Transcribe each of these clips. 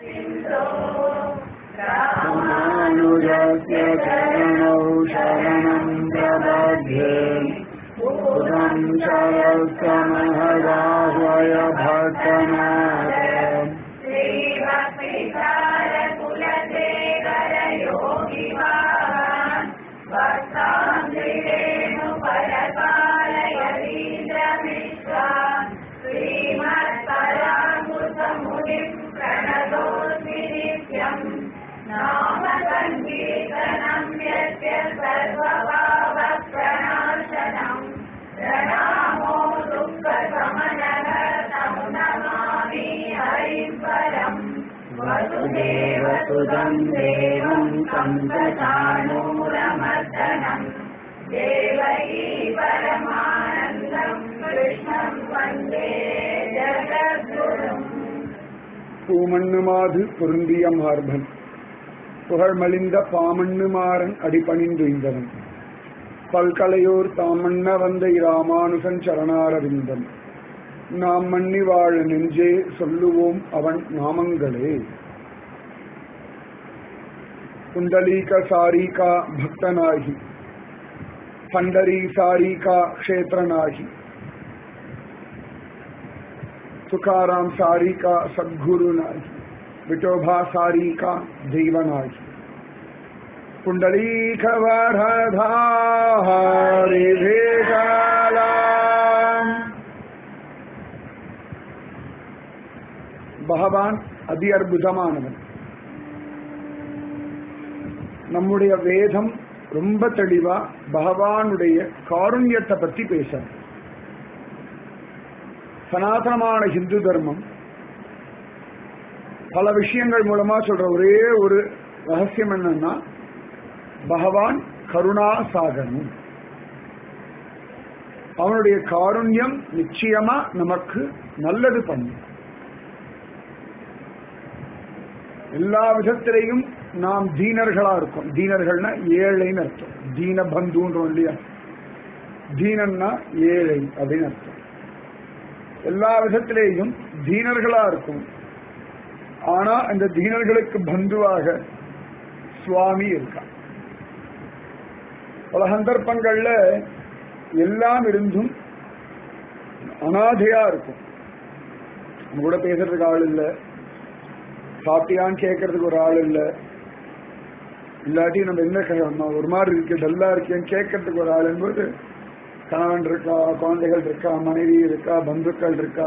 रामानुजस्य चरणौ शरणं प्रबध्ये बुधं शरस्तमहदाह्वय भट्टनाथ वसुदेवसुदं देवं संसचाणूरमर्दनम् देवकी परमानन्दं कृष्णं वन्दे जगद्गुरुम् பூமண்ணுமாது பொருந்திய மார்பன் புகழ்மலிந்த பாமண்ணுமாறன் அடிபணிந்துய்ந்தவன் பல்கலையோர் தாமண்ண வந்த இராமானுசன் சரணாரவிந்தன் நாம் மன்னி வாழ நெஞ்சே சொல்லுவோம் அவன் நாமங்களே குண்டலீக சாரீகா பக்தனாகி பண்டரி சாரீகா க்ஷேத்ரனாகி तुकाराम सारी का सद्गुरु नाही विठोबा सारी का जीवनाही पुंडलीक वरधारी भेगालाम பகவான் அதி அற்புதமானவன் நம்முடைய வேதம் ரொம்ப தெளிவா பகவானுடைய காருண்யத்தை பத்தி பேசுறது சனாதனமான ஹிந்து தர்மம் பல விஷயங்கள் மூலமா சொல்ற ஒரே ஒரு ரகசியம் என்னன்னா பகவான் கருணா சாகரம் அவனுடைய காருண்யம் நிச்சயமா நமக்கு நல்லது பண்ணும் எல்லா விதத்திலையும் நாம் தீனர்களா இருக்கோம் தீனர்கள்னா ஏழைன்னு அர்த்தம் தீன பந்துன்றோம் இல்லையா தீனன்னா ஏழை அப்படின்னு அர்த்தம் எல்லா விதத்திலேயும் தீனர்களா இருக்கும் ஆனா அந்த தீனர்களுக்கு பந்துவாக சுவாமி இருக்கா பல சந்தர்ப்பங்கள்ல எல்லாம் இருந்தும் அனாதையா இருக்கும் நம்ம கூட பேசுறதுக்கு ஆள் இல்ல சாப்பிட்டியான்னு கேட்கறதுக்கு ஒரு ஆள் இல்ல இல்லாட்டி நம்ம என்ன நம்ம ஒரு மாதிரி இருக்கு டல்லா இருக்கேன்னு கேட்கறதுக்கு ஒரு ஆள் என்பது கணவன் இருக்கா குழந்தைகள் இருக்கா மனைவி இருக்கா பந்துக்கள் இருக்கா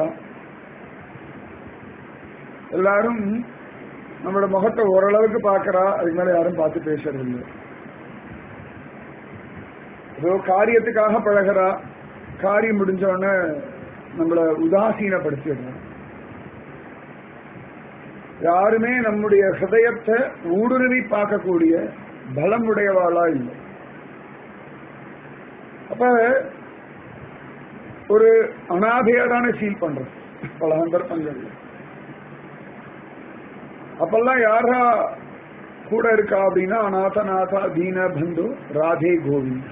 எல்லாரும் நம்மளோட முகத்தை ஓரளவுக்கு பார்க்கறா அதுக்கு மேல யாரும் பார்த்து பேசுறது இல்லை ஏதோ காரியத்துக்காக பழகிறா காரியம் முடிஞ்ச உடனே நம்மள உதாசீனப்படுத்திடுறோம் யாருமே நம்முடைய ஹிருதயத்தை ஊடுருவி பார்க்கக்கூடிய பலம் உடையவாளா இல்லை அப்ப ஒரு அனாதையா தானே ஃபீல் பண்றோம் பல சந்தர்ப்பங்கள்ல அப்பெல்லாம் யாரா கூட இருக்கா அப்படின்னா அநாதநாதா தீன பந்து ராதே கோவிந்தா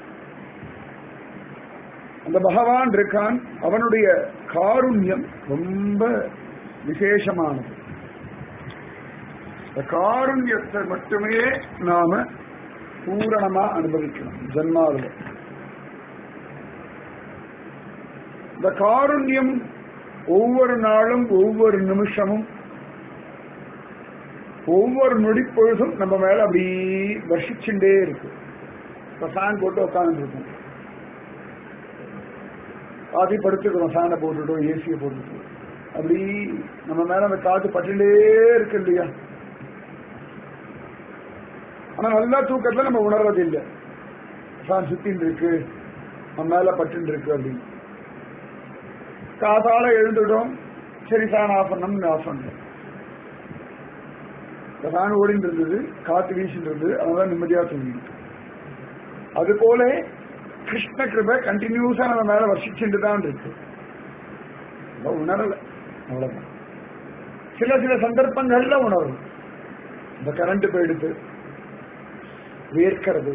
அந்த பகவான் இருக்கான் அவனுடைய காருண்யம் ரொம்ப விசேஷமானது இந்த காருண்யத்தை மட்டுமே நாம பூரணமா அனுபவிக்கணும் ஜன்மாவில் இந்த காருண்யம் ஒவ்வொரு நாளும் ஒவ்வொரு நிமிஷமும் ஒவ்வொரு நொடி பொழுதும் நம்ம மேல அப்படி வர்ஷிச்சுட்டே இருக்கு இப்ப ஃபேன் போட்டு உட்கார்ந்து இருக்கும் பாதி படுத்துக்கிறோம் ஃபேனை போட்டுட்டோம் ஏசியை போட்டுட்டோம் அப்படி நம்ம மேல அந்த காத்து பட்டுட்டே இருக்கு இல்லையா ஆனா நல்லா தூக்கத்துல நம்ம உணர்றது இல்லை ஃபேன் சுத்தின்னு இருக்கு நம்ம மேல பட்டுன்னு இருக்கு அப்படின்னு காத்தால எழுந்துட்டோம் சரி ஃபேன் ஆஃப் பண்ணோம்னு ஆஃப் பண்ணோம் ஃபேன் ஓடிட்டு இருந்தது காத்து வீசிட்டு இருந்தது அதனால நிம்மதியா தூங்கிட்டு அது போல கிருஷ்ண கிருபை கண்டினியூஸா நம்ம மேல வர்ஷிச்சுட்டு தான் இருக்கு நம்ம உணரல அவ்வளவுதான் சில சில சந்தர்ப்பங்கள்ல உணரும் இந்த கரண்ட் போயிடுது வேர்க்கிறது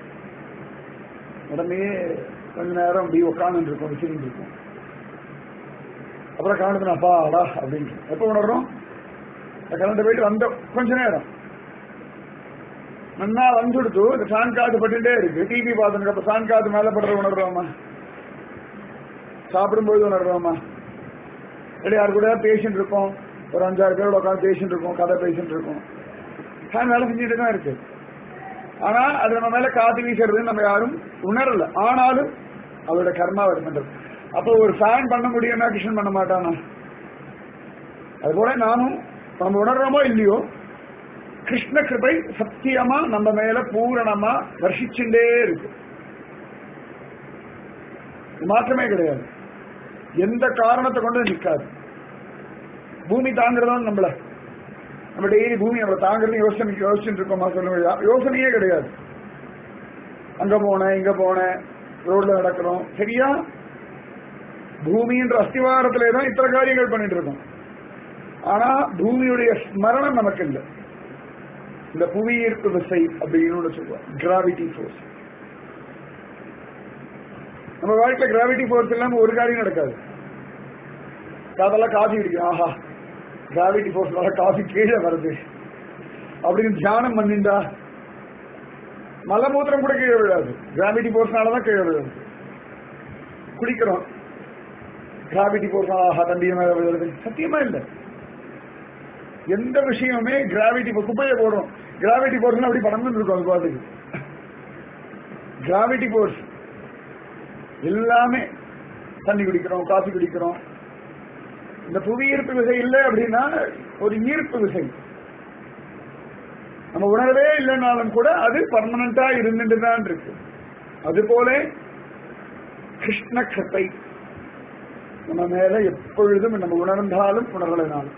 உடனே கொஞ்ச நேரம் அப்படி உட்காந்து இருக்கும் வச்சுட்டு இருக்கும் அப்புறம் காணுது அப்பாடா அப்படின்னு எப்ப உணர்றோம் கலந்து போயிட்டு வந்தோம் கொஞ்ச நேரம் நன்னா வந்துடுத்து இந்த ஃபேன் காத்து பட்டுட்டே இருக்கு டிவி பார்த்துட்டு அப்ப ஃபேன் காத்து மேல படுற உணர்றோமா சாப்பிடும்போது உணர்றோமா இல்லை யாரு கூட பேசிட்டு இருக்கோம் ஒரு அஞ்சாறு பேரோட உட்காந்து பேசிட்டு இருக்கோம் கதை பேசிட்டு இருக்கோம் ஃபேன் வேலை செஞ்சுட்டு தான் இருக்கு ஆனா அது நம்ம மேல காத்து வீசுறது நம்ம யாரும் உணரல ஆனாலும் அவரோட கர்மா அவர் பண்றது அப்போ ஒரு ஃபேன் பண்ண முடியும்னா கிருஷ்ணன் பண்ண மாட்டானா அது போல நானும் நம்ம உணர்றோமோ இல்லையோ கிருஷ்ண கிருபை சத்தியமா நம்ம மேல பூரணமா வர்ஷிச்சுட்டே இருக்கு மாற்றமே கிடையாது எந்த காரணத்தை கொண்டு நிக்காது பூமி தாங்கிறதும் நம்மள நம்ம டெய்லி பூமி நம்மளை தாங்கிறது யோசனை யோசிச்சுட்டு இருக்கோமா சொல்லுங்க யோசனையே கிடையாது அங்க போனேன் இங்க போனேன் ரோட்ல நடக்கிறோம் சரியா பூமின்ற அஸ்திவாரத்திலே தான் இத்தனை காரியங்கள் பண்ணிட்டு இருக்கோம் ஆனா பூமியுடைய ஸ்மரணம் நமக்கு இல்லை இந்த புவியீர்ப்பு விசை அப்படின்னு ஒண்ணு சொல்லுவோம் கிராவிட்டி ஃபோர்ஸ் நம்ம வாழ்க்கையில கிராவிட்டி ஃபோர்ஸ் இல்லாம ஒரு காரியம் நடக்காது அதெல்லாம் காஃபி குடிக்கும் ஆஹா கிராவிட்டி ஃபோர்ஸ்னால காஃபி கீழே வருது அப்படின்னு தியானம் பண்ணிண்டா மலமூத்திரம் கூட கீழே விழாது கிராவிட்டி ஃபோர்ஸ்னால தான் கீழே விழுது குடிக்கிறோம் கிராவிட்டி ஃபோர்ஸ்னால ஆஹா தண்டி மேல விழுது சத்தியமா இல்லை எந்த விஷயமுமே கிராவிட்டி குப்பையை போடுறோம் கிராவிட்டி ஃபோர்ஸ் அப்படி படம்னு இருக்கும் அது பாட்டுக்கு கிராவிட்டி ஃபோர்ஸ் எல்லாமே தண்ணி குடிக்கிறோம் காஃபி குடிக்கிறோம் இந்த புவி ஈர்ப்பு விசை இல்லை அப்படின்னா ஒரு ஈர்ப்பு விசை நம்ம உணரவே இல்லைனாலும் கூட அது பர்மனண்டா இருந்துட்டு தான் இருக்கு அது போல கிருஷ்ண கிருப்பை நம்ம மேல எப்பொழுதும் நம்ம உணர்ந்தாலும் உணரலைனாலும்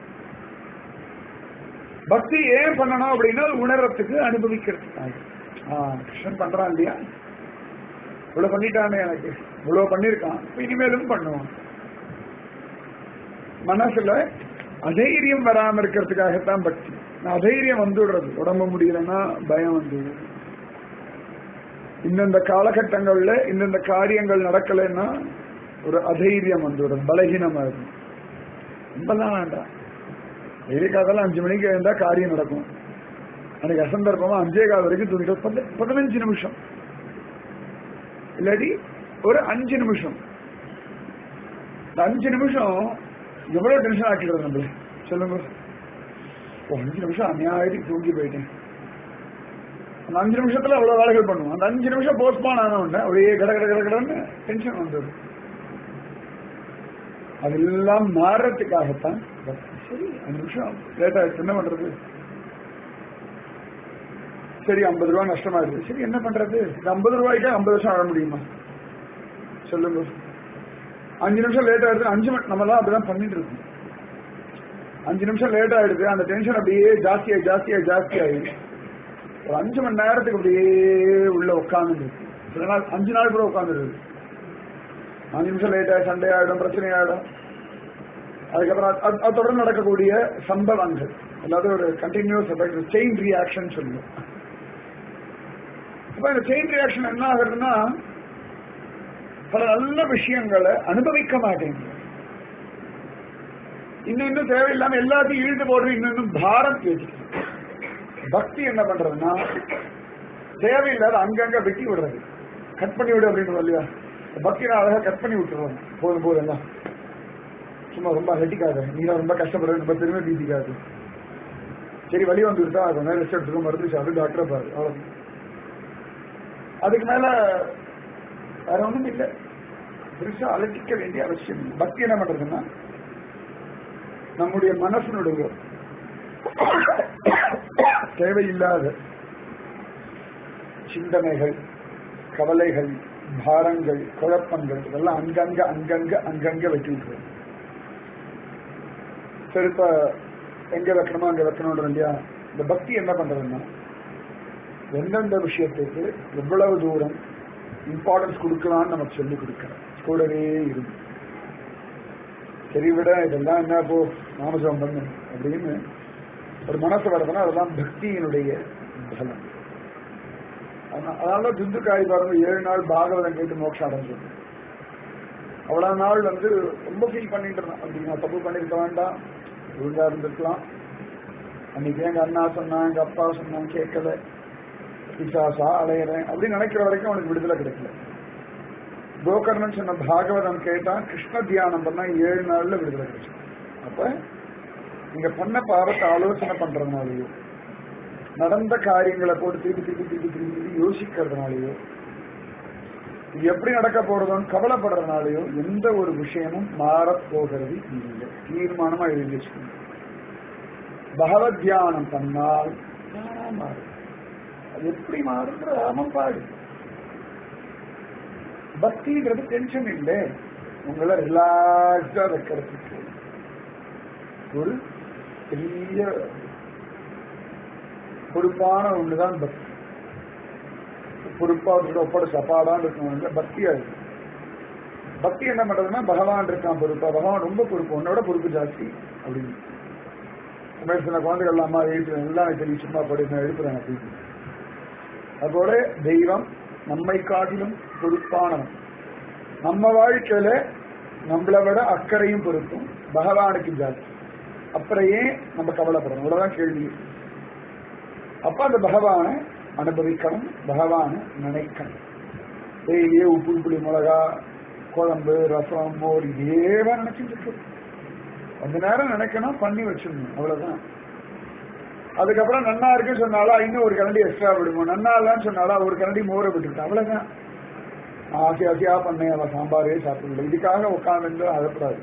பக்தி ஏன் பண்ணணும் அப்படின்னா உணர்றதுக்கு அனுபவிக்கிறதுக்காக ஆஹ் கிருஷ்ணன் பண்றான் இல்லையா இவ்வளவு பண்ணிட்டானே எனக்கு இவ்வளவு பண்ணிருக்கான் இனிமேலும் பண்ணுவான் மனசுல அதைரியம் வராம இருக்கிறதுக்காகத்தான் பக்தி அதைரியம் வந்துடுறது உடம்பு முடியலன்னா பயம் வந்து இந்தந்த காலகட்டங்கள்ல இந்தந்த காரியங்கள் நடக்கலைன்னா ஒரு அதைரியம் வந்துடுறது பலகீனமா இருக்கும் ரொம்பலாம் வேண்டாம் டெய்லிக்காதெல்லாம் அஞ்சு மணிக்கு இருந்தா காரியம் நடக்கும் அன்னைக்கு அசந்தர்ப்பமா அஞ்சே கால் வரைக்கும் தூங்கிட்டு பத்து பதினஞ்சு நிமிஷம் இல்லாட்டி ஒரு அஞ்சு நிமிஷம் இந்த அஞ்சு நிமிஷம் எவ்வளவு டென்ஷன் ஆக்கிடுறது நம்மள சொல்லுங்க ஓ அஞ்சு நிமிஷம் அநியாயத்துக்கு தூங்கி போயிட்டேன் அந்த அஞ்சு நிமிஷத்துல அவ்வளவு வேலைகள் பண்ணுவோம் அந்த அஞ்சு நிமிஷம் போஸ்ட்பான் ஆன உடனே ஒரே கட கட கட கடன்னு டென்ஷன் வந்துடும் அதெல்லாம் மாறுறதுக்காகத்தான் சரி அஞ்சு நிமிஷம் லேட் ஆயிடுச்சு என்ன பண்றது சரி ஐம்பது ரூபா நஷ்டமாயிடுது சரி என்ன பண்றது இந்த ஐம்பது ரூபாய்க்கு ஐம்பது வருஷம் ஆக முடியுமா சொல்லுங்க அஞ்சு நிமிஷம் லேட் ஆயிடுது அஞ்சு மணி நம்ம எல்லாம் அப்படிதான் பண்ணிட்டு இருக்கோம் அஞ்சு நிமிஷம் லேட் ஆயிடுது அந்த டென்ஷன் அப்படியே ஜாஸ்தியாகி ஜாஸ்தியாகி ஜாஸ்தியாகி ஒரு அஞ்சு மணி நேரத்துக்கு அப்படியே உள்ள உட்காந்து சில நாள் அஞ்சு நாள் கூட உட்காந்துருக்கு அஞ்சு நிமிஷம் லேட் ஆகி சண்டே ஆயிடும் பிரச்சனை ஆயிடும் அதுக்கப்புறம் அது- அது தொடர்ந்து நடக்கக்கூடிய சம்பவங்கள் அதாவது ஒரு கண்டினியூஸ் எஃபெக்ட் செயின் ரியாக்ஷன் சொல்லுவோம் அப்ப இந்த செயின் ரியாக்ஷன் என்ன ஆகுதுன்னா பல நல்ல விஷயங்களை அனுபவிக்க மாட்டேங்குது இன்னும் இன்னும் தேவையில்லாம எல்லாத்தையும் இழுத்து போடுறது இன்னும் இன்னும் பாரம் ஏற்றிட்டு பக்தி என்ன பண்றதுன்னா தேவையில்லாத அங்கங்க வெட்டி விடுறது கட் பண்ணி விடு அப்படின்றது இல்லையா பக்தியை அழகா கட் பண்ணி விட்டுருவோம் போதும் போதும் எல்லாம் சும்மா ரொம்ப வெட்டிக்காத நீ தான் ரொம்ப கஷ்டப்படுற ரொம்ப பெருமை பீதிக்காது சரி வழி வந்துருத்தா கொஞ்ச நேரம் ரெஸ்ட் எடுத்துக்கோ மருந்து சாப்பிட்டு டாக்டரை பாரு அவ்வளவு அதுக்கு மேல வேற ஒண்ணும் இல்லை பெருசா அலட்டிக்க வேண்டிய அவசியம் இல்லை பக்தி என்ன பண்றதுன்னா நம்முடைய மனசனுடைய தேவையில்லாத சிந்தனைகள் கவலைகள் பாரங்கள் குழப்பங்கள் இதெல்லாம் அங்கங்க அங்கங்க அங்கங்க வெட்டி விட்டுரும் சரி இப்ப எங்க வைக்கணுமோ அங்க வைக்கணும் இல்லையா இந்த பக்தி என்ன பண்றதுன்னா எந்தெந்த விஷயத்துக்கு எவ்வளவு தூரம் இம்பார்ட்டன்ஸ் கொடுக்கலாம்னு நமக்கு சொல்லி கொடுக்கிறோம் கூடவே இருந்து சரி விட இதெல்லாம் என்ன போ நாமஜபம் பண்ணு அப்படின்னு ஒரு மனசு வரதுன்னா அதெல்லாம் பக்தியினுடைய பலம் அதனா- அதனால துந்துக்காய் பாருங்க ஏழு நாள் பாகவதம் கேட்டு மோட்சம் அடைஞ்சது அவ்வளவு நாள் வந்து ரொம்ப ஃபீல் பண்ணிட்டு இருந்தான் அப்படி நான் தப்பு பண்ணிருக்க வேண்டாம் ஒழுங்கா இருந்திருக்கலாம் அன்னைக்கு எங்க அண்ணா சொன்னா எங்க அப்பா சொன்னா கேட்கல பிசாசா அலையிறேன் அப்படின்னு நினைக்கிற வரைக்கும் அவனுக்கு விடுதலை கிடைக்கல கோகர்ணன் சொன்ன பாகவதம் கேட்டான் கிருஷ்ண தியானம் பண்ணா ஏழு நாள்ல விடுதலை கிடைச்சு அப்ப நீங்க பண்ண பாவத்தை ஆலோசனை பண்றதுனாலயோ நடந்த காரியங்களை போட்டு திருப்பி திருப்பி திருப்பி திருப்பி திருப்பி யோசிக்கிறதுனாலயோ இது எப்படி நடக்க போறதோன்னு கவலைப்படுறதுனாலயோ எந்த ஒரு விஷயமும் மாறப் போகிறது இல்லை தீர்மானமா எழுதி வச்சுக்கணும் பகவத் தியானம் பண்ணால் தானா மாறும் அது எப்படி மாறுன்ற ராமம் பாடு பக்தின்றது டென்ஷன் இல்லை உங்களை ரிலாக்ஸா வைக்கிறதுக்கு ஒரு பெரிய பொறுப்பான ஒண்ணுதான் பக்தி பொறுப்பா அவர்கிட்ட ஒப்படை சப்பாடான்னு இருக்கணும் பக்தியா இருக்கு பக்தி என்ன பண்றதுன்னா பகவான் இருக்கான் பொறுப்பா பகவான் ரொம்ப பொறுப்பு உன்னோட பொறுப்பு ஜாஸ்தி அப்படின்னு உண்மையை சில குழந்தைகள் அம்மா எழுத்து எல்லாம் எனக்கு தெரியும் சும்மா படி நான் எழுப்புறேன் அப்படின்னு அதோட தெய்வம் நம்மை காட்டிலும் பொறுப்பானவன் நம்ம வாழ்க்கையில நம்மளை விட அக்கறையும் பொறுப்பும் பகவானுக்கு ஜாஸ்தி அப்புறம் ஏன் நம்ம கவலைப்படணும் அவ்வளவுதான் கேள்வி அப்ப அந்த பகவானை அனுபவிக்கணும் பகவானை நினைக்கணும் டெய்லியே உப்பு புளி மிளகா குழம்பு ரசம் மோர் இதேவா நினைச்சுட்டு இருக்கு கொஞ்ச நேரம் நினைக்கணும் பண்ணி வச்சிடணும் அவ்வளவுதான் அதுக்கப்புறம் நன்னா இருக்குன்னு சொன்னாலா இன்னும் ஒரு கரண்டி எக்ஸ்ட்ரா விடுவோம் நன்னா இல்லைன்னு சொன்னாலா ஒரு கரண்டி மோரை விட்டுருக்கேன் அவ்வளவுதான் ஆசை ஆசையா பண்ணேன் அவன் சாம்பாரே சாப்பிடல இதுக்காக உட்காந்து அழக்கூடாது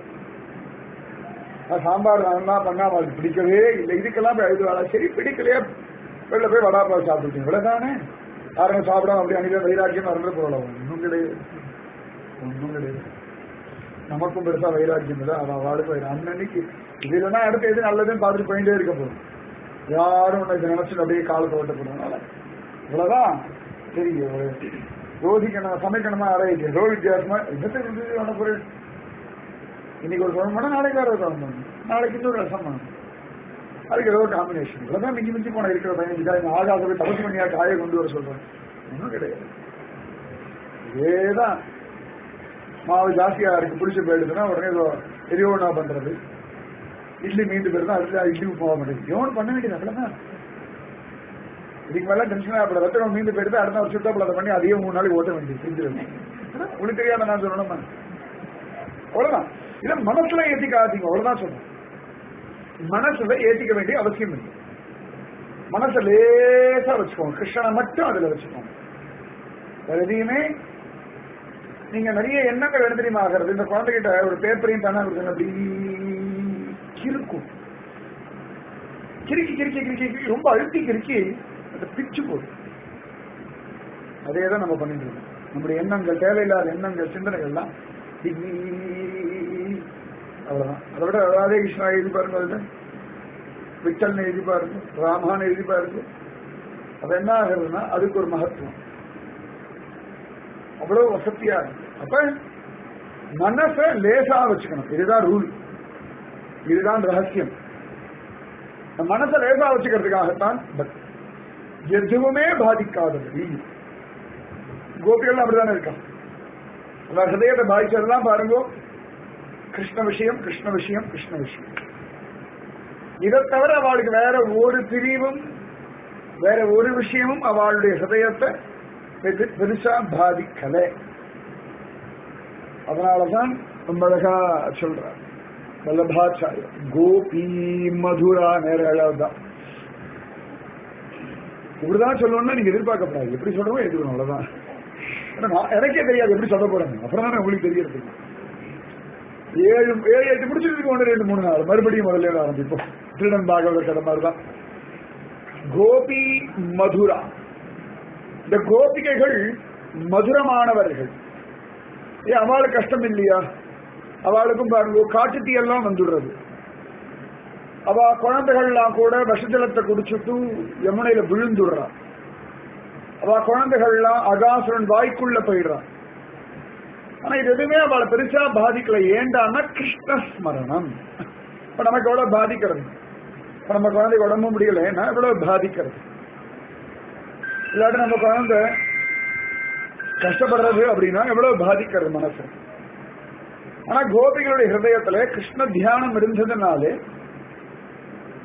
நான் சாம்பார் நல்லா பண்ணா அவளுக்கு பிடிக்கவே இல்லை இதுக்கெல்லாம் போய் எழுதுவாளா சரி பிடிக்கலையே வெளில போய் வடாப்பா சாப்பிட்டுட்டேன் இவ்வளவுதானே யாரும் சாப்பிடாம அப்படி அன்னைக்கு வைராக்கியம் மறந்து போகலாம் ஒன்றும் கிடையாது ஒன்றும் கிடையாது நமக்கும் பெருசா வைராக்கியம் இல்லை அவன் வாழ்க்கை வைரம் அன்னன்னைக்கு இது இல்லைன்னா அடுத்து எது நல்லதுன்னு பார்த்துட்டு போயிட்டே இருக்க போதும் யாரும் உன்னை இதை நினைச்சு அப்படியே காலத்தை ஓட்டப்படுறதுனால இவ்வளவுதான் சரி ஒரு ரோதிக்கணும் சமைக்கணுமா அரைக்கு ரோ வித்தியாசமா என்னத்தை பண்ண போறேன் இன்னைக்கு ஒரு குழம்பு பண்ணா நாளைக்கு வேற ஒரு குழம்பு பண்ணணும் நாளைக்கு இன்னொரு ரசம் பண்ணணும் அதுக்கு ஏதோ காம்பினேஷன் இவ்வளவுதான் மிஞ்சி மிஞ்சி போன இருக்கிற பதினஞ்சு காய் ஆகாசவே தபசு பண்ணியா காயை கொண்டு வர சொல்றேன் ஒன்றும் கிடையாது இதேதான் மாவு ஜாஸ்தியா இருக்கு புளிச்சு போயிடுதுன்னா உடனே ஏதோ எரியோனா பண்றது இட்லி மீண்டு போயிருந்தா அடுத்த இட்லி போக மாட்டேங்குது எவனு பண்ண வேண்டியது அவ்வளவுதான் இதுக்கு மேல டென்ஷன் ஆகப்பட ரத்தம் மீண்டு போயிடுது அடுத்த ஒரு சுத்தப்பட பண்ணி அதையே மூணு நாளைக்கு ஓட்ட வேண்டியது செஞ்சிருவேன் உனக்கு தெரியாத நான் சொல்லணுமா அவ்வளவுதான் இதை மனசுல ஏத்திக்காதீங்க அவ்வளவுதான் சொல்றேன் மனசுல ஏத்திக்க வேண்டிய அவசியம் இல்லை மனசை லேசா வச்சுக்கோங்க கிருஷ்ணனை மட்டும் அதுல வச்சுக்கோங்க வேற எதையுமே நீங்க நிறைய எண்ணங்கள் எடுத்து தெரியுமா ஆகிறது இந்த குழந்தைகிட்ட ஒரு பேப்பரையும் பேனா கொடுங்க அப்படி கிறுக்கும் கிறுக்கி கிறுக்கி கிறுக்கி கிறுக்கி ரொம்ப அழுத்தி கிறுக்கி அந்த பிச்சு போடும் அதே தான் நம்ம பண்ணிட்டு இருக்கோம் நம்முடைய எண்ணங்கள் தேவையில்லாத எண்ணங்கள் சிந்தனைகள்லாம் அவ்வளவுதான் அதை விட ராதே கிருஷ்ணா எழுதி பாருங்க அதுல விட்டல்னு எழுதி பாருங்க ராமான்னு எழுதி பாருங்க அது என்ன ஆகுதுன்னா அதுக்கு ஒரு மகத்துவம் அவ்வளவு வசதியா இருக்கு அப்ப மனச லேசா வச்சுக்கணும் இதுதான் ரூல் இதுதான் ரகசியம் மனசை லேசா வச்சுக்கிறதுக்காகத்தான் பக்தி எதுவுமே பாதிக்காதபடி கோபிகள் அப்படிதானே இருக்கான் அந்த ஹிருதயத்தை பாதிச்சதெல்லாம் பாருங்க கிருஷ்ண விஷயம் கிருஷ்ண விஷயம் கிருஷ்ண விஷயம் இதை தவிர அவளுக்கு வேற ஒரு பிரிவும் வேற ஒரு விஷயமும் அவளுடைய ஹிருதயத்தை பெருசா பாதிக்கல அதனாலதான் ரொம்ப அழகா சொல்றார் வல்லபாச்சாரிய கோபி மதுரா நேர அழகுதான் இப்படிதான் சொல்லணும்னா நீங்க எதிர்பார்க்கப்படாது எப்படி சொல்றோமோ எதிர்க்கணும் அவ்வளவுதான் எனக்கே தெரியாது எப்படி சொல்ல போறேன் அப்புறம் தானே உங்களுக்கு தெரியறது ஏழு ஏழு எட்டு முடிச்சிட்டு ஒன்று ரெண்டு மூணு நாள் மறுபடியும் முதல்ல ஆரம்பிப்போம் திருடன் பாகவதர் கதை மாதிரிதான் கோபி மதுரா இந்த கோபிகைகள் மதுரமானவர்கள் ஏன் அவளுக்கு கஷ்டம் இல்லையா அவளுக்கும் பாருங்க காட்டு தீயெல்லாம் வந்துடுறது அவ குழந்தைகள்லாம் கூட விஷஜலத்தை குடிச்சுட்டு யமுனையில விழுந்துடுறா அவ குழந்தைகள்லாம் அகாசுரன் வாய்க்குள்ள போயிடுறான் ஆனா இது எதுவுமே அவளை பெருசா பாதிக்கல ஏண்டான்னா கிருஷ்ண ஸ்மரணம் இப்ப நமக்கு எவ்வளவு பாதிக்கிறது இப்ப நம்ம குழந்தைக்கு உடம்பு முடியலன்னா எவ்வளவு பாதிக்கிறது இல்லாட்டி நம்ம குழந்தை கஷ்டப்படுறது அப்படின்னா எவ்வளவு பாதிக்கிறது மனசு ஆனா கோபிகளுடைய ஹிருதயத்துல கிருஷ்ண தியானம் இருந்ததுனாலே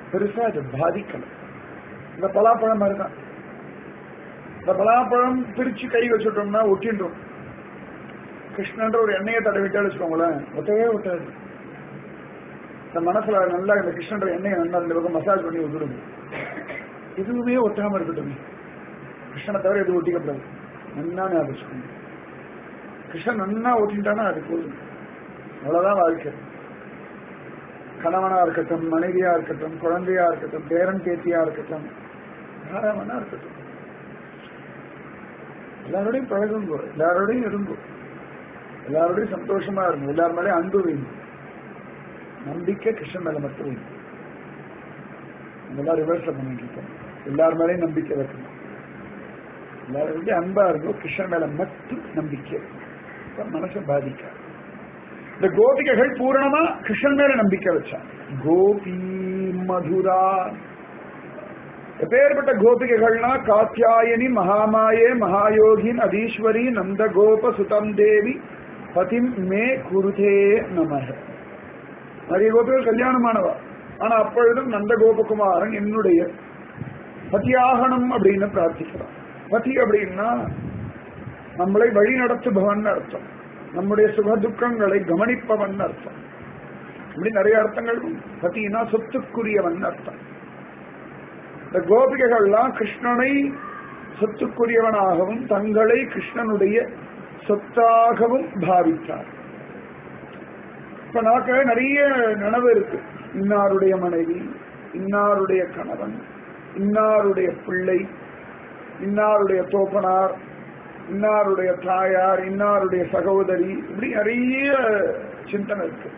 பெருசா அது பாதிக்கல இந்த பலாப்பழம் மாதிரி தான் இந்த பலாப்பழம் பிரிச்சு கை வச்சுட்டோம்னா ஒட்டின்றோம் கிருஷ்ணன்ற ஒரு எண்ணெயை தடவிட்டா வச்சுக்கோங்களேன் ஒட்டவே ஒட்டாது இந்த மனசுல நல்லா இந்த கிருஷ்ணன்ற எண்ணெயை நல்லா ரெண்டு பக்கம் மசாஜ் பண்ணி விட்டுடுங்க எதுவுமே ஒட்டாம இருக்கட்டும் கிருஷ்ணனை தவிர எதுவும் ஒட்டிக்கப்படாது நன்னா ஞாபகம் வச்சுக்கோங்க. கிருஷ்ணன் நன்னா ஒட்டிட்டானா அது போதும் அவ்வளவுதான் வாழ்க்கை கணவனா இருக்கட்டும் மனைவியா இருக்கட்டும் குழந்தையா இருக்கட்டும் பேரன் பேத்தியா இருக்கட்டும் யாரா வேணா இருக்கட்டும் எல்லாரோடையும் பழகுங்கோ எல்லாரோடையும் இருங்கோ எல்லாரோடையும் சந்தோஷமா இருக்கும் எல்லார் மேலேயும் அன்பு வைங்க நம்பிக்கை கிருஷ்ணன் மேல மட்டும் வைங்க இதெல்லாம் ரிவர்ஸ்ல பண்ணிட்டு இருக்கோம் எல்லார் மேலேயும் நம்பிக்கை வைக்கணும் எல்லாரும் அன்பா இருக்கும் கிருஷ்ணன் மேல மட்டும் நம்பிக்கை வைக்கணும். அப்ப மனசை பாதிக்காது இந்த கோபிகைகள் பூரணமா கிருஷ்ணன் மேல நம்பிக்கை வச்சான் கோபி மதுரா எப்பேற்பட்ட கோபிகைகள்னா காத்தியாயனி மகாமாயே மகாயோகின் அதீஸ்வரி நந்த கோப சுதம் தேவி பதிம் மே குருதே நமக நிறைய கோபிகள் கல்யாணமானவா ஆனா அப்பொழுதும் நந்த கோபகுமாரன் என்னுடைய பதியாகணும் அப்படின்னு பிரார்த்திக்கிறான் பதி அப்படின்னா நம்மளை வழி நடத்துபவன் அர்த்தம் நம்முடைய சுக துக்கங்களை கவனிப்பவன் அர்த்தம் இப்படி நிறைய அர்த்தங்கள் உண்டு. பதினா சொத்துக்குரியவன் அர்த்தம் இந்த கோபிகைகள்லாம் கிருஷ்ணனை சொத்துக்குரியவனாகவும் தங்களை கிருஷ்ணனுடைய சொத்தாகவும் பாவித்தார் இப்ப நமக்கு நிறைய நினைவு இருக்கு இன்னாருடைய மனைவி இன்னாருடைய கணவன் இன்னாருடைய பிள்ளை இன்னாருடைய தோப்பனார் இன்னாருடைய தாயார் இன்னாருடைய சகோதரி இப்படி நிறைய சிந்தனை இருக்கு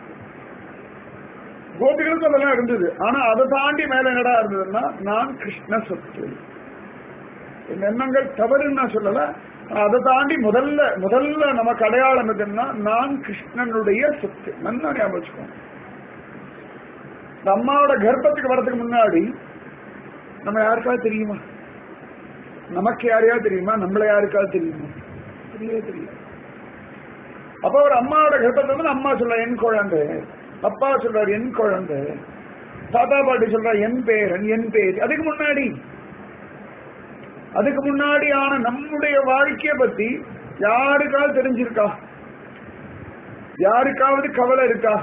கோபிகளுக்கு அதெல்லாம் இருந்தது ஆனா அதை தாண்டி மேல என்னடா இருந்ததுன்னா நான் கிருஷ்ண சொத்து இந்த எண்ணங்கள் தவறுன்னு நான் சொல்லல ஆனா அதை தாண்டி முதல்ல முதல்ல நமக்கு அடையாளம் எதுன்னா நான் கிருஷ்ணனுடைய சொத்து நல்லா ஞாபகம் வச்சுக்கோங்க இந்த அம்மாவோட கர்ப்பத்துக்கு வரதுக்கு முன்னாடி நம்ம யாருக்காவது தெரியுமா நமக்கு யாரையாவது தெரியுமா நம்மள யாருக்காவது தெரியுமா தெரியவே தெரியும் அப்ப ஒரு அம்மாவோட கர்ப்பத்துல வந்து அம்மா சொல்ற என் குழந்தை அப்பா சொல்றாரு என் குழந்தை தாத்தா பாட்டி சொல்றா என் பேரன் என் பேர் அதுக்கு முன்னாடி அதுக்கு முன்னாடியான நம்முடைய வாழ்க்கைய பத்தி யாருக்காவது தெரிஞ்சிருக்கா யாருக்காவது கவலை இருக்கா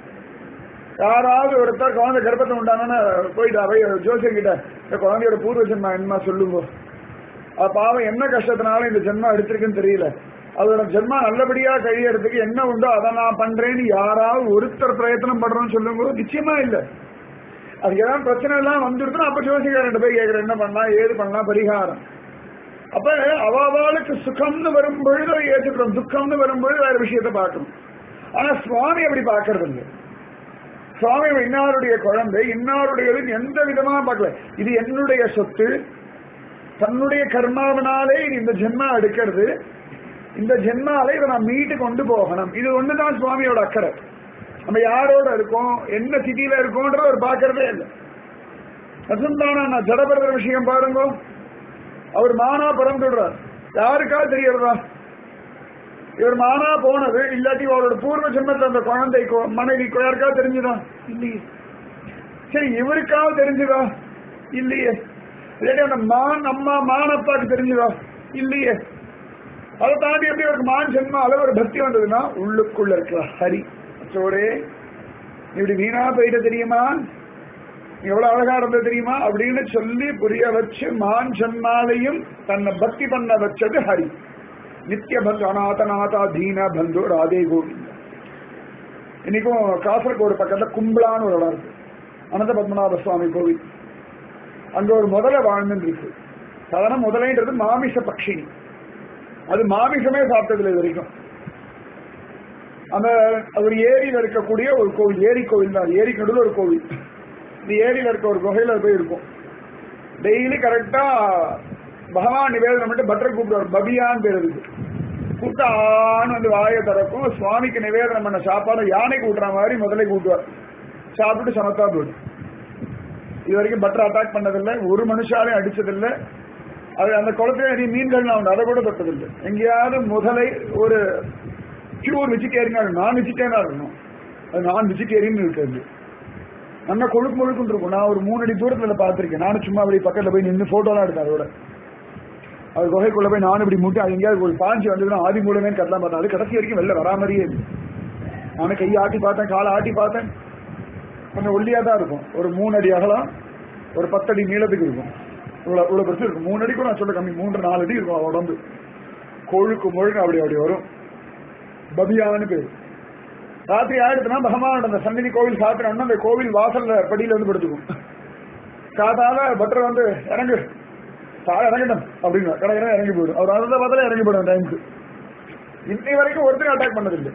யாராவது ஒருத்தர் குழந்தை கர்ப்பத்தை உண்டானோன்னு போயிட்டு அவை ஜோசியர் கிட்ட இந்த குழந்தையோட பூர்வ ஜென்மா என்னமா சொல்லுங்க அது பாவம் என்ன கஷ்டத்தினால இந்த ஜென்மா எடுத்திருக்குன்னு தெரியல அதோட ஜென்மா நல்லபடியா கழியறதுக்கு என்ன உண்டோ அதை நான் பண்றேன்னு யாராவது ஒருத்தர் பிரயத்தனம் பண்றோம்னு சொல்லுங்க நிச்சயமா இல்ல அதுக்கு ஏதாவது பிரச்சனை எல்லாம் வந்துருக்குன்னா அப்ப ஜோசிகாரன் போய் கேட்கிறேன் என்ன பண்ணலாம் ஏது பண்ணலாம் பரிகாரம் அப்ப அவாவாளுக்கு சுகம்னு வரும் பொழுது அதை ஏற்றுக்கிறோம் துக்கம்னு வரும் பொழுது வேற விஷயத்தை பார்க்கணும் ஆனா சுவாமி அப்படி பார்க்கறது இல்லை சுவாமி இன்னாருடைய குழந்தை இன்னாருடையது எந்த விதமா பார்க்கல இது என்னுடைய சொத்து தன்னுடைய கர்மாவினாலே இது இந்த ஜென்மா எடுக்கிறது இந்த ஜென்மாலை இதை நான் மீட்டு கொண்டு போகணும் இது ஒண்ணுதான் சுவாமியோட அக்கறை நம்ம யாரோட இருக்கோம் என்ன சிட்டியில இருக்கோன்றத அவர் பார்க்கறதே இல்லை அசுந்தானா நான் ஜடபரத விஷயம் பாருங்க அவர் மானா பிறந்துடுறார் யாருக்கா தெரியறதா இவர் மானா போனது இல்லாட்டி அவரோட பூர்வ ஜென்மத்தில் அந்த குழந்தைக்கோ மனைவிக்கோ யாருக்கா தெரிஞ்சுதா இல்லையே சரி இவருக்காவது தெரிஞ்சுதா இல்லையே இல்லாட்டி அந்த மான் அம்மா மானப்பாக்கு தெரிஞ்சுதா இல்லையே அதை தாண்டி எப்படி ஒரு மான் ஜென்மால ஒரு பக்தி வந்ததுன்னா உள்ளுக்குள்ள இருக்கிற ஹரி அச்சோடே நீ இப்படி வீணா போயிட்ட தெரியுமா நீ எவ்வளவு அழகா இருந்தது தெரியுமா அப்படின்னு சொல்லி புரிய வச்சு மான் ஜென்மாலையும் தன்னை பக்தி பண்ண வச்சது ஹரி நித்திய பந்து அநாதநாதா தீன பந்து ராதே கோவிந்த இன்னைக்கும் காசர்கோடு பக்கத்துல கும்பலான்னு ஒரு இடம் இருக்கு அனந்த பத்மநாப சுவாமி கோவில் அங்க ஒரு முதல வாழ்ந்துட்டு இருக்கு சாதாரண முதலைன்றது மாமிச பட்சினி அது மாமிசமே சாப்பிட்டதுல இது வரைக்கும் அந்த ஒரு ஏரியில இருக்கக்கூடிய ஒரு கோவில் ஏரி கோவில் தான் ஏரி நடுவில் ஒரு கோவில் இந்த ஏரியில இருக்க ஒரு குகையில அது போய் இருக்கும் டெய்லி கரெக்டா பகவான் நிவேதனம் பண்ணிட்டு பட்டர் கூப்பிடுவார் பபியான்னு பேர் இருக்கு கூப்பிட்டு ஆன்னு வந்து வாயை திறக்கும் சுவாமிக்கு நிவேதனம் பண்ண சாப்பாடு யானைக்கு ஊட்டுற மாதிரி முதல்ல கூட்டுவார் சாப்பிட்டு சமத்தா போயிடும் இது வரைக்கும் பட்டர் அட்டாக் பண்ணதில்லை ஒரு மனுஷாலையும் அடிச்சதில்லை அது அந்த குளத்துல நிறைய மீன்கள்லாம் உண்டு அதை கூட தொட்டதில்லை எங்கேயாவது முதலை ஒரு பியூர் வெஜிடேரியனா நான் வெஜிடேரியனா இருக்கணும் அது நான் வெஜிடேரியன் இருக்கிறது நல்லா கொழுக்கு முழுக்குன்னு இருக்கும் நான் ஒரு மூணு அடி தூரத்துல பார்த்திருக்கேன் நானும் சும்மா அப்படி பக்கத்துல போய் நின்று போட்டோலாம் எடுத்தேன் அதோட அது குகைக்குள்ள போய் நானும் இப்படி முட்டி அது எங்கேயாவது ஒரு பாஞ்சு வந்ததுன்னா ஆதி மூலமே கட்டலாம் பார்த்தேன் அது கடைசி வரைக்கும் வெளில வரா மாதிரியே இல்லை நானும் கையை ஆட்டி பார்த்தேன் காலை ஆட்டி பார்த்தேன் கொஞ்சம் ஒல்லியா தான் இருக்கும் ஒரு மூணு அடி அகலம் ஒரு பத்தடி நீளத்துக்கு இருக்கும் இவ்வளவு இவ்வளவு பெருசு இருக்கும் மூணு அடி கூட நான் சொல்ல கம்மி மூன்று நாலு அடி இருக்கும் உடம்பு கொழுக்கு முழுக்கு அப்படி அப்படி வரும் பபியான்னு பேரு ராத்திரி ஆயிடுச்சுன்னா பகவான் அந்த சந்தினி கோவில் சாத்திரம்னா அந்த கோவில் வாசல்ல படியில வந்து படுத்துக்கும் காதால பட்டர் வந்து இறங்கு தாழ இறங்கட்டும் அப்படின்னு கடை கடை இறங்கி போயிடும் அவர் அந்த பார்த்தாலே இறங்கி போயிடும் டைமுக்கு இன்னை வரைக்கும் ஒருத்தரும் அட்டாக் பண்ணதில்லை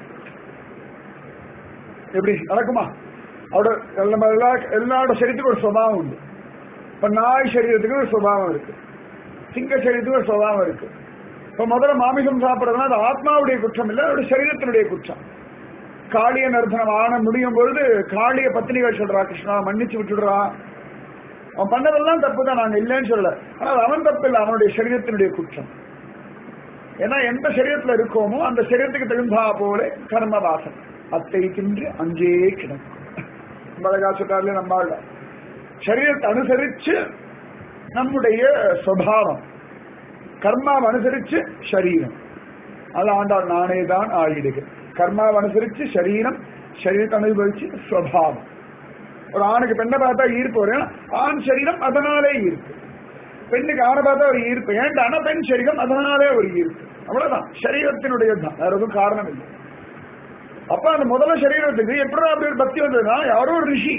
எப்படி நடக்குமா அவரோட நம்ம எல்லா எல்லாரோட சரீரத்துக்கும் ஒரு சுபாவம் உண்டு இப்ப நாய் சரீரத்துக்கு ஒரு சுபாவம் இருக்கு சிங்க சரீரத்துக்கு ஒரு சுபாவம் இருக்கு இப்ப முதல்ல மாமிசம் சாப்பிடுறதுனா அது ஆத்மாவுடைய குற்றம் இல்ல அவருடைய சரீரத்தினுடைய குற்றம் காளிய நர்த்தனம் ஆன முடியும் பொழுது காளிய பத்தினிகள் சொல்றா கிருஷ்ணா மன்னிச்சு விட்டுடுறா அவன் பண்ணதெல்லாம் தப்பு தான் நாங்க இல்லைன்னு சொல்லல ஆனால் அவன் தப்பு இல்லை அவனுடைய சரீரத்தினுடைய குற்றம் ஏன்னா எந்த சரீரத்துல இருக்கோமோ அந்த சரீரத்துக்கு தகுந்தா போல கர்ம வாசம் அத்தை தின்று அஞ்சே கிடக்கும் அழகா சொல்றாருல நம்மாள் சரீரத்தை அனுசரிச்சு நம்முடைய சுவாவம் கர்மாவை அனுசரிச்சு சரீரம் அது ஆண்டாள் நானே தான் ஆயிடுக கர்மாவை அனுசரிச்சு சரீரம் சரீரத்தை அனுபவிச்சு சுவாவம் ஒரு ஆணுக்கு பெண்ணை பார்த்தா ஈர்ப்பு வரும் ஆண் சரீரம் அதனாலே ஈர்ப்பு பெண்ணுக்கு ஆணை பார்த்தா ஒரு ஈர்ப்பு ஏன்டானா பெண் சரீரம் அதனாலே ஒரு ஈர்ப்பு அவ்வளவுதான் சரீரத்தினுடைய தான் வேற எதுவும் காரணம் இல்லை அப்ப அந்த முதல்ல சரீரத்துக்கு எப்படி அப்படி ஒரு பக்தி வந்ததுன்னா யாரோ ஒரு ரிஷி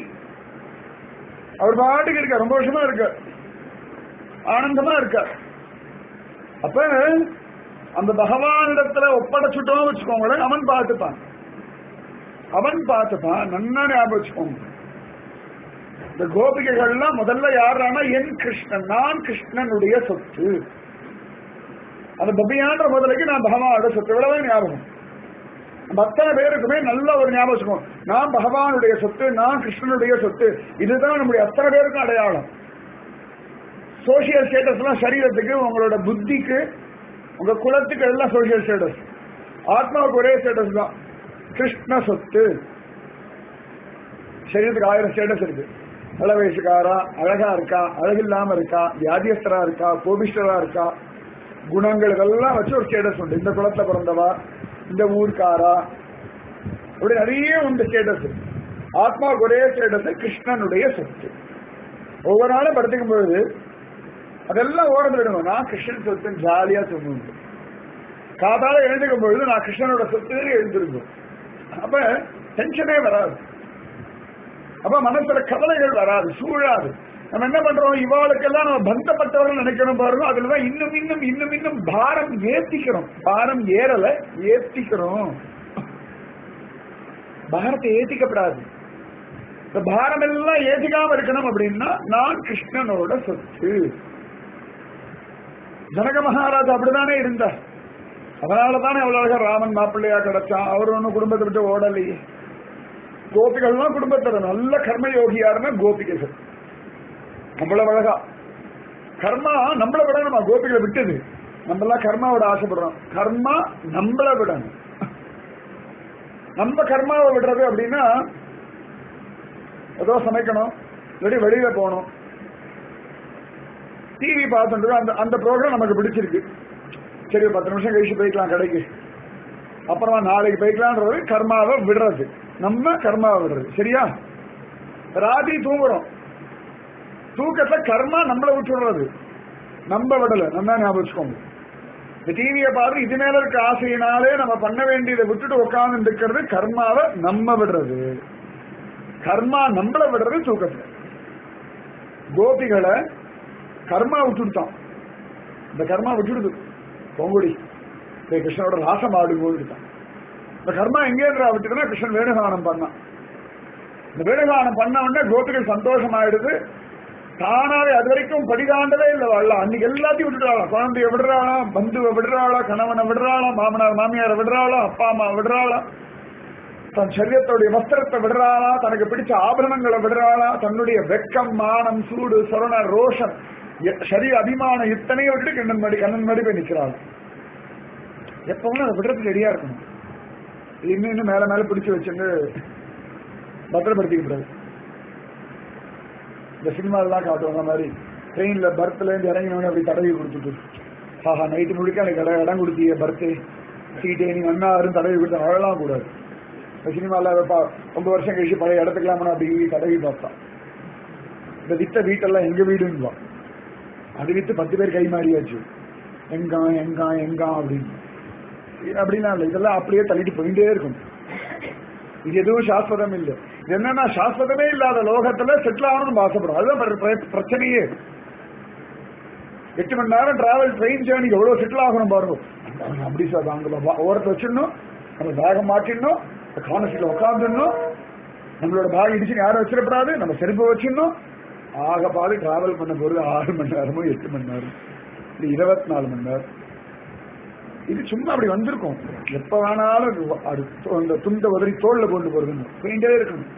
அவர் பாட்டுக்கு இருக்க ரொம்ப வருஷமா இருக்க ஆனந்தமா இருக்க அப்ப அந்த பகவானிடத்துல ஒப்படைச்சுட்டோம் வச்சுக்கோங்களேன் அவன் பார்த்துப்பான் அவன் பார்த்துப்பான் நன்னா ஞாபகம் வச்சுக்கோங்க இந்த கோபிகைகள்லாம் முதல்ல யாரானா என் கிருஷ்ணன் நான் கிருஷ்ணனுடைய சொத்து அந்த பபியான்ற முதலுக்கு நான் பகவானோட சொத்து இவ்வளவு ஞாபகம் நம்ம அத்தனை பேருக்குமே நல்ல ஒரு ஞாபகம் வச்சுக்கோங்க நான் பகவானுடைய சொத்து நான் கிருஷ்ணனுடைய சொத்து இதுதான் நம்முடைய அத்தனை பேருக்கும் அடையாளம் சோசியல் ஸ்டேட்டஸ்லாம் சரீரத்துக்கு உங்களோட புத்திக்கு உங்க குலத்துக்கு எல்லாம் சோசியல் ஸ்டேட்டஸ் ஆத்மாவுக்கு ஒரே ஸ்டேட்டஸ் தான் கிருஷ்ண சொத்து சரீரத்துக்கு ஆயிரம் ஸ்டேட்டஸ் இருக்கு நல்ல வயசுக்காரா அழகா இருக்கா அழகில்லாம இருக்கா வியாதியஸ்தரா இருக்கா கோபிஷ்டரா இருக்கா குணங்கள் இதெல்லாம் வச்சு ஒரு ஸ்டேட்டஸ் உண்டு இந்த குலத்துல பிறந்தவா இந்த ஊர்க்காரா அப்படி நிறைய உண்டு ஸ்டேட்டஸ் ஆத்மாவுக்கு ஒரே ஸ்டேட்டஸ் கிருஷ்ணனுடைய சொத்து ஒவ்வொரு நாளும் படுத்துக்கும் பொழுது அதெல்லாம் ஓரந்து விடணும் நான் கிருஷ்ணன் சொத்துன்னு ஜாலியா தூங்குங்க காதால எழுந்துக்கும் பொழுது நான் கிருஷ்ணனோட சொத்து எழுந்திருக்கும் அப்ப டென்ஷனே வராது அப்ப மனசுல கவலைகள் வராது சூழாது நம்ம என்ன பண்றோம் இவாளுக்கெல்லாம் நம்ம பந்தப்பட்டவர்கள் நினைக்கணும் பாருங்க அதுலதான் இன்னும் இன்னும் இன்னும் இன்னும் பாரம் ஏத்திக்கிறோம் பாரம் ஏறல ஏத்திக்கிறோம் பாரத்தை ஏத்திக்கப்படாது இந்த பாரம் எல்லாம் ஏத்திக்காம இருக்கணும் அப்படின்னா நான் கிருஷ்ணனோட சொத்து ஜனக மகாராஜா அப்படிதானே இருந்தார் அதனாலதானே அவ்வளவு அழகா ராமன் மாப்பிள்ளையா கிடைச்சான் அவர் ஒன்னும் குடும்பத்தை விட்டு ஓடலையே கோபிகள்லாம் குடும்பத்துல நல்ல கர்மயோகியாருன்னா கோபிகைகள் அவ்வளவு அழகா கர்மா நம்மள விடணுமா கோபிகளை விட்டது நம்ம எல்லாம் கர்மாவோட ஆசைப்படுறோம் கர்மா நம்மள விடணும் நம்ம கர்மாவை விடுறது அப்படின்னா ஏதோ சமைக்கணும் இல்லாட்டி வெளியில போகணும் டிவி பார்த்துட்டு அந்த அந்த ப்ரோக்ராம் நமக்கு பிடிச்சிருக்கு சரி ஒரு பத்து நிமிஷம் கழிச்சு போய்க்கலாம் கடைக்கு அப்புறமா நாளைக்கு போய்க்கலான்றது கர்மாவை விடுறது நம்ம கர்மாவை விடுறது சரியா ராத்திரி தூங்குறோம் தூக்கத்துல கர்மா நம்மள விட்டுடுறது நம்ம விடல நம்ம ஞாபகம் வச்சுக்கோங்க இந்த டிவியை பார்த்து இது மேல இருக்க ஆசையினாலே நம்ம பண்ண வேண்டியதை விட்டுட்டு உட்கார்ந்து இருக்கிறது கர்மாவை நம்ம விடுறது கர்மா நம்மள விடுறது தூக்கத்துல கோபிகளை கர்மா விட்டுட்டான் இந்த கர்மா விட்டுடுது பொங்குடி கிருஷ்ணனோட ராசம் ஆடும்போது இந்த கர்மா எங்கேன்றா விட்டுதுன்னா கிருஷ்ணன் வேணுகானம் பண்ணான் இந்த வேணுகானம் பண்ண உடனே கோபிகள் சந்தோஷம் ஆயிடுது தானாவே அது வரைக்கும் படிதாண்டவே இல்லை வாழ அன்னைக்கு எல்லாத்தையும் விட்டுட்டாளா குழந்தைய விடுறாளா பந்துவை விடுறாளா கணவனை விடுறாளா மாமனார் மாமியாரை விடுறாளா அப்பா அம்மா விடுறாளா தன் சரீரத்துடைய வஸ்திரத்தை விடுறாளா தனக்கு பிடிச்ச ஆபரணங்களை விடுறாளா தன்னுடைய வெக்கம் மானம் சூடு சொரண ரோஷன் சரீர அபிமானம் இத்தனையும் விட்டுட்டு கண்ணன் மடி கண்ணன் மடி போய் நிக்கிறாள் எப்பவும் அதை விடுறதுக்கு ரெடியா இருக்கணும் இன்னும் இன்னும் மேல மேல பிடிச்சு வச்சுட்டு பத்திரப்படுத்திக்க கூடாது இந்த சினிமாலாம் காட்டுவாங்க மாதிரி ட்ரெயின்ல பர்த்ல இருந்து இறங்கினவனே அப்படி தடவி கொடுத்துட்டு ஆஹா நைட்டு முழுக்க எனக்கு இடம் இடம் கொடுத்தீங்க பர்த்து சீட்டே நீ அண்ணா அரும் தடவி கொடுத்து அழலாம் கூடாது இந்த சினிமால வைப்பா ரொம்ப வருஷம் கழிச்சு பழைய இடத்துக்கலாமா அப்படி தடவி பார்த்தான் இந்த வித்த வீட்டெல்லாம் எங்க வீடுன்னு அது வித்து பத்து பேர் கை மாறியாச்சு எங்கா எங்கா எங்கா அப்படின்னு இது அப்படிலாம் இல்லை இதெல்லாம் அப்படியே தள்ளிட்டு போயிட்டே இருக்கும் இது எதுவும் சாஸ்வதம் இல்லை இது என்னன்னா சாஸ்வதமே இல்லாத லோகத்துல செட்டில் ஆகணும்னு ஆசைப்படும் அதுதான் பிர- பிர- பிரச்சனையே எட்டு மணி நேரம் டிராவல் ட்ரெயின் ஜேர்னி எவ்வளவு செட்டில் ஆகணும் பாருங்க அவங்க அப்படி சார் அங்க ஓரத்தை வச்சிடணும் நம்ம பேகம் மாட்டிடணும் கானஸ்டில் உட்காந்துடணும் நம்மளோட பேக் இடிச்சு யாரும் வச்சிடப்படாது நம்ம செருப்பு வச்சிடணும் ஆக பாதி டிராவல் பண்ண போறது ஆறு மணி நேரமோ எட்டு மணி நேரம் இது இருபத்தி நாலு மணி நேரம் இது சும்மா அப்படி வந்திருக்கும் எப்ப வேணாலும் அது அது அந்த துண்டை உதறி தோல்ல கொண்டு போறது போயிட்டே இருக்கணும்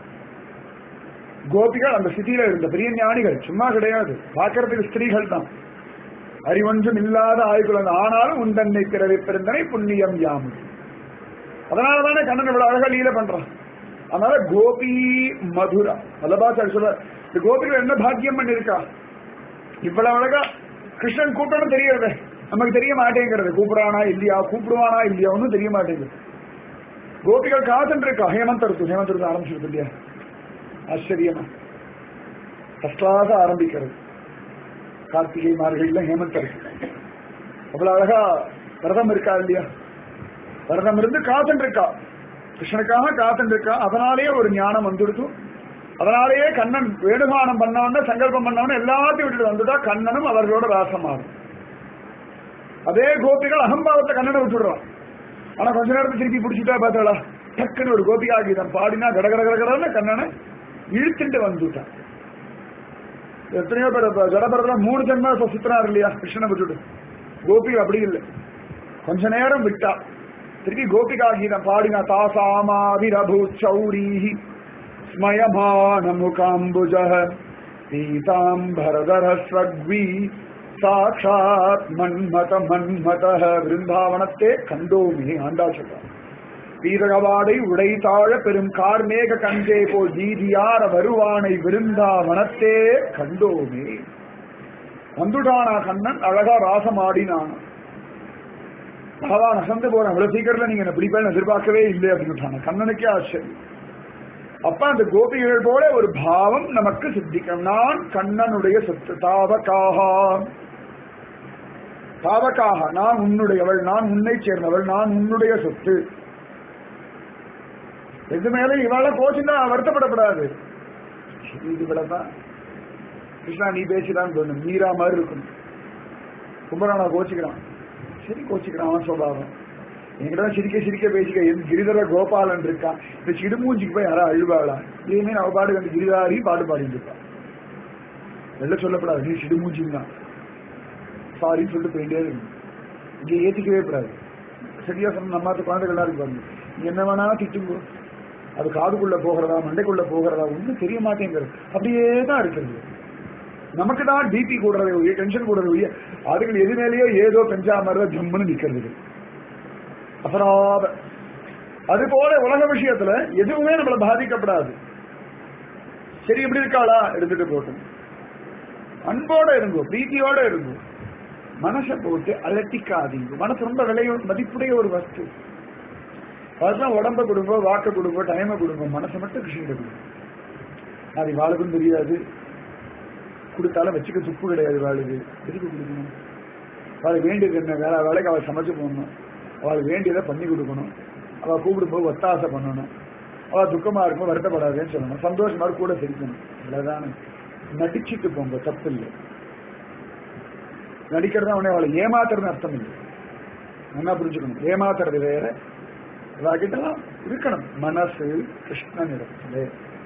கோபிகள் அந்த சிட்டியில இருந்த பெரிய ஞானிகள் சும்மா கிடையாது பார்க்கறதுக்கு ஸ்திரீகள் தான் அறிவொன்றும் இல்லாத ஆய்வுகள் ஆனாலும் உண்டன்னை பிறவி பிறந்தனை புண்ணியம் யாமு அதனாலதானே கண்ணன் இவ்வளவு அழகா லீல பண்றான் அதனால கோபி மதுரா வல்லபாச்சாரி சொல்ற இந்த கோபிகள் என்ன பாக்கியம் பண்ணிருக்கா இவ்வளவு அழகா கிருஷ்ணன் கூப்பிடணும் தெரியறதே நமக்கு தெரிய மாட்டேங்கிறது கூப்பிடானா இல்லையா கூப்பிடுவானா இல்லையா ஒன்றும் தெரிய மாட்டேங்குது கோபிகள் காத்துட்டு இருக்கா ஹேமந்த் ருத்து ஹேமந்த் ருத்து ஆரம்பிச்சிருக்கு இல்லையா ஆச்சரியமா ஃபர்ஸ்ட் கிளாஸ் ஆரம்பிக்கிறது கார்த்திகை மார்கழியில ஹேமந்த் இருக்கு அவ்வளவு அழகா விரதம் இருக்கா இல்லையா விரதம் இருந்து காத்துட்டு இருக்கா கிருஷ்ணனுக்காக காத்துட்டு இருக்கா அதனாலேயே ஒரு ஞானம் வந்துடுத்து அதனாலேயே கண்ணன் வேணுகானம் பண்ணவன சங்கல்பம் பண்ணவன எல்லாத்தையும் விட்டுட்டு வந்துட்டா கண்ணனும் அவர்களோட ராசமாகும் அதே கோபிகள் அகம்பாவத்தை கண்ணனை விட்டுடுறான் ஆனா கொஞ்ச நேரத்துக்கு திருப்பி பிடிச்சிட்டா பார்த்தாளா டக்குன்னு ஒரு கோபிகா கீதம் பாடினா கடகட கடகடன்னு கண்ணனை இழுத்துட்டு வந்துட்டான் எத்தனையோ பேர் இப்ப ஜடபரத்துல மூணு ஜென்ம இப்ப சுத்தினார் இல்லையா கிருஷ்ணனை விட்டுட்டு கோபி அப்படி இல்லை கொஞ்ச நேரம் விட்டா திருப்பி கோபிகா கீதம் பாடினா தாசாமாவிரபூ சௌரி ஸ்மயமான முகாம்புஜ பீதாம்பரதர ஸ்வக்வி சாட்சாத் மன்மத மன்மத விருந்தாவனத்தே கண்டோமே ஆண்டா சொல்றான் வீரகவாடை உடைத்தாழ பெரும் கார்மேக கஞ்சே போல் வீதியார வருவானை விருந்தாவனத்தே கண்டோமே வந்துட்டானா கண்ணன் அழகா ராசமாடினான் பகவான் அசந்து போறேன் இவ்வளவு சீக்கிரத்துல நீங்க என்ன பிடிப்பேன்னு எதிர்பார்க்கவே இல்லை அப்படின்னு கண்ணனுக்கே ஆச்சரியம் அப்ப அந்த கோபிகள் போல ஒரு பாவம் நமக்கு சித்திக்கும் நான் கண்ணனுடைய சொத்து தாவகாக தாவகாக நான் உன்னுடையவள் நான் உன்னை சேர்ந்தவள் நான் உன்னுடைய சொத்து எது மேல இவாள கோச்சுன்னா வருத்தப்படப்படாது சரி, இது இவ்வளவுதான் கிருஷ்ணா நீ பேசிதான் தோணும் மீரா மாதிரி இருக்கணும் கும்பரானா கோச்சிக்கிறான் சரி கோச்சிக்கிறான் அவன் சுவாவம் என்கிட்ட சிரிக்க சிரிக்க பேசிக்க என் கிரிதர கோபாலன் இருக்கான் இந்த சிடுமூஞ்சிக்கு போய் யாரா அழுவாளா இனிமே அவ பாடு அந்த கிரிதாரி பாடு பாடிட்டு இருப்பான் வெளில சொல்லப்படாது நீ சிடுமூஞ்சின்னு தான் சாரின்னு சொல்லிட்டு போயிட்டே இருக்கு இங்க ஏத்திக்கவே கூடாது சரியா சொன்ன நம்ம குழந்தைகள் எல்லாரும் பாருங்க நீ என்ன வேணா திட்டுங்கோ அது காதுக்குள்ள போகிறதா மண்டைக்குள்ள போகிறதா ஒன்றும் தெரிய மாட்டேங்கிறது அப்படியே தான் இருக்கிறது நமக்கு தான் பிபி கூடுறது ஒழிய டென்ஷன் கூடுறது ஒழிய அதுகள் எது மேலேயோ ஏதோ பெஞ்சா மாதிரி ஜம்முன்னு நிக்கிறது அபராத அது போல உலக விஷயத்துல எதுவுமே நம்மள பாதிக்கப்படாது சரி எப்படி இருக்காளா எடுத்துட்டு போட்டும் அன்போட இருங்கோ பிரீத்தியோட இருங்கோ மனசை போட்டு அலட்டிக்காதீங்க மனசு ரொம்ப விலையோ மதிப்புடைய ஒரு வஸ்து அதெல்லாம் உடம்ப கொடுங்க வாக்க கொடுங்க டைமை கொடுங்க மனசை மட்டும் கிருஷ்ணன் கொடுங்க அது வாளுக்கும் தெரியாது கொடுத்தாலும் வச்சுக்க துப்பு கிடையாது வாளுக்கு எதுக்கு கொடுக்கணும் அவளுக்கு வேண்டியது என்ன வேலை வேலைக்கு அவள் சமைச்சு போடணும் அவளுக்கு வேண்டியதை பண்ணி கொடுக்கணும் அவள் கூப்பிடும்போது ஒத்தாசை பண்ணணும் அவள் துக்கமா இருக்கும் வருத்தப்படாதுன்னு சொல்லணும் சந்தோஷமா இருக்கு, கூட சிரிக்கணும் இவ்வளவுதானே நடிச்சுட்டு போங்க தப்பு இல்லை நடிக்கிறது அவனை அவளை ஏமாத்துறது அர்த்தம் இல்லை நல்லா புரிஞ்சுக்கணும் ஏமாத்துறது வேற இவாகிட்டலாம் இருக்கணும் மனசு கிருஷ்ணன் இடத்துல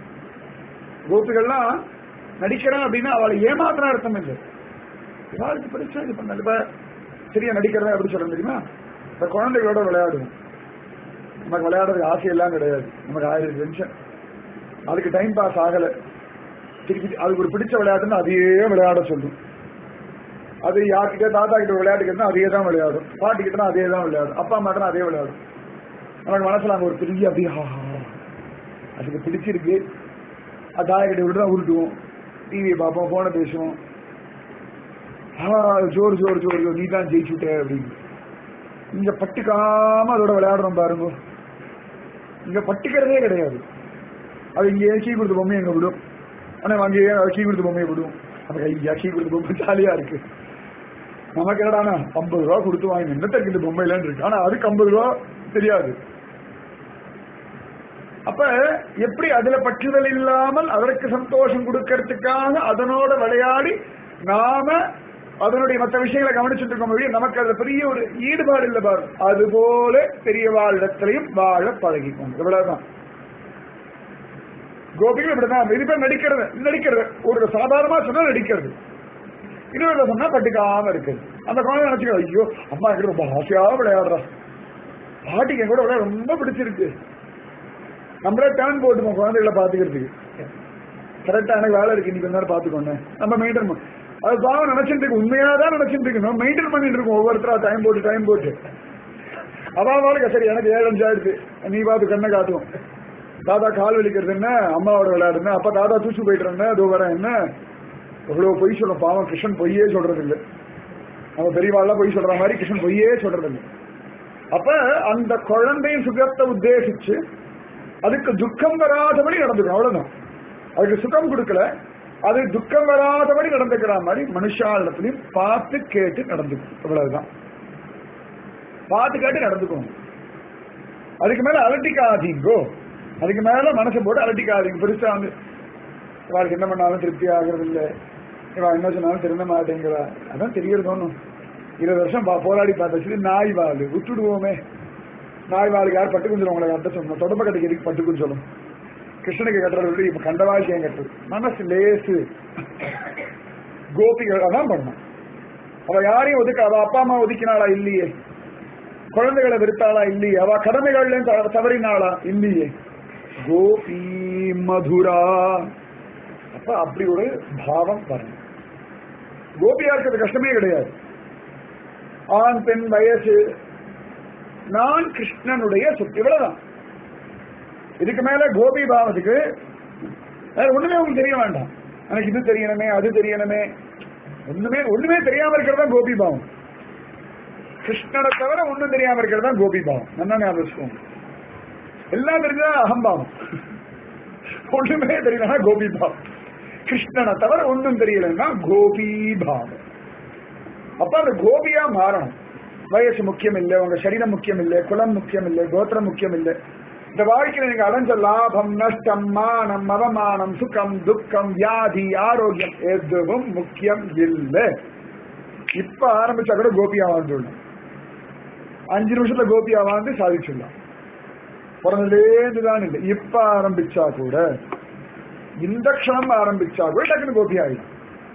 கோபிகள்லாம் நடிக்கிறான் அப்படின்னா அவளை ஏமாத்துற அர்த்தம் இல்லை இவாளுக்கு படிச்சா இது பண்ணல இப்ப சரியா நடிக்கிறதா எப்படி சொல்ல தெரியுமா இப்ப குழந்தைகளோட விளையாடுவோம் நமக்கு விளையாடுறதுக்கு ஆசையெல்லாம் கிடையாது நமக்கு ஆயிரம் டென்ஷன் அதுக்கு டைம் பாஸ் ஆகல திருப்பி அதுக்கு ஒரு பிடிச்ச விளையாட்டுன்னு அதையே விளையாட சொல்லும் அது யார்கிட்ட தாத்தா கிட்ட விளையாட்டுக்கிட்டா அதே தான் விளையாடும் பாட்டி கிட்டனா அதே தான் விளையாடும் அப்பா அம்மாட்டனா அதே விளையாடும் நமக்கு மனசுல அங்க ஒரு பெரிய அப்படியே ஆஹா அதுக்கு பிடிச்சிருக்கு அது தாயா கிட்ட விட்டு தான் உருட்டுவோம் டிவியை பார்ப்போம் போனை பேசுவோம் ஆ ஜோர் ஜோர் ஜோர் ஜோர் நீ தான் ஜெயிச்சுட்ட அப்படின்னு இங்க பட்டுக்காம அதோட விளையாடுறோம் பாருங்க இங்க பட்டுக்கிறதே கிடையாது அது இங்கே கீ கொடுத்த பொம்மை எங்க விடும் ஆனா அங்கேயே கீ கொடுத்த பொம்மையை விடும் அந்த கையா கீ கொடுத்த பொம்மை ஜாலியா இருக்கு நமக்கு என்னடானா ஐம்பது ரூபா கொடுத்து வாங்கி என்ன தருக்கு பொம்மையிலன்னு இருக்கு ஆனா அதுக்கு ஐம்பது ரூபா தெரியாது அப்ப எப்படி அதுல பற்றுதல் இல்லாமல் அதற்கு சந்தோஷம் கொடுக்கறதுக்காக அதனோட விளையாடி நாம அதனுடைய மற்ற விஷயங்களை கவனிச்சுட்டு இருக்க முடியும் நமக்கு அதுல பெரிய ஒரு ஈடுபாடு இல்லை பாரு அதுபோல பெரியவாளிடத்திலையும் வாழ பழகிக்கோங்க இவ்வளவுதான் கோபிகள் இப்படிதான் இது பேர் நடிக்கிறது நடிக்கிறது ஒரு சாதாரணமா சொன்னா நடிக்கிறது இன்னொரு சொன்னா பட்டுக்காம இருக்குது அந்த குழந்தை நினைச்சுக்கோ ஐயோ அம்மா எனக்கு ரொம்ப ஆசையா விளையாடுறா பாட்டிக்கு என் கூட விளையாட ரொம்ப பிடிச்சிருக்கு நம்மளே டேர்ன் போட்டுப்போம் குழந்தைகளை பாத்துக்கிறதுக்கு கரெக்டா எனக்கு வேலை இருக்கு இன்னைக்கு கொஞ்ச நேரம் பாத்துக்கோங்க நம்ம மெயின்டைன் அது பாவம் நினைச்சிட்டு இருக்கு உண்மையா தான் நினைச்சிட்டு இருக்கணும் மெயின்டைன் பண்ணிட்டு இருக்கோம் ஒவ்வொருத்தரா டைம் போட்டு டைம் போட்டு அதான் சரி எனக்கு ஏழு அஞ்சு ஆயிடுச்சு நீ பார்த்து கண்ணை காட்டுவோம் தாத்தா கால் வலிக்கிறது என்ன அம்மாவோட விளையாடுங்க அப்ப தாத்தா தூச்சு போயிட்டு இருந்தேன் அதோ வரேன் என்ன எவ்வளவு பொய் சொல்றோம் பாவம் கிருஷ்ணன் பொய்யே சொல்றது இல்லை நம்ம பெரியவாள்லாம் பொய் சொல்ற மாதிரி கிருஷ்ணன் பொய்யே சொல்றது இல்லை அப்ப அந்த குழந்தையின் சுகத்தை உத்தேசிச்சு அதுக்கு துக்கம் வராதபடி நடந்துக்கணும் அவ்வளவுதான் அதுக்கு சுகம் கொடுக்கல அது துக்கம் வராதபடி நடந்துக்கிற மாதிரி மனுஷாலத்திலையும் பார்த்து கேட்டு நடந்துக்கணும் அவ்வளவுதான் பார்த்து கேட்டு நடந்துக்கணும் அதுக்கு மேல அலட்டிக்காதீங்கோ அதுக்கு மேல மனசை போட்டு அலட்டிக்காதீங்க பெருசா வந்து இவாளுக்கு என்ன பண்ணாலும் திருப்தி ஆகிறது இல்ல இவா என்ன சொன்னாலும் திருந்த மாட்டேங்கிறா அதான் தெரியறது ஒண்ணும் இருபது வருஷம் பா- போராடி பார்த்தாச்சு நாய் வாழ் விட்டுடுவோமே நாய் வாழ்க்கை யார் பட்டு குஞ்சு உங்களை கட்ட சொன்னோம் தொடப்ப கட்டுக்கு எதுக்கு பட்டு குஞ்சு சொல்லும் கிருஷ்ணனுக்கு கட்டுறது விட இப்ப கண்ட வாழ்க்கை ஏன் கட்டுறது மனசு லேசு கோபிகள் அதான் பண்ணணும் அவ யாரையும் ஒதுக்க அவ அப்பா அம்மா ஒதுக்கினாளா இல்லையே குழந்தைகளை வெறுத்தாளா இல்லையே அவ கடமைகள்ல த- தவறினாளா இல்லையே கோபி மதுரா அப்ப அப்படி ஒரு பாவம் வரணும் கோபியா இருக்கிறது கஷ்டமே கிடையாது ஆண் பெண் வயசு நான் கிருஷ்ணனுடைய சொத்து இவ்வளவுதான் இதுக்கு மேல கோபி பாவத்துக்கு வேற ஒண்ணுமே உங்களுக்கு தெரிய வேண்டாம் எனக்கு இது தெரியணுமே அது தெரியணுமே ஒண்ணுமே ஒண்ணுமே தெரியாம இருக்கிறது தான் கோபி பாவம் கிருஷ்ணனை தவிர ஒண்ணும் தெரியாம இருக்கிறது தான் கோபி பாவம் நல்லா ஞாபகம் வச்சுக்கோங்க. எல்லாம் தெரிஞ்சா அகம்பாவம் ஒண்ணுமே தெரியலன்னா கோபி பாவம் கிருஷ்ணனை தவிர ஒண்ணும் தெரியலன்னா கோபி பாவம் அப்ப அந்த கோபியா மாறணும் வயசு முக்கியம் இல்லை உங்க சரீரம் முக்கியம் இல்லை குலம் முக்கியம் இல்லை கோத்திரம் முக்கியம் இல்லை இந்த வாழ்க்கையில நீங்க அடைஞ்ச லாபம் நஷ்டம் மானம் அவமானம் சுகம் துக்கம் வியாதி ஆரோக்கியம் எதுவும் முக்கியம் இல்லை இப்ப ஆரம்பிச்சா கூட கோபியா வாழ்ந்துடலாம் அஞ்சு நிமிஷத்துல கோபியா வாழ்ந்து சாதிச்சுடலாம் பிறந்ததுலேருந்து இல்லை இப்ப ஆரம்பிச்சா கூட இந்த க்ஷணம் ஆரம்பிச்சா கூட டக்குனு கோபி ஆயிடும்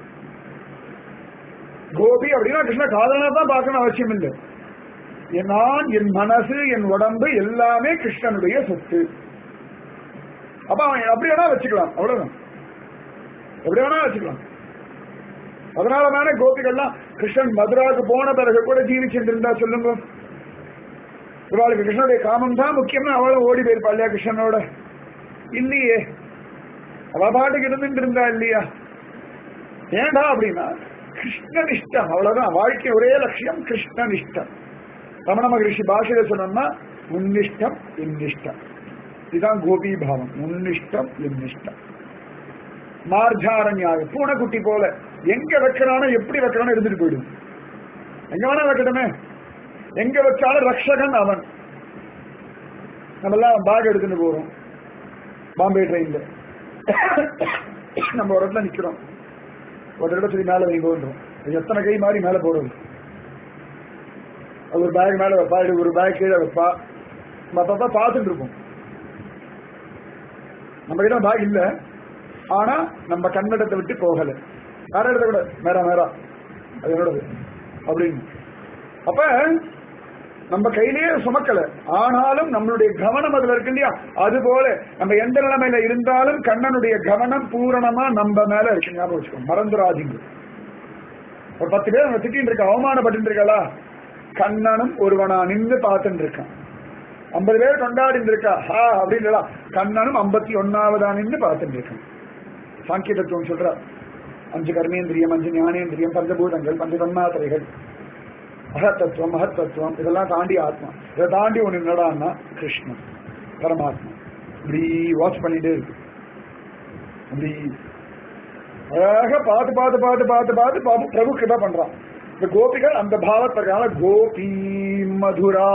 கோபி அப்படின்னா கிருஷ்ண காதலனா தான் பார்க்கணும் அவசியம் இல்லை என் நான் என் மனசு என் உடம்பு எல்லாமே கிருஷ்ணனுடைய சொத்து அப்ப அவன் அப்படி வேணா வச்சுக்கலாம் அவ்வளவுதான் எப்படி வேணா வச்சுக்கலாம் அதனால தானே கோபிகள்லாம் கிருஷ்ணன் மதுராவுக்கு போன பிறகு கூட ஜீவிச்சுட்டு இருந்தா சொல்லுங்க இவாளுக்கு கிருஷ்ணனுடைய காமம் தான் முக்கியம்னு அவளும் ஓடி போயிருப்பா இல்லையா கிருஷ்ணனோட இல்லையே அவ பாட்டுக்கு இருந்துட்டு இருந்தா இல்லையா ஏன்டா அப்படின்னா கிருஷ்ணனிஷ்டம் அவ்வளவுதான் வாழ்க்கை ஒரே லட்சியம் கிருஷ்ணனிஷ்டம் ரமண மகரிஷி பாஷையில சொன்னோம்னா உன்னிஷ்டம் என்னிஷ்டம் இதுதான் கோபி பாவம் உன்னிஷ்டம் என்னிஷ்டம் மார்ஜாரண்யாக பூனைக்குட்டி போல எங்க வைக்கிறானோ எப்படி வைக்கிறானோ இருந்துட்டு போயிடும் எங்க வேணா வைக்கட்டுமே எங்க வச்சாலும் ரக்ஷகன் அவன் நம்ம எல்லாம் பேக் எடுத்துட்டு போறோம் பாம்பே ட்ரெயின்ல நம்ம ஒரு இடத்துல நிக்கிறோம் ஒரு இடத்துல சரி மேல வைங்கோன்றோம் அது எத்தனை கை மாறி மேல போடுறது அது ஒரு பேக் மேல வைப்பா இது ஒரு பேக் கீழே வைப்பா நம்ம அப்பப்ப பார்த்துட்டு இருப்போம் நம்ம கிட்ட பேக் இல்ல ஆனா நம்ம கண்ணடத்தை விட்டு போகல வேற இடத்த கூட மேரா மேரா அது என்னோடது அப்படின்னு அப்ப நம்ம கையிலேயே சுமக்கல ஆனாலும் நம்மளுடைய கவனம் அதுல இருக்கு இல்லையா அது போல நம்ம எந்த நிலைமையில இருந்தாலும் கண்ணனுடைய கவனம் பூரணமா நம்ம மேல இருக்கு ஞாபகம் வச்சுக்கோங்க மறந்துடாதீங்க ஒரு பத்து பேர் நம்ம திட்டின்னு இருக்க அவமானப்பட்டு இருக்காளா கண்ணனும் ஒருவனா நின்று பார்த்துட்டு இருக்கான் ஐம்பது பேர் கொண்டாடி இருக்கா ஹா அப்படின்னு கண்ணனும் ஐம்பத்தி ஒன்னாவதா நின்று பார்த்துட்டு இருக்கான் சாங்கிய தத்துவம் சொல்றா அஞ்சு கர்மேந்திரியம் அஞ்சு ஞானேந்திரியம் பஞ்சபூதங்கள் பஞ்ச தன்மாத்திரைகள் அகத்தத்துவம் மகத்தத்துவம் இதெல்லாம் தாண்டி ஆத்மா இதை தாண்டி ஒண்ணு என்னடான்னா கிருஷ்ணன் பரமாத்மா இப்படி வாட்ச் பண்ணிட்டே இருக்கு அப்படி அழகா பார்த்து பார்த்து பார்த்து பார்த்து பார்த்து பாபு பிரபு கிருபா பண்றான் இந்த கோபிகள் அந்த பாவத்திற்கான கோபி மதுரா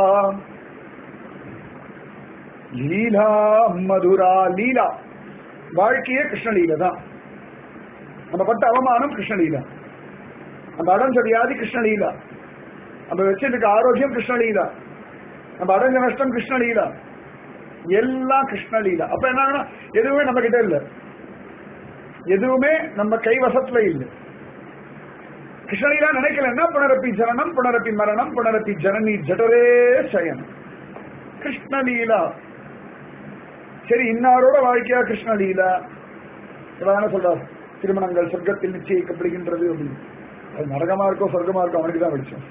லீலா மதுரா லீலா வாழ்க்கையே கிருஷ்ணலீல தான் நம்ம பட்ட அவமானம் கிருஷ்ணலீலா நம்ம அடைஞ்ச வியாதி கிருஷ்ணலீலா நம்ம வச்சிருக்க ஆரோக்கியம் கிருஷ்ணலீலா நம்ம அடைஞ்ச நஷ்டம் கிருஷ்ணலீலா எல்லாம் கிருஷ்ணலீலா அப்ப என்ன எதுவுமே நம்ம கிட்ட இல்ல எதுவுமே நம்ம கைவசத்துல இல்லை கிருஷ்ணலீலா நினைக்கலன்னா புனரப்பி ஜனனம் புனரப்பி மரணம் புனரப்பி ஜனனி ஜடரே சயனம் கிருஷ்ணலீலா சரி இன்னாரோட வாழ்க்கையா கிருஷ்ணலீலா இவதான சொல்றார் திருமணங்கள் சொர்க்கத்தில் நிச்சயிக்கப்படுகின்றது அப்படின்னு அது நரகமா இருக்கோ சொர்க்கமா இருக்கோ அவனுக்கு தான் வெளிச்சம்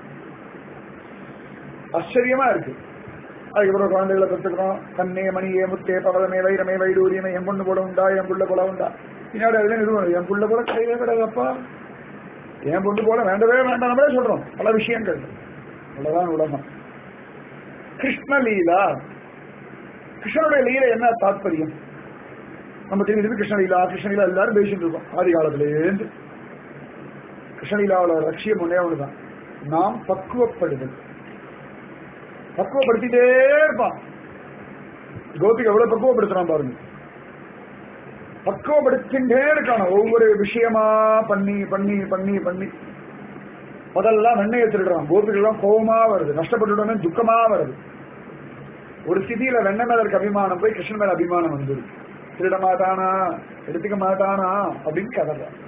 ஆச்சரியமா இருக்கு அதுக்கப்புறம் குழந்தைகளை பெற்றுக்கிறோம் கண்ணே மணியே முத்தே பவளமே வைரமே வைடூரியமே என் பொண்ணு போல உண்டா என் புள்ள போல உண்டா பின்னாடி அதுல நிறுவனம் என் புள்ள போல கிடையவே கிடையாதுப்பா என் பொண்ணு போல வேண்டவே வேண்டாம் நம்மளே சொல்றோம் பல விஷயங்கள் அவ்வளவுதான் உலகம் கிருஷ்ணலீலா கிருஷ்ணனுடைய லீலை என்ன தாத்பரியம் நம்ம திரும்பி திரும்பி கிருஷ்ணலீலா கிருஷ்ணலீலா எல்லாரும் பேசிட்டு இருக்கோம் ஆதி காலத்திலேருந்து கிருஷ்ணலீலாவோட லட்சியம் ஒன்னே ஒண்ணுதான் நாம் பக்குவப்படுதல் பக்குவப்படுத்திட்டே இருப்பான் கோபிக்கு எவ்வளவு பக்குவப்படுத்துறான் பாருங்க பக்குவப்படுத்திட்டே இருக்கான ஒவ்வொரு விஷயமா பண்ணி பண்ணி பண்ணி பண்ணி முதல்ல வெண்ணையை திருடுறான் கோபிகள்லாம் கோபமா வருது நஷ்டப்பட்டுடனே துக்கமா வருது ஒரு ஸ்திதியில வெண்ணெய் மேல இருக்க அபிமானம் போய் கிருஷ்ணன் மேல அபிமானம் வந்துரு திருட மாட்டானா எடுத்துக்க மாட்டானா அப்படின்னு கதறான்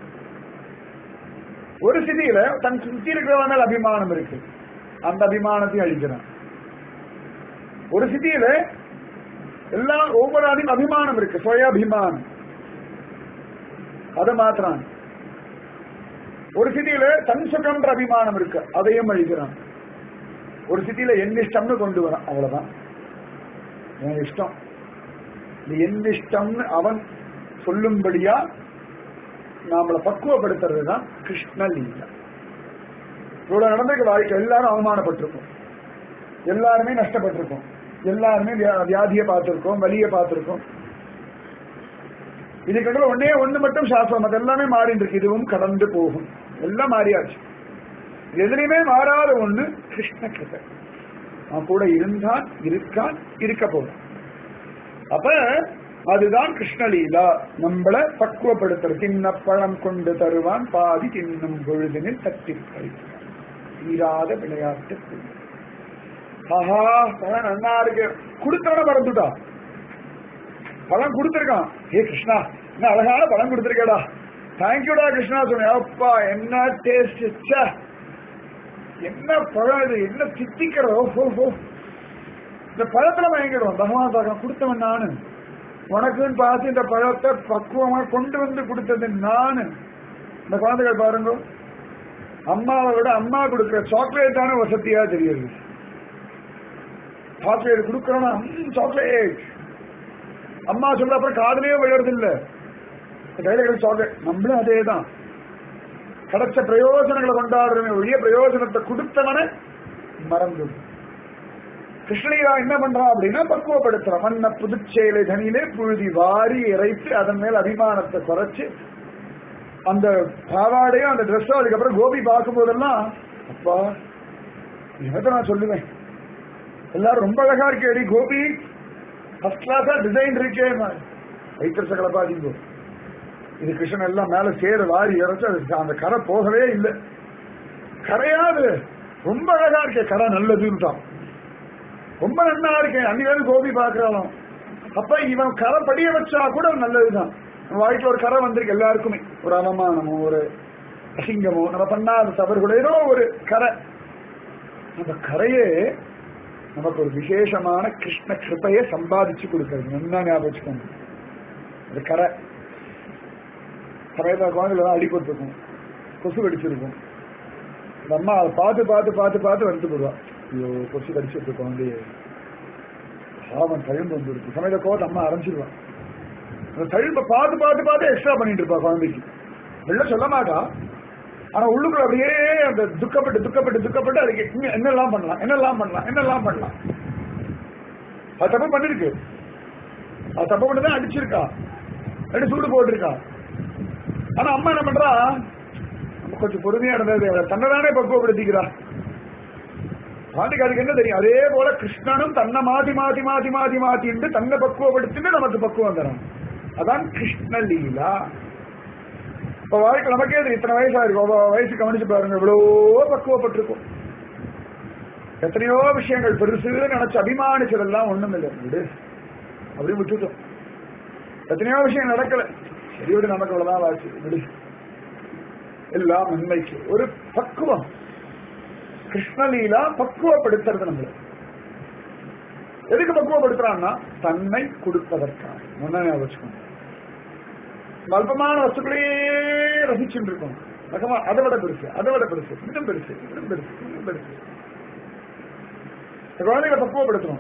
ஒரு ஸ்திதியில தன் சுத்தி இருக்கிறவன் மேல அபிமானம் இருக்கு அந்த அபிமானத்தையும் அழிக்கிறான் ஒரு ஸ்திதியில எல்லாம் ஒவ்வொரு அதி அபிமானம் இருக்கு சுயாபிமானம் அதை மாத்துறான் ஒரு சிட்டியில தன் சுகம்ன்ற அபிமானம் இருக்கு அதையும் அழிக்கிறான் ஒரு சிட்டியில என் இஷ்டம்னு கொண்டு வரான் அவ்வளவுதான் என் இஷ்டம் இது என் இஷ்டம்னு அவன் சொல்லும்படியா நாமளை பக்குவப்படுத்துறது தான் கிருஷ்ண லீலா இவ்வளவு நடந்திருக்க வாழ்க்கை எல்லாரும் அவமானப்பட்டிருக்கோம் எல்லாருமே நஷ்டப்பட்டிருக்கோம் எல்லாருமே வியா- வியாதியை பார்த்திருக்கோம் வலியை பார்த்திருக்கோம் இதுக்கு ஒன்னே ஒண்ணு மட்டும் சாஸ்திரம் அது எல்லாமே மாறிட்டு இருக்கு இதுவும் கடந்து போகும் எல்லாம் மாறியாச்சு இது எதுலையுமே மாறாத ஒண்ணு கிருஷ்ண கிருபை அவன் கூட இருந்தான் இருக்கான் இருக்க போறான் அப்ப அதுதான் கிருஷ்ணலீலா நம்மள பக்குவப்படுத்துற தின்ன பழம் கொண்டு தருவான் பாதி தின்னும் பொழுதினில் தட்டி கழிப்பான் தீராத விளையாட்டு புள்ளி. ஆஹா பழம் நன்னா இருக்கு கொடுத்தவன மறந்துட்டா பழம் கொடுத்திருக்கான் ஏ கிருஷ்ணா என்ன அழகான பழம் கொடுத்திருக்கடா தேங்க்யூடா கிருஷ்ணா சொன்னேன் அப்பா என்ன டேஸ்ட் என்ன பழம் இது என்ன தித்திக்கிறோ ஹோ ஹோ இந்த பழத்துல மயங்கிடும் பகவான் பார்க்க கொடுத்தவன் நானு உனக்குன்னு பார்த்து இந்த பழத்தை பக்குவமா கொண்டு வந்து கொடுத்தது நானு இந்த குழந்தைகள் பாருங்க அம்மாவை விட அம்மா கொடுக்கிற சாக்லேட் தானே வசதியா தெரியுது சாக்லேட் கொடுக்கறோம்னா சாக்லேட் அம்மா சொல்ற அப்புறம் காதலே விழுறது இல்ல கையில கிடைச்ச சாக்லேட் நம்மளும் அதே தான் கிடைச்ச பிரயோஜனங்களை கொண்டாடுறமே ஒழிய பிரயோஜனத்தை கொடுத்தவன மறந்து கிருஷ்ணலீலா என்ன பண்றான் அப்படின்னா பக்குவப்படுத்துறான் மண்ண புதுச்சேலை தனியிலே புழுதி வாரி இறைத்து அதன் மேல் அபிமானத்தை குறைச்சு அந்த பாவாடையும் அந்த ட்ரெஸ்ஸும் அதுக்கப்புறம் கோபி பார்க்கும் போதெல்லாம் அப்பா என்னத்தை நான் சொல்லுவேன் எல்லாரும் ரொம்ப அழகா இருக்கேடி கோபி ஃபர்ஸ்ட் கிளாஸா டிசைன் இருக்கே வைத்திர சகல பாதிங்கோ இது கிருஷ்ணன் எல்லாம் மேல சேர வாரி இறைச்சு அது அந்த கரை போகவே இல்லை கரையாது ரொம்ப அழகா இருக்கே கரை நல்லதுன்னுட்டான் ரொம்ப நன்னா இருக்கேன் அன்னிலிருந்து கோபி பாக்குறாலும் அப்ப இவன் கரை படிய வச்சா கூட நல்லதுதான் நம்ம வாழ்க்கையில ஒரு கரை வந்திருக்கு எல்லாருக்குமே ஒரு அவமானமோ ஒரு அசிங்கமோ நம்ம பண்ணாத தவறுகளோ ஏதோ ஒரு கரை அந்த கரையே நமக்கு ஒரு விசேஷமான கிருஷ்ண கிருப்பையை சம்பாதிச்சு கொடுக்கிறது நல்லா ஞாபகம் வச்சுக்கோங்க அது கரை சமயத்தில் குழந்தைல அடிபட்டிருக்கும் கொசு கடிச்சிருக்கும் அந்த அம்மா அதை பார்த்து பார்த்து பார்த்து பார்த்து வந்து போடுவா ஐயோ கொசு கடிச்சிருக்கு குழந்தைய பாவம் தழும்பு வந்துருக்கு சமயத்தை கோவத்தை அம்மா ஆரம்பிச்சிருவான் அந்த தழும்பை பார்த்து பார்த்து பார்த்து எக்ஸ்ட்ரா பண்ணிட்டு இருப்பா குழந்தைக்கு வெளில சொல்ல மாட்டா ஆனா உள்ளுக்குள்ள அப்படியே அந்த துக்கப்பட்டு துக்கப்பட்டு துக்கப்பட்டு அதுக்கு இன்னும் என்னெல்லாம் பண்ணலாம் என்னெல்லாம் பண்ணலாம் என்னெல்லாம் பண்ணலாம் அது தப்பு பண்ணிருக்கு அது தப்பு பண்ணி தான் அடிச்சிருக்கா அடி சூடு போட்டிருக்கா ஆனா அம்மா என்ன பண்றா நம்ம கொஞ்சம் பொறுமையா இருந்தது தன்னை தானே பக்குவப்படுத்திக்கிறா பாண்டிக்கு அதுக்கு என்ன தெரியும் அதே போல கிருஷ்ணனும் தன்னை மாத்தி மாத்தி மாத்தி மாத்தி மாத்திட்டு தன்னை பக்குவப்படுத்திட்டு நமக்கு பக்குவம் தரான் அதான் கிருஷ்ண லீலா இப்ப வாழ்க்கை நமக்கே தெரியும் இத்தனை வயசா இருக்கும் ஒவ்வொரு வயசு கவனிச்சு பாருங்க இவ்வளவோ பக்குவப்பட்டிருக்கும் எத்தனையோ விஷயங்கள் பெருசுன்னு நினைச்சு அபிமானிச்சதெல்லாம் ஒண்ணும் இல்லை விடு அப்படி விட்டுட்டோம் எத்தனையோ விஷயம் நடக்கல சரி விடு நமக்கு அவ்வளவுதான் வாச்சு விடு எல்லாம் நன்மைக்கு ஒரு பக்குவம் கிருஷ்ணலீலா பக்குவப்படுத்துறது நம்மள எதுக்கு பக்குவப்படுத்துறான்னா தன்னை கொடுப்பதற்காக முன்னாடி வச்சுக்கணும் அல்பமான வஸ்துக்களையே ரசிச்சுட்டு இருக்கோம் ரகமா அதை விட பெருசு அதை விட பெருசு இன்னும் பெருசு இன்னும் பெருசு இன்னும் பெருசு இந்த குழந்தைகளை பக்குவப்படுத்தணும்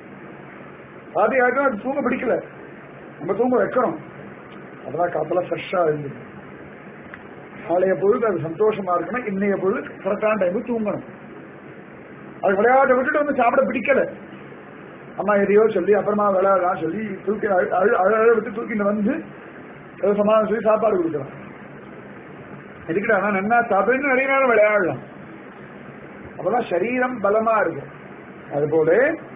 ஆதி ஆகிடும் அது தூங்க பிடிக்கல நம்ம தூங்க வைக்கிறோம் அதெல்லாம் காத்தல ஃப்ரெஷ்ஷா இருந்தது நாளைய பொழுது அது சந்தோஷமா இருக்கணும் இன்னைய பொழுது கரெக்டான டைமுக்கு தூங்கணும் அது விளையாட்டை விட்டுட்டு வந்து சாப்பிட பிடிக்கல அம்மா எதையோ சொல்லி அப்புறமா விளையாடலாம் சொல்லி தூக்கி அழ அழ- அழ அழ விட்டு தூக்கிட்டு வந்து ஏதோ சமாதானம் சொல்லி சாப்பாடு கொடுக்கலாம் எதுக்கிட்ட ஆனா நன்னா சாப்பிட்டு நிறைய நேரம் விளையாடலாம் அப்பதான் சரீரம் பலமா இருக்கும் அதுபோல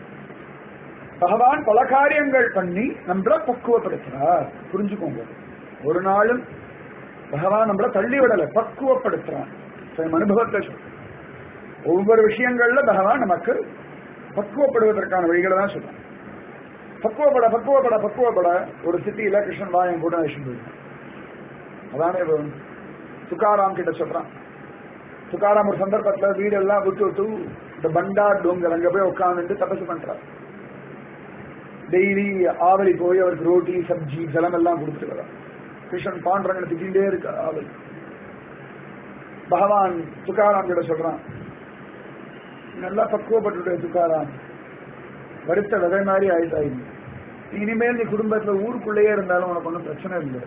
பகவான் பல காரியங்கள் பண்ணி நம்மள பக்குவப்படுத்துறார் புரிஞ்சுக்கோங்க ஒரு நாளும் பகவான் நம்மள தள்ளி விடல பக்குவப்படுத்துறான் என் அனுபவத்தை சொல்றேன். ஒவ்வொரு விஷயங்கள்ல பகவான் நமக்கு பக்குவப்படுவதற்கான வழிகளை தான் சொல்றான் பக்குவப்பட பக்குவப்பட பக்குவப்பட ஒரு சிட்டியில கிருஷ்ணன் வாயம் கூட விஷயம் போயிருக்கான் அதானே இப்ப துக்காராம் கிட்ட சொல்றான் துக்காராம் ஒரு சந்தர்ப்பத்துல வீடெல்லாம் விட்டு விட்டு இந்த பண்டா டோங்கர் அங்க போய் உட்காந்துட்டு தபசு பண்றார் டெய்லி ஆவலி போய் அவருக்கு ரோட்டி சப்ஜி ஜலம் எல்லாம் கொடுத்துட்டு வர கிருஷ்ணன் பாண்டரங்கனை திட்டிகிட்டே இருக்க ஆவலி பகவான் துக்காராம் கிட்ட சொல்றான் நல்லா பக்குவப்பட்டு துக்காராம் வருத்த விதை மாதிரி ஆயிட்டாய் நீ. இனிமேல் நீ குடும்பத்துல ஊருக்குள்ளேயே இருந்தாலும் உனக்கு ஒன்றும் பிரச்சனை இல்லை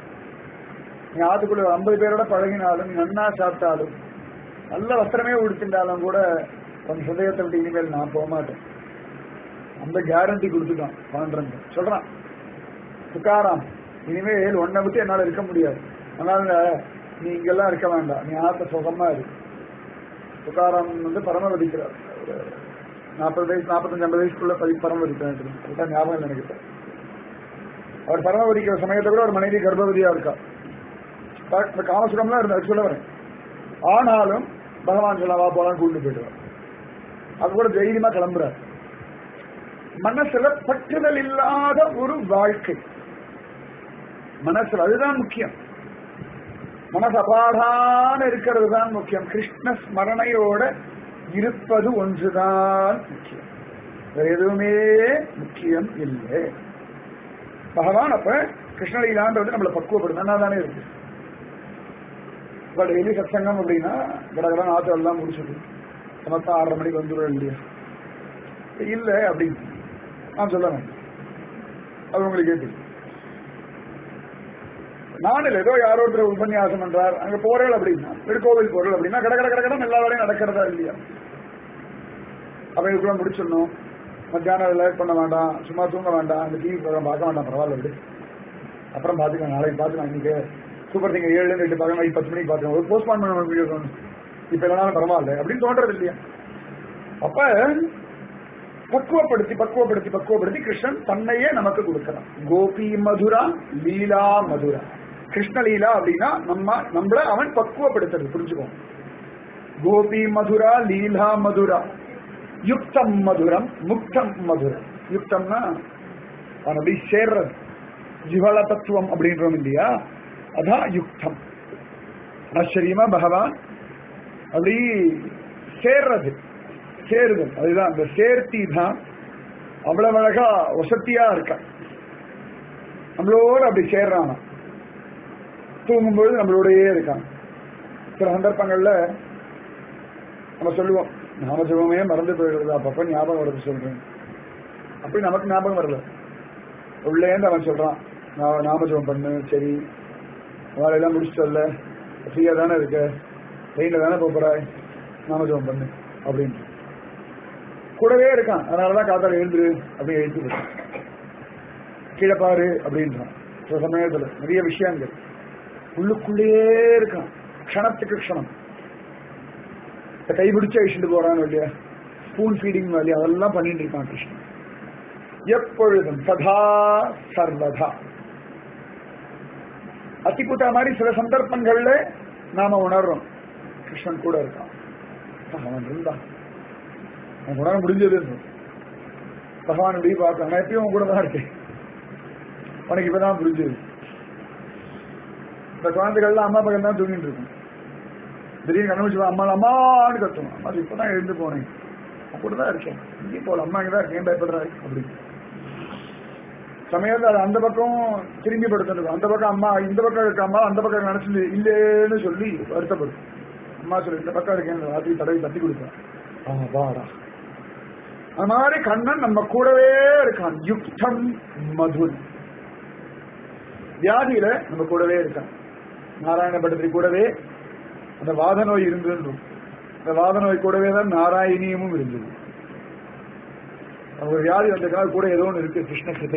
நீ ஆத்துக்குள்ள ஒரு ஐம்பது பேரோட பழகினாலும் நீ நன்னா சாப்பிட்டாலும் நல்ல வஸ்திரமே உடுத்திருந்தாலும் கூட உன் ஹிருதயத்தை விட்டு இனிமேல் நான் போக மாட்டேன் அந்த கேரண்டி கொடுத்துட்டான் பாண்டரங்க சொல்றான் துக்காராம் இனிமேல் உன்னை விட்டு என்னால இருக்க முடியாது அதனால நீ இங்கெல்லாம் இருக்க வேண்டாம் நீ ஆத்த சுகமா இரு துக்காராம் வந்து பரமவதிக்கிறார் ஒரு நாற்பது வயசு நாற்பத்தஞ்சு ஐம்பது வயசுக்குள்ள பதி பரமவதிக்கிறார் கரெக்டா ஞாபகம் இல்லை எனக்கு இப்ப. அவர் பரமவதிக்கிற சமயத்தை கூட ஒரு மனைவி கர்ப்பவதியா இருக்கா ப- இந்த காமசுகம்லாம் இருந்தா சொல்ல வரேன் ஆனாலும் பகவான் சொல்ல வா போலாம் கூட்டு போயிடுவார் அது கூட தைரியமா கிளம்புறார் மனசுல பற்றுதல் இல்லாத ஒரு வாழ்க்கை மனசுல அதுதான் முக்கியம் மனசு அபாடான இருக்கிறது தான் முக்கியம் கிருஷ்ண ஸ்மரணையோட இருப்பது ஒன்றுதான் முக்கியம் வேற எதுவுமே முக்கியம் இல்லை பகவான் அப்ப கிருஷ்ணலீலான்றது நம்மளை பக்குவப்படுத்தினா தானே இருக்கு இப்ப டெய்லி சத்சங்கம் அப்படின்னா கடகடன் ஆத்தம் எல்லாம் முடிச்சது சமத்தா ஆறரை மணிக்கு வந்துடும் இல்லையா இல்ல அப்படின்னு நான் சொல்லணும் அது உங்களுக்கு தெரியும் நானில் ஏதோ யாரோ ஒருத்தர் உபன்யாசம் பண்றார் அங்க போறேன் அப்படின்னா திருக்கோவில் போறேன் அப்படின்னா கட கட கடகடம் எல்லா வேலையும் நடக்கிறதா இல்லையா அப்ப இதுக்குள்ள முடிச்சிடணும் மத்தியானம் லேட் பண்ண வேண்டாம் சும்மா தூங்க வேண்டாம் அந்த டிவி ப்ரோக்ராம் பார்க்க வேண்டாம் பரவாயில்ல விடு அப்புறம் பாத்துக்கலாம் நாளைக்கு பாத்துக்கலாம் இன்னைக்கு சூப்பர் சிங்கர் ஏழு எட்டு பார்க்கலாம் நைட் பத்து மணிக்கு பார்க்கலாம் ஒரு போஸ்ட்மான் பண்ண வீடியோ இப்ப இல்லைனாலும் பரவாயில்ல அப்படின்னு தோன்றது இல்லையா அப்ப பக்குவப்படுத்தி பக்குவப்படுத்தி பக்குவப்படுத்தி கிருஷ்ணன் தன்னையே நமக்கு கொடுக்கிறான் கோபி மதுரா லீலா மதுரா கிருஷ்ண லீலா அப்படின்னா நம்ம நம்மள அவன் பக்குவப்படுத்துறது புரிஞ்சுக்கோ கோபி மதுரா லீலா மதுரா யுக்தம் மதுரம் முக்தம் மதுரம் யுக்தம்னா அவன் அப்படி சேர்றது ஜிவள தத்துவம் அப்படின்றோம் இல்லையா அதான் யுக்தம் ஆச்சரியமா பகவான் அப்படி சேர்றது சேருதல் அதுதான் அந்த சேர்த்தி தான் அவ்வளவு அழகா வசத்தியா இருக்கா நம்மளோட அப்படி சேர்றானா தூங்கும்பொழுது நம்மளோடயே இருக்கான் சில சந்தர்ப்பங்கள்ல நம்ம சொல்லுவோம் நாமஜபமே மறந்து போயிடுறது அப்பப்ப ஞாபகம் வருது சொல்றேன் அப்படி நமக்கு ஞாபகம் வரல உள்ளேந்து அவன் சொல்றான் நான் நாமஜபம் பண்ணு சரி வேலையெல்லாம் முடிச்சிட்டல்ல ஃப்ரீயா தானே இருக்க ட்ரெயின்ல தானே போப் போறாய் நாமஜபம் பண்ணு அப்படின்னு கூடவே இருக்கான் அதனாலதான் காத்தால எழுந்துரு அப்படின்னு எழுதி விட்டான் கீழே பாரு அப்படின்றான் சில சமயத்துல நிறைய விஷயங்கள் உள்ளுக்குள்ளேயே இருக்கான் க்ஷணத்துக்கு க்ஷணம் இந்த கை பிடிச்ச அழிச்சுட்டு போறான்னு இல்லையா ஸ்பூன் ஃபீடிங் இல்லையா அதெல்லாம் பண்ணிட்டு இருக்கான் கிருஷ்ணன் எப்பொழுதும் சதா சர்வதா அத்திபுட்டா மாதிரி சில சந்தர்ப்பங்கள்ல நாம உணர்றோம் கிருஷ்ணன் கூட இருக்கான் அவன் இருந்தான் அவன் உணர முடிஞ்சது பகவான் இப்படி பார்த்தான் நான் எப்பயும் உன் கூட தான் இருக்கேன் உனக்கு இப்பதான் புரிஞ்சது இந்த குழந்தைகள்லாம் அம்மா பக்கம் தான் தூங்கிட்டு இருக்கும் திடீர்னு கண்டுபிடிச்சு அம்மா அம்மான்னு கத்தும் அம்மா இப்பதான் எழுந்து போனேன் கூட தான் இருக்கேன் இங்கேயும் போல அம்மா இங்கதான் இருக்கேன் பயப்படுறாரு அப்படி சமயத்தில் அது அந்த பக்கம் திரும்பி படுத்துருக்கும் அந்த பக்கம் அம்மா இந்த பக்கம் இருக்க அம்மா அந்த பக்கம் நினைச்சு இல்லேன்னு சொல்லி வருத்தப்படும் அம்மா சொல்லி இந்த பக்கம் இருக்கேன் ராத்திரி தடவை தட்டி கொடுப்பேன் ஆமா வாடா அது மாதிரி கண்ணன் நம்ம கூடவே இருக்கான் யுக்தம் மதுர் வியாதியில நம்ம கூடவே இருக்கான் நாராயண பட்டத்திரி கூடவே அந்த வாத நோய் இருந்துன்றோம் அந்த வாத நோய் கூடவே தான் நாராயணியமும் இருந்தது ஒரு வியாதி வந்ததுனால கூட ஏதோ ஒன்று இருக்கு கிருஷ்ண கிருதை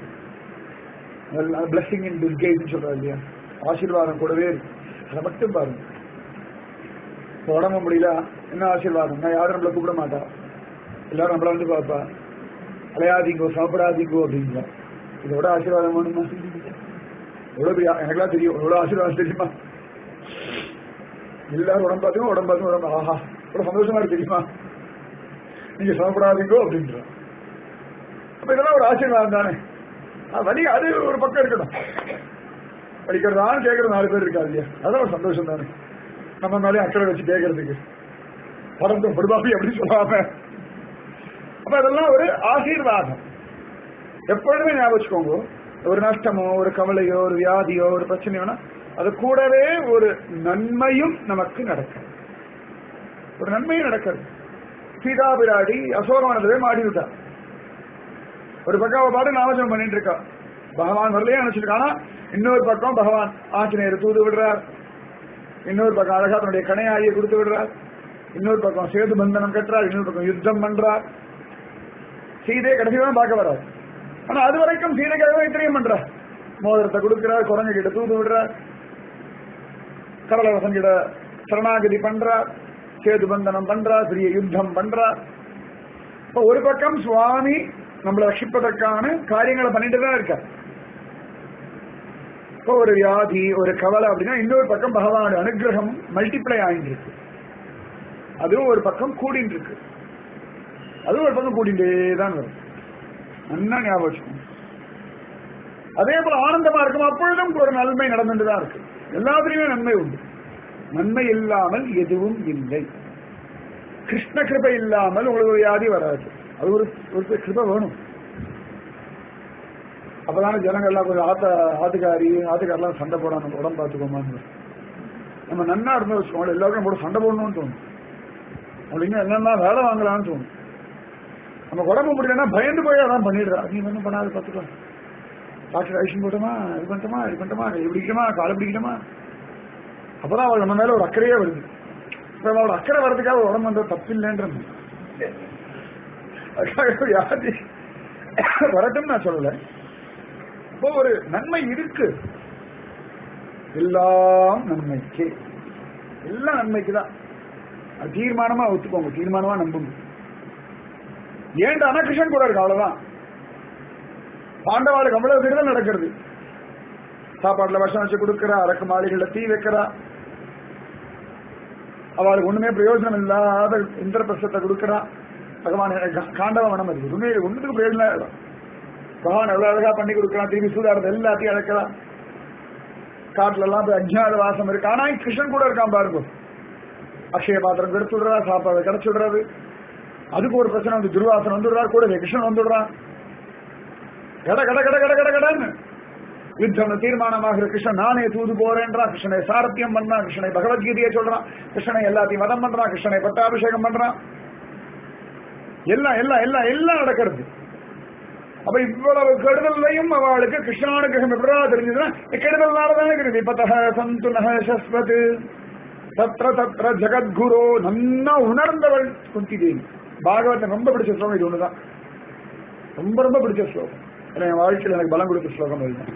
பிளஸிங் இன் டிஸ்கைஸ் சொல்றாரு இல்லையா ஆசீர்வாதம் கூடவே இருக்கு அதை மட்டும் பாருங்க இப்ப உடம்பு முடியல என்ன ஆசீர்வாதம் நான் யாரும் நம்மள கூப்பிட மாட்டா எல்லாரும் நம்மள வந்து பார்ப்பா அலையாதீங்கோ சாப்பிடாதீங்கோ அப்படிங்களா இதோட ஆசீர்வாதம் வேணுமா எவ்வளவு பெரிய எனக்கெல்லாம் தெரியும் எவ்வளவு ஆசீர்வாதம் தெரியுமா எல்லாரும் உடம்பு பார்த்துக்கும் உடம்பு பார்த்துக்கும் உடம்பு ஆஹா எவ்வளவு சந்தோஷமா இருக்கு தெரியுமா நீங்க சாப்பிடாதீங்கோ அப்படின்ற அப்ப இதெல்லாம் ஒரு ஆசீர்வாதம் தானே அது வலி அது ஒரு பக்கம் இருக்கணும் படிக்கிறதான்னு கேட்கறது நாலு பேர் இருக்காது இல்லையா அதான் ஒரு சந்தோஷம் தானே நம்ம மேலே அக்கறை வச்சு கேட்கறதுக்கு பரந்த படுபாபி அப்படின்னு சொல்லாம அப்ப அதெல்லாம் ஒரு ஆசீர்வாதம் எப்பொழுதுமே ஞாபகம் வச்சுக்கோங்க ஒரு நஷ்டமோ ஒரு கவலையோ ஒரு வியாதியோ ஒரு பிரச்சனையோனா அது கூடவே ஒரு நன்மையும் நமக்கு நடக்கும் ஒரு நன்மையும் நடக்கிறது சீதா பிராடி அசோகமானதவே மாடி விட்டா ஒரு பக்கம் அவ பாட்டு நாமஜம் பண்ணிட்டு இருக்கா பகவான் வரலையே நினைச்சிருக்கா ஆனா இன்னொரு பக்கம் பகவான் ஆஞ்சநேயர் தூது விடுறார் இன்னொரு பக்கம் அழகா தன்னுடைய கணையாயை கொடுத்து விடுறார் இன்னொரு பக்கம் சேது பந்தனம் கட்டுறார் இன்னொரு பக்கம் யுத்தம் பண்றார் சீதையை கடைசி தான் பார்க்க வரார் ஆனா அது வரைக்கும் சீதைக்காகவே இத்திரியம் பண்றார் மோதிரத்தை கொடுக்கிறார் குரங்கு கிட்ட தூது விடுறார் கடலரசன் கிட்ட சரணாகதி பண்றார் சேது பந்தனம் பண்றார் பெரிய யுத்தம் பண்றார் இப்ப ஒரு பக்கம் சுவாமி நம்மளை ரட்சிப்பதற்கான காரியங்களை பண்ணிட்டு தான் இருக்கார் இப்போ ஒரு வியாதி ஒரு கவலை அப்படின்னா இன்னொரு பக்கம் பகவானோட அனுகிரகம் மல்டிப்ளை ஆகிட்டு இருக்கு அதுவும் ஒரு பக்கம் கூடிட்டு இருக்கு அதுவும் ஒரு பக்கம் கூடிட்டே தான் வரும் நல்லா ஞாபகம் வச்சுக்கணும் அதே போல ஆனந்தமா இருக்கும் அப்பொழுதும் ஒரு நன்மை நடந்துட்டு தான் இருக்கு எல்லாத்துலயுமே நன்மை உண்டு நன்மை இல்லாமல் எதுவும் இல்லை கிருஷ்ண கிருபை இல்லாமல் உங்களுக்கு ஒரு வியாதி வராது அது ஒரு ஒரு கிருபை வேணும் அப்பதானே ஜனங்கள்லாம் கொஞ்சம் ஆத்த ஆத்துக்காரி ஆத்துக்காரெல்லாம் சண்டை போடாம நம்ம உடம்பு பார்த்துக்கோமான்னு நம்ம நன்னா இருந்து வச்சுக்கோங்க எல்லாருக்கும் போட சண்டை போடணும்னு தோணும் அப்படின்னா என்னென்ன வேலை வாங்கலாம்னு தோணும் நம்ம உடம்பு முடியலன்னா பயந்து போய் அதான் பண்ணிடுறா நீ ஒன்றும் பண்ணாது பார்த்துக்கலாம் டாக்டர் ஐஷன் போட்டோமா இது பண்ணிட்டோமா இது பண்ணிட்டோமா கை பிடிக்கணுமா காலை பிடிக்கணுமா அப்பதான் அவள் நம்ம மேல ஒரு அக்கறையே வருது இப்ப அவளோட அக்கறை வர்றதுக்காக உடம்பு வந்த தப்பு இல்லைன்ற அதுக்காக வியாதி வரட்டும் நான் சொல்லல இப்போ ஒரு நன்மை இருக்கு எல்லாம் நன்மைக்கு எல்லாம் நன்மைக்கு தான் அது தீர்மானமா ஒத்துக்கோங்க தீர்மானமா நம்புங்க ஏன்டா கிருஷ்ணன் கூட இருக்கு அவ்வளவுதான் பாண்டவாளுக்கு அவ்வளவு விடுதல் நடக்கிறது சாப்பாட்டுல விஷம் வச்சு கொடுக்கறா அரக்கு மாளிகைல தீ வைக்கிறா அவளுக்கு ஒண்ணுமே பிரயோஜனம் இல்லாத இந்திர பிரசத்தை கொடுக்கறா பகவான் காண்டவ மனம் அது உண்மையில ஒண்ணுக்கு பிரயோஜனம் இல்லை. பகவான் எவ்வளவு அழகா பண்ணி கொடுக்கறான் திரும்பி சூதாரத்தை எல்லாத்தையும் அழைக்கலாம் காட்டுல எல்லாம் போய் அஜ்ஞாத வாசம் இருக்கு ஆனா கிருஷ்ணன் கூட இருக்கான் பாருங்க அக்ஷய பாத்திரம் கெடுத்து விடுறா சாப்பாடு கிடைச்சு விடுறது அதுக்கு ஒரு பிரச்சனை வந்து துர்வாசன் வந்துடுறா கூட கிருஷ்ணன் வந்துடுறான் கட கட கட கட கட கடன்னு யுத்தம் தீர்மானமாக கிருஷ்ணன் நானே தூது போறேன்றா கிருஷ்ணனை சாரத்தியம் பண்றான் கிருஷ்ணனை பகவத்கீதையை சொல்றான் கிருஷ்ணனை எல்லாத்தையும் வதம் பண்றான் கிருஷ்ணனை பட்டாபிஷேகம் பண்றான் எல்லாம் எல்லாம் எல்லாம் எல்லாம் நடக்கிறது அப்ப இவ்வளவு கெடுதலையும் அவளுக்கு கிருஷ்ணானுகிரகம் எப்படா தெரிஞ்சதுன்னா கெடுதல்னால தானே இருக்குது இப்பத்தக சந்து நக சஸ்வத் தத்ர தத்ர ஜெகத்குரு நன்னா உணர்ந்தவள் குந்தி தேவி பாகவதன் ரொம்ப பிடிச்ச ஸ்லோகம் இது ஒண்ணுதான் ரொம்ப ரொம்ப பிடிச்ச ஸ்லோகம் ஏன்னா என் வாழ்க்கையில் எனக்கு பலம் கொடுத்த ஸ்லோகம் இதுதான்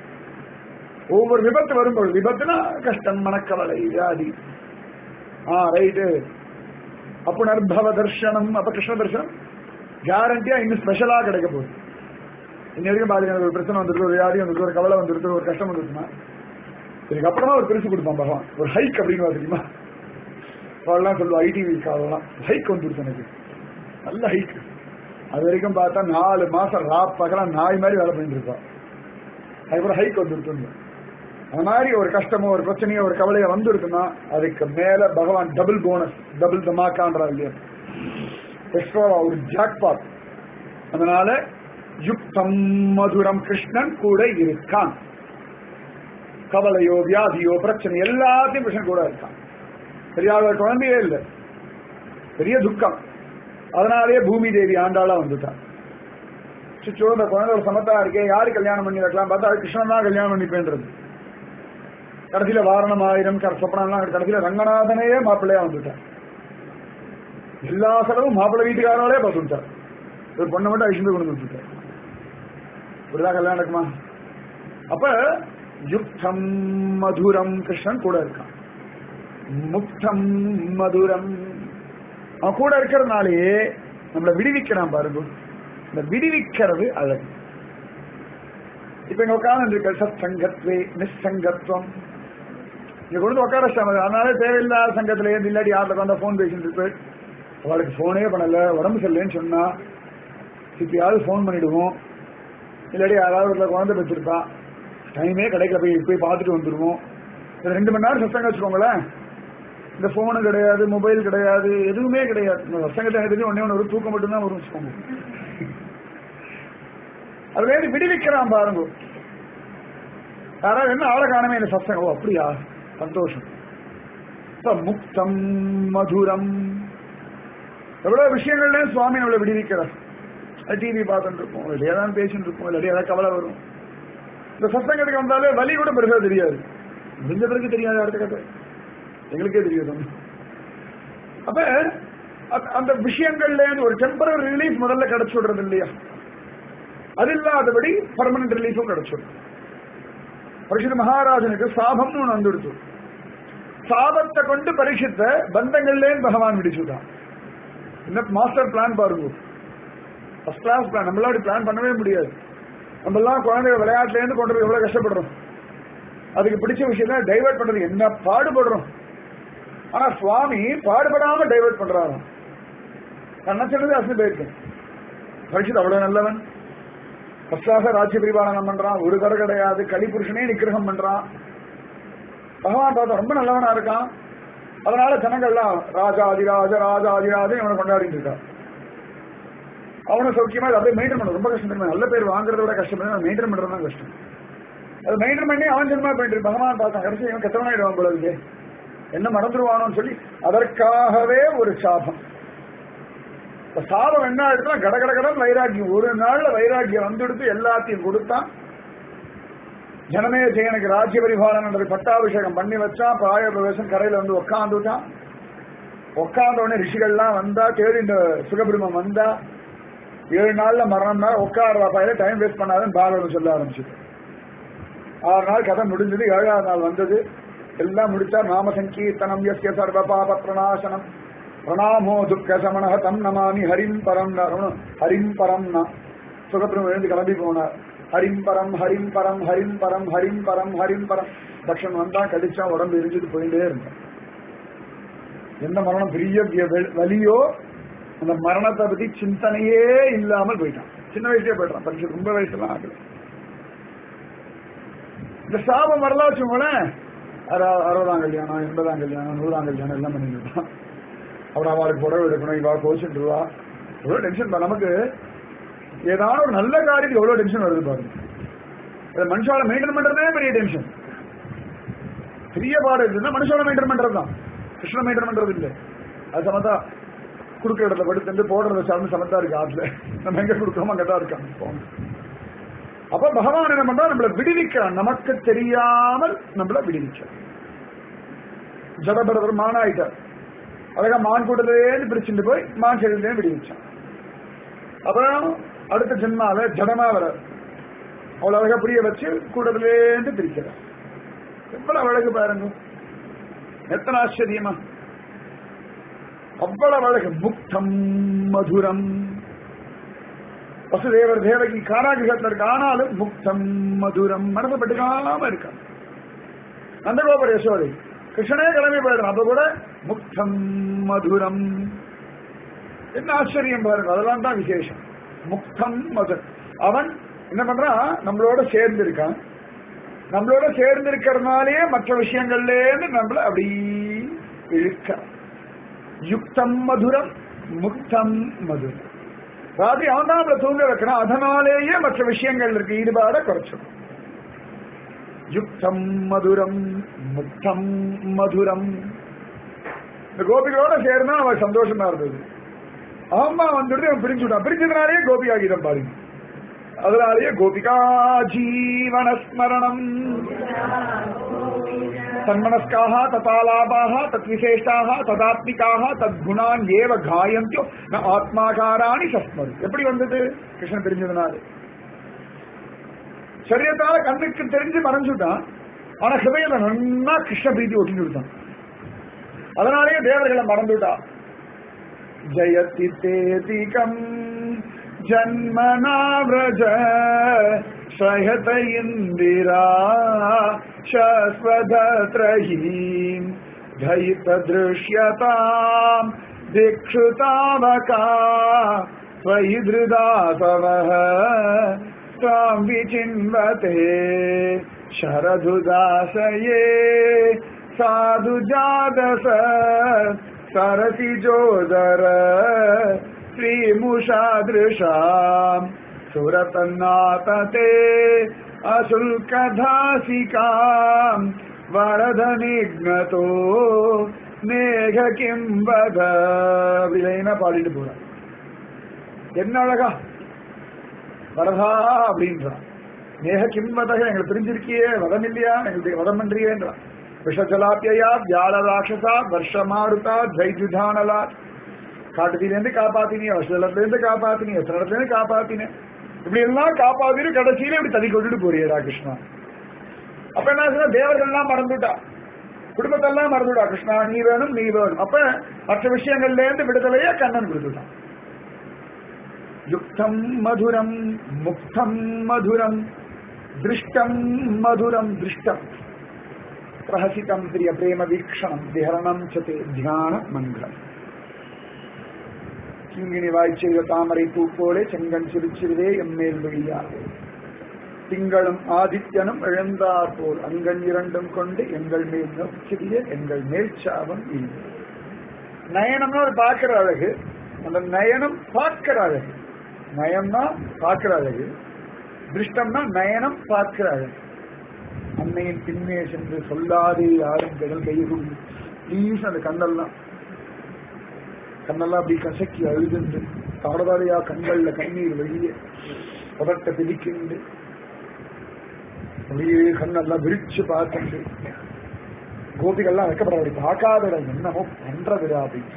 ஒவ்வொரு விபத்து வரும்போது விபத்துனா கஷ்டம் மனக்கவலை வியாதி ஆ ரைட்டு அப்புனர்பவ தர்ஷனம் அப்ப கிருஷ்ண தர்ஷனம் கேரண்டியா இன்னும் ஸ்பெஷலா கிடைக்க போகுது இன்ன வரைக்கும் பாருங்க எனக்கு ஒரு பிரச்சனை வந்துருக்கு ஒரு வியாதி வந்துருக்கு ஒரு கவலை வந்துருக்கு ஒரு கஷ்டம் வந்துருக்குன்னா இதுக்கு அப்புறமா ஒரு பெருசு கொடுப்பான் பகவான் ஒரு ஹைக் அப்படின்னு தெரியுமா அவெல்லாம் சொல்லுவா ஐடி வீக் அதெல்லாம் ஹைக் வந்துருச்சு எனக்கு நல்ல ஹைக் அது வரைக்கும் பார்த்தா நாலு மாசம் ரா பகலா நாய் மாதிரி வேலை பண்ணிட்டு இருப்பா அதுக்கப்புறம் ஹைக் வந்துருச்சு அந்த மாதிரி ஒரு கஷ்டமோ ஒரு பிரச்சனையோ ஒரு கவலையோ வந்துருக்குன்னா அதுக்கு மேல பகவான் டபுள் போனஸ் டபுள் தமாக்கான்றா இல்லையா எக்ஸ்ட்ரா ஒரு ஜாக்பாட் அதனால யுக்தம் மதுரம் கிருஷ்ணன் கூட இருக்கான் கவலையோ வியாதியோ பிரச்சனை எல்லாத்தையும் கிருஷ்ணன் கூட இருக்கான் பெரியாள குழந்தையே இல்லை பெரிய துக்கம் அதனாலேயே பூமி தேவி ஆண்டாளா வந்துட்டான் சுச்சோ இந்த குழந்தை ஒரு சமத்தா இருக்கே யாரு கல்யாணம் பண்ணி வைக்கலாம் பார்த்தா அது கிருஷ்ணன் தான் கல்யாணம் பண்ணிப்பேன்றது கடைசியில வாரணம் ஆயிரம் சொப்பனம்லாம் கடைசியில ரங்கநாதனையே மாப்பிள்ளையா வந்துட்டான் எல்லா செலவும் மாப்பிள்ளை வீட்டுக்காரனாலே பார்த்துட்டார் ஒரு பொண்ணை மட்டும் ஐஸ்வர்ந்து கொண்டு வந்துட்டார் இப்படிதான் கல்யாணம் நடக்குமா அப்ப யுக்தம் மதுரம் கிருஷ்ணன் கூட இருக்கான் முக்தம் மதுரம் அவன் கூட இருக்கிறதுனாலேயே நம்மளை விடுவிக்கிறான் பாருங்க இந்த விடுவிக்கிறது அழகு இப்ப இங்க உட்கார்ந்து இருக்க சத் சங்கத்வே நிசங்கத்துவம் இங்க கொண்டு உட்கார வச்சிட்டாங்க. அதனால தேவையில்லாத சங்கத்துல ஏன் இல்லாட்டி யார்ல உட்காந்தா போன் பேசிட்டு இருக்கு அவளுக்கு போனே பண்ணல உடம்பு சரியில்லைன்னு சொன்னா இப்பயாவது போன் பண்ணிடுவோம் இல்லாட்டி யாராவது ஒரு குழந்தை பெற்றிருப்பா டைமே கிடைக்கல போய் போய் பார்த்துட்டு வந்துருவோம் இது ரெண்டு மணி நேரம் சத்தங்க வச்சுக்கோங்களேன் இந்த போனு கிடையாது மொபைல் கிடையாது எதுவுமே கிடையாது இந்த வருஷங்கத்தை எனக்கு தெரிஞ்சு ஒன்னே ஒன்று ஒரு தூக்கம் மட்டும்தான் வரும் வச்சுக்கோங்க அதுல இருந்து விடுவிக்கிறான் பாருங்க யாராவது என்ன ஆளை காணவே இல்லை சத்தங்க ஓ அப்படியா சந்தோஷம் இப்ப முக்தம் மதுரம் எவ்வளவு விஷயங்கள்ல சுவாமி நம்மளை விடுவிக்கிறார் டிவி பார்த்துட்டு இருப்போம் இல்லையா தான் பேசிட்டு இருப்போம் இல்லாட்டி ஏதாவது கவலை வரும் இந்த சத்தங்கத்துக்கு வந்தாலே வலி கூட பெருசா தெரியாது முடிஞ்ச பிறகு தெரியாது அடுத்த கதை எங்களுக்கே தெரியாது அப்ப அந்த- அந்த விஷயங்கள்ல இருந்து ஒரு டெம்பரரி ரிலீஃப் முதல்ல கிடைச்சு விடுறது இல்லையா அது இல்லாதபடி பர்மனன்ட் ரிலீஃபும் கிடைச்சிடும் பரிசுத்த மகாராஜனுக்கு சாபம்னு ஒண்ணு வந்துடுச்சு சாபத்தை கொண்டு பரிசுத்த பந்தங்கள்ல பகவான் விடிச்சுட்டான் என்ன மாஸ்டர் பிளான் பாருங்க ஃபர்ஸ்ட் கிளாஸ் பிளான் நம்மளால பிளான் பண்ணவே முடியாது நம்ம எல்லாம் குழந்தைங்க விளையாட்டுல இருந்து கொண்டு போய் எவ்வளவு கஷ்டப்படுறோம் அதுக்கு பிடிச்ச விஷயம் டைவர்ட் பண்றது என்ன பாடுபடுறோம் ஆனா சுவாமி பாடுபடாம டைவர்ட் பண்றாராம் கண்ணச்சனது அசு போயிருக்கு பரிசுத் அவ்வளவு நல்லவன் ஃபர்ஸ்டாக ராஜ்ய பரிபாலனம் பண்றான் ஒரு கரை கிடையாது கலிபுருஷனே நிக்கிரகம் பண்றான் பகவான் பார்த்தா ரொம்ப நல்லவனா இருக்கான் அதனால ஜனங்கள்லாம் ராஜா அதிராஜ ராஜா அதிராஜ இவனை கொண்டாடிட்டு இருக்கா அவனை சௌக்கியமா அதை அப்படியே மெயின்டைன் பண்ண ரொம்ப கஷ்டம் தெரியுமா நல்ல பேர் வாங்குறத விட கஷ்டம் மெயின்டைன் பண்றது தான் கஷ்டம் அது மெயின்டைன் பண்ணி அவன் ஜென்மா போயிட்டு இருக்கு. பகவான் பார்த்தான் கடைசி இவன் கெட்டவனாயிடுவான் போல இருக்கு என்ன மறந்துடுவானோன்னு சொல்லி அதற்காகவே ஒரு சாபம் இப்ப சாபம் என்ன ஆயிடுச்சுன்னா கட கட கடன் வைராக்கியம் ஒரு நாள்ல வைராக்கியம் வந்துடுத்து எல்லாத்தையும் கொடுத்தான் ஜனமே ஜெயனுக்கு ராஜ்ய பரிபாலன பட்டாபிஷேகம் பண்ணி வச்சான் பிராய பிரவேசம் கரையில வந்து உட்காந்துட்டான் உட்கார்ந்த உடனே ரிஷிகள்லாம் வந்தா தேடி இந்த சுகபிரமம் வந்தா ஏழு நாள்ல மரணம்னா உட்கார்ற பையில டைம் வேஸ்ட் பண்ணாதுன்னு பாகவதம் சொல்ல ஆரம்பிச்சுது ஆறு நாள் கதை முடிஞ்சது ஏழாவது நாள் வந்தது எல்லாம் முடிச்சா நாம சங்கீர்த்தனம் எஸ்ய சர்வ பாப பிரணாசனம் பிரணாமோ துக்க சமண தம் நமாமி ஹரிம் பரம் ஹரிம் பரம்னா சுகபிரம் எழுந்து கிளம்பி போனார் ஹரிம் பரம் ஹரிம் பரம் ஹரிம் பரம் ஹரிம் பரம் ஹரிம் பரம் பக்ஷன் வந்தா கடிச்சா உடம்பு எரிஞ்சுட்டு போயிட்டே இருந்தான் எந்த மரணம் பெரிய வெ- வலியோ அந்த மரணத்தை பத்தி சிந்தனையே இல்லாமல் போயிட்டான் சின்ன வயசுலயே போயிட்டான் பரிசு ரொம்ப வயசுலாம் ஆகல இந்த சாபம் வரலாம் வச்சுக்கோங்களேன் அறு- அறுபதாம் கல்யாணம் எண்பதாம் கல்யாணம் நூறாம் கல்யாணம் எல்லாம் பண்ணிட்டு அப்புறம் அவளுக்கு புடவை எடுக்கணும் இவா கோச்சுட்டு ரூபா எவ்வளவு டென்ஷன் நமக்கு ஏதாவது ஒரு நல்ல காரியத்துக்கு எவ்வளவு டென்ஷன் வருது பாருங்க அதை மனுஷால மெயின்டைன் பண்றதே பெரிய டென்ஷன் பெரிய பாடு இருக்குன்னா மனுஷால மெயின்டைன் பண்றது தான் கிருஷ்ணன் மெயின்டைன் பண்றது இல்லை அது சமத்தா கொடுக்குற இடத்துல படுத்துட்டு போடுறத சார்ந்து சமத்தா இருக்கு ஆத்துல நம்ம எங்க கொடுக்குறோமோ அங்கதான் இருக்காங்க போங்க அப்ப பகவான் என்ன பண்றா நம்மளை விடுவிக்கிறான் நமக்கு தெரியாமல் நம்மளை விடுவிக்கிறான் ஜடபரவர் மானாயிட்டார் அழகா மான் கூட்டத்திலேருந்து பிரிச்சுட்டு போய் மான் சரீரத்திலே விடுவிச்சான் அப்புறம் அடுத்த ஜென்மால ஜடமா வர அவ்வளவு அழகா புரிய வச்சு கூட்டத்திலேருந்து பிரிக்கிறார் எவ்வளவு அழகு பாருங்க எத்தனை ஆச்சரியமா அவ்வளவு அழகு முக்தம் மதுரம் வசுதேவர் தேவகி காராகிரகத்தில் இருக்கு ஆனாலும் முக்தம் மதுரம் மனசப்பட்டுக்காம இருக்கான் நந்தகோபர் யசோதை கிருஷ்ணனே கிளம்பி போயிடுறான் அப்ப கூட முக்தம் மதுரம் என்ன ஆச்சரியம் பாருங்க அதெல்லாம் தான் விசேஷம் முக்தம் மதுரம் அவன் என்ன பண்றான் நம்மளோட சேர்ந்து இருக்கான் நம்மளோட சேர்ந்து இருக்கிறதுனாலேயே மற்ற விஷயங்கள்ல இருந்து நம்மள அப்படி இழுக்கிறான் யுக்தம் மதுரம் முக்தம் மதுரம் ராத்திரி அவன் தான் நம்மளை தூங்க வைக்கிறான் அதனாலேயே மற்ற விஷயங்கள் இருக்கு ஈடுபாட குறைச்சிடும் யுக்தம் மதுரம் முக்தம் மதுரம் இந்த கோபிகளோட சேர்ந்தா அவன் சந்தோஷமா இருந்தது அம்மா வந்துட்டு அவன் பிரிஞ்சு விட்டான் பிரிஞ்சதுனாலேயே கோபிகா கீதம் பாருங்க அதனாலேயே கோபிகா ஜீவனஸ்மரணம் தன்மனஸ்காக ததாலாபாக தத்விசேஷாக ததாத்மிகாக தத்குணான் ஏவ காயந்தியோ ந ஆத்மாகாராணி சஸ்மரு எப்படி வந்தது கிருஷ்ணன் தெரிஞ்சதுனால சரியத்தால கண்ணுக்கு தெரிஞ்சு மறைஞ்சுட்டான் ஆனா ஹிருதயில நன்னா கிருஷ்ண பிரீதி ஒட்டிட்டு விட்டான் அதனாலேயே தேவர்களை மறந்துட்டா ஜயதி தேதிகம் ஜன்மனா விரஜ சயத இந்திரா शश्वधत्रहीम् धयितदृश्यताम् दिक्षुतावका त्वयि धृदासवः त्वाम् विचिन्वते शरधुदासये साधु जादस सरसिजोदर श्रीमुषादृशाम् सुरतन्नातते अशुल्कधासिकाम् வரதனிக்னதோ மேக கிம்பத விலைனா பாடிட்டு போறான் என்ன அழகா வரதா அப்படின்றான் மேக கிம்பதக எங்களை பிரிஞ்சிருக்கியே வதம் இல்லையா எங்களுக்கு வதம் பண்றியேன்றான் விஷஜலாப்பியா வியாழ ராட்சசா வருஷமாருதா ஜெய்ஜுதானலா காட்டுத்திலேருந்து காப்பாத்தினிய வருஷத்துலேருந்து காப்பாத்தினி எத்தனை காப்பாத்தினேன் இப்படி எல்லாம் காப்பாத்திட்டு கடைசியில இப்படி தள்ளி கொண்டுட்டு போறியடா கிருஷ்ணா அப்ப என்ன சொன்னா தேவர்கள்லாம் மறந்துட்டா குடும்பத்தெல்லாம் மறந்துட்டா கிருஷ்ணா நீ வேணும் நீ வேணும் அப்ப மற்ற விஷயங்கள்ல இருந்து விடுதலையே கண்ணன் கொடுத்துட்டான் யுக்தம் மதுரம் முக்தம் மதுரம் திருஷ்டம் மதுரம் திருஷ்டம் பிரஹசிதம் பிரிய பிரேம வீக்ஷணம் விஹரணம் சதே தியான மந்திரம் கிங்கினி வாய்ச்செய்த தாமரை பூ போலே செங்கன் சிரிச்சிருதே எம்மேல் வெளியாதே திங்களும் ஆதித்யனும் எழுந்தார் போல் அங்கன் இரண்டும் கொண்டு எங்கள் மேல் நோக்கிய எங்கள் மேல் சாபம் இல்லை நயனம்னா ஒரு பார்க்கிற அழகு அந்த நயனம் பார்க்கிற அழகு நயம்னா பார்க்கிற அழகு திருஷ்டம்னா நயனம் பார்க்கிற அழகு அன்னையின் பின்னே சென்று சொல்லாதே யாரும் கடல் கைகுடி ப்ளீஸ் அந்த கண்ணெல்லாம் கண்ணெல்லாம் அப்படி கசக்கி அழுதுண்டு தாடதாடையா கண்கள்ல கண்ணீர் வெளியே பதட்ட பிடிக்கிண்டு அப்படியே கண்ணெல்லாம் விரிச்சு பார்த்துட்டு கோபிகள்லாம் வைக்கப்பட அப்படி பார்க்காதடா என்னமோ பண்றதுடா அப்படின்னு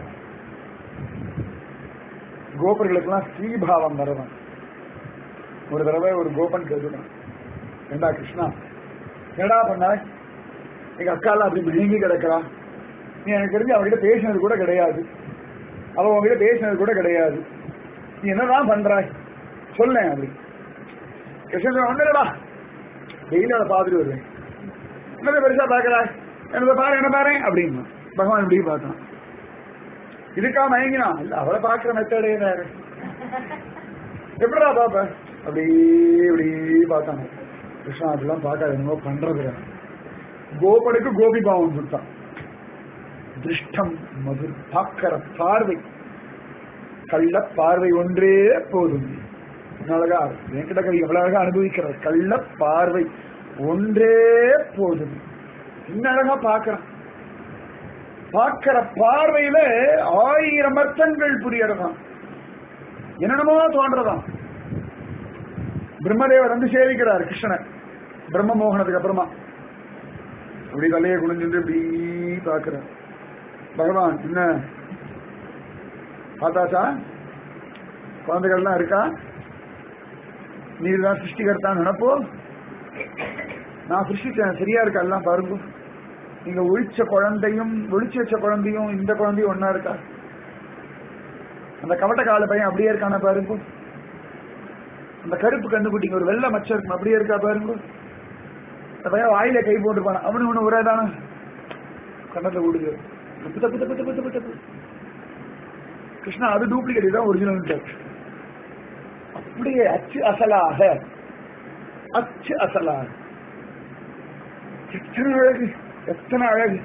கோபர்களுக்கெல்லாம் ஸ்ரீபாவம் வரதான் ஒரு தடவை ஒரு கோபன் கேட்டுதான் ஏண்டா கிருஷ்ணா என்னடா பண்ண எங்க அக்காலாம் அப்படி மயங்கி கிடக்கிறா நீ எனக்கு தெரிஞ்சு அவகிட்ட பேசினது கூட கிடையாது அவ உங்ககிட்ட பேசினது கூட கிடையாது நீ என்னதான் பண்றாய் சொல்லேன் அப்படி கிருஷ்ணன் ஒன்னுடா டெய்லி அவளை பார்த்துட்டு வருவேன் என்னதை பெருசா பாக்குறாய் என்னதை பாரு என்ன பாரு அப்படின்னு பகவான் இப்படி பார்த்தான் இதுக்கா மயங்கினா இல்ல அவளை பாக்குற மெத்தடே வேற எப்படிடா பாப்ப அப்படி இப்படி பார்த்தாங்க கிருஷ்ணா அதெல்லாம் பார்க்காத என்னமோ பண்றது கோபனுக்கு கோபி பாவம் கொடுத்தான் திருஷ்டம் மது பார்க்கிற பார்வை கள்ள பார்வை ஒன்றே போதும் அழகா வெங்கடகவி எவ்வளவு அழகா அனுபவிக்கிறார் கள்ள பார்வை ஒன்றே போதும் இன்னும் அழகா பார்க்கிறான் பார்க்கிற பார்வையில ஆயிரம் அர்த்தங்கள் புரியறதாம் என்னென்னமோ தோன்றதாம் பிரம்மதேவர் வந்து சேவிக்கிறார் கிருஷ்ணன் பிரம்ம மோகனத்துக்கு அப்புறமா அப்படி தலையை குனிஞ்சுட்டு இப்படி பாக்குறார் பகவான் என்ன பார்த்தாச்சா குழந்தைகள்லாம் இருக்கா நீர் தான் சிருஷ்டிகர்த்தான் நினைப்போ நான் சிருஷ்டிச்சேன் சரியா இருக்கா எல்லாம் பாருங்க நீங்க ஒழிச்ச குழந்தையும் ஒழிச்சு வச்ச குழந்தையும் இந்த குழந்தையும் ஒன்னா இருக்கா அந்த கவட்ட கால பையன் அப்படியே இருக்கான பாருங்க அந்த கருப்பு கண்டுபிடிங்க ஒரு வெள்ளை மச்சம் இருக்கும் அப்படியே இருக்கா பாருங்க அந்த பையன் வாயில கை போட்டுப்பான அவனு ஒண்ணு ஒரே தானே கண்ணத்துல ஓடுது தப்பு தப்பு தப்பு தப்பு தப்பு தப்பு கிருஷ்ணா அது டூப்ளிகேட் இதுதான் ஒரிஜினல் அப்படியே அச்சு அசலாக அச்சு அசலாக எத்தனை அழகு எத்தனை அழகு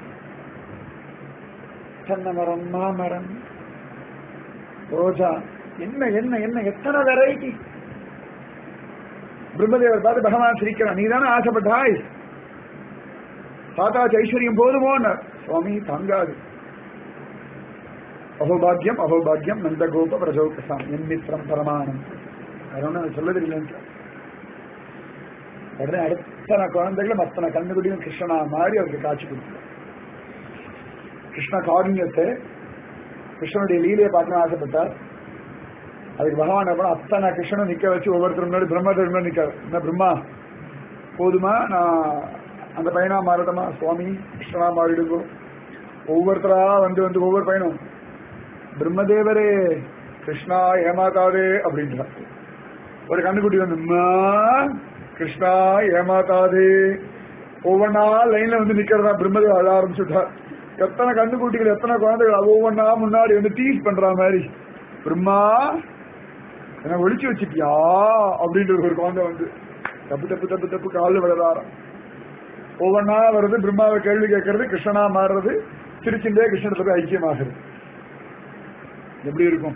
தென்னை மரம் மாமரம் ரோஜா என்ன என்ன என்ன எத்தனை வெரைட்டி பிரம்மதேவர் பார்த்து பகவான் சிரிக்கிறான் நீ தானே ஆசைப்பட்டாய் தாத்தா ஐஸ்வர்யம் போதுமோ சுவாமி தாங்காது அகோபாகியம் அகோபாகியம் நந்தகோப பிரஜோகசாம் என் மித்திரம் பரமானம் அதொன்னு சொல்லது இல்லைன்னு உடனே அத்தனை குழந்தைகளும் அத்தனை கண்ணுக்குடியும் கிருஷ்ணனா மாதிரி அவருக்கு காட்சி கொடுத்தார் கிருஷ்ண காருண்யத்தை கிருஷ்ணனுடைய லீலையை பார்க்கணும் ஆசைப்பட்டார் அதுக்கு பகவான் என்ன பண்ணா, அத்தனை கிருஷ்ணனும் நிக்க வச்சு ஒவ்வொருத்தர் முன்னாடி பிரம்மதேவர் முன்னாடி நிக்காரு என்ன பிரம்மா போதுமா நான் அந்த பையனா மாறட்டமா சுவாமி கிருஷ்ணனா மாறிடுங்கோ ஒவ்வொருத்தரா வந்து வந்து ஒவ்வொரு பையனும் பிரம்மதேவரே கிருஷ்ணா ஏமாத்தாதே அப்படின்றார் ஒரு கண்ணுக்குட்டி வந்து "அம்மா, கிருஷ்ணா ஏமாத்தாதே ஒவ்வொன்னா லைன்ல வந்து நிக்கிறதா பிரம்மதேவ அழ ஆரம்பிச்சுட்டார் எத்தனை கண்ணுக்குட்டிகள் எத்தனை குழந்தைகள் ஒவ்வொன்னா முன்னாடி வந்து டீஸ் பண்ற மாதிரி பிரம்மா என்ன ஒழிச்சு வச்சிட்டியா அப்படின்றது ஒரு குழந்தை வந்து தப்பு தப்பு தப்பு தப்பு காலில் விழறாராம் ஒவ்வொன்னா வருது பிரம்மாவை கேள்வி கேட்கறது கிருஷ்ணனா மாறுறது திருச்சிண்டே கிருஷ்ணத்துல போய் ஐக்கியமாகுது எப்படி இருக்கும்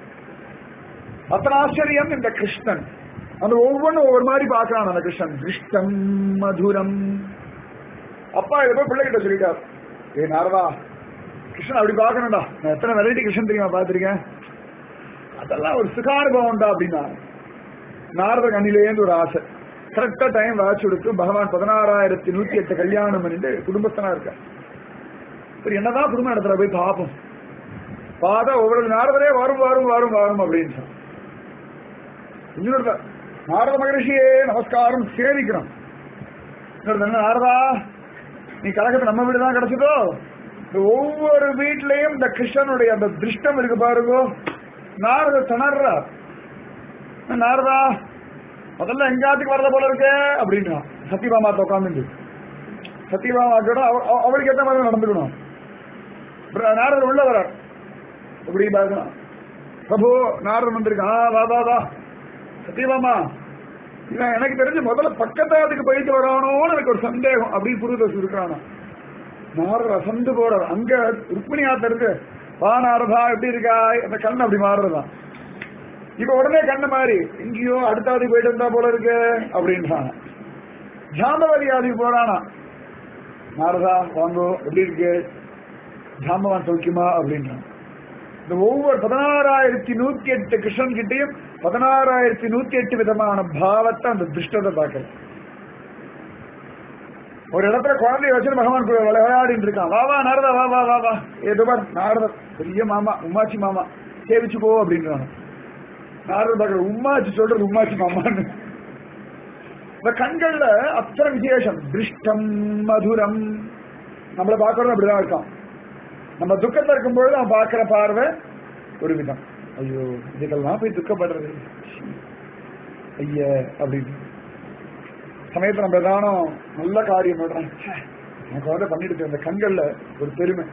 அத்தனை ஆச்சரியம் இந்த கிருஷ்ணன் அந்த ஒவ்வொன்றும் ஒவ்வொரு மாதிரி பார்க்கறான் அந்த கிருஷ்ணன் திருஷ்டம் மதுரம் அப்பா இதை போய் பிள்ளைகிட்ட சொல்லிட்டார் ஏ நாரதா கிருஷ்ணன் அப்படி பார்க்கணும்டா நான் எத்தனை வெரைட்டி கிருஷ்ணன் தெரியுமா பார்த்திருக்கேன் அதெல்லாம் ஒரு சுகானுபவம்டா அப்படின்னா நாரதர் கண்ணிலேருந்து ஒரு ஆசை கரெக்டா டைம் வாட்ச் கொடுத்து பகவான் பதினாறாயிரத்தி நூத்தி எட்டு கல்யாணம் பண்ணிட்டு குடும்பஸ்தனா இருக்க சரி என்னதான் குடும்பம் நடத்துற போய் பார்ப்போம் பார்த்தா ஒவ்வொரு நாரதரே வரும் வரும் வரும் வரும் அப்படின்னு சொன்னான். இன்னொருத்தர் நாரத மகரிஷியே நமஸ்காரம் சேவிக்கிறோம் இன்னொருத்தர் என்ன நாரதா நீ கலகத்தை நம்ம வீடு தான் கிடைச்சதோ இந்த ஒவ்வொரு வீட்லயும் இந்த கிருஷ்ணனுடைய அந்த திருஷ்டம் இருக்கு பாருங்க நாரத திணறார் நாரதா முதல்ல எங்காத்துக்கு வரத போல இருக்கே அப்படின்றான் சத்யபாமாத்த உட்காந்துட்டு சத்யபாமா கூட அவருக்கு ஏத்த மாதிரி நடந்துக்கணும் அப்புறம் நாரதர் உள்ள வரார் எப்படி பார்க்கணும் பிரபு நாரதன் வந்திருக்கான் ஆ, வா வா வா சத்யபாமா இவன் எனக்கு தெரிஞ்சு முதல்ல பக்கத்தாத்துக்கு போயிட்டு வரானோன்னு எனக்கு ஒரு சந்தேகம் அப்படி புரிதல் இருக்கிறானா நாரதர் அசந்து போறார் அங்க ருக்மிணி ஆத்த இருக்கு வா நாரதா எப்படி இருக்கா அந்த கண் அப்படி மாறுறதான் இப்ப உடனே கண்ணு மாறி எங்கேயோ அடுத்தாவது போயிட்டு வந்தா போல இருக்கு அப்படின்றான் ஜாம்பவதி ஆதி போறானா நாரதா வாங்கோ எப்படி இருக்கு ஜாம்பவான் சௌக்கியமா அப்படின்றான் இந்த ஒவ்வொரு பதினாறாயிரத்தி நூத்தி எட்டு கிருஷ்ணன் கிட்டையும் பதினாறாயிரத்தி நூத்தி எட்டு விதமான பாவத்தை அந்த திருஷ்டத்தை பார்க்கல ஒரு இடத்துல குழந்தைய வச்சு பகவான் கூட விளை- விளையாடிட்டு இருக்கான் வா வா நாரதா வா வா வா வா ஏதோ பார் நாரதர் பெரிய மாமா உமாச்சி மாமா சேவிச்சுக்கோ அப்படின்றாங்க நாரத பார்க்கற உம்மாச்சி சொல்றது உம்மாச்சி மாமான்னு இந்த கண்கள்ல அத்தனை விசேஷம் திருஷ்டம் மதுரம் நம்மள பார்க்கறது அப்படிதான் இருக்கான் நம்ம துக்கத்துல இருக்கும்பொழுது அவன் பார்க்கிற பார்வை ஒரு விதம் ஐயோ இதுக்கெல்லாம் போய் துக்கப்படுறது ச்சீ, ஐய அப்படின்னு சமயத்துல நம்ம ஏதானும் நல்ல காரியம் பண்றோம் ச்சே, எனக்கு வந்து பண்ணிட்டு அந்த கண்கள்ல ஒரு பெருமை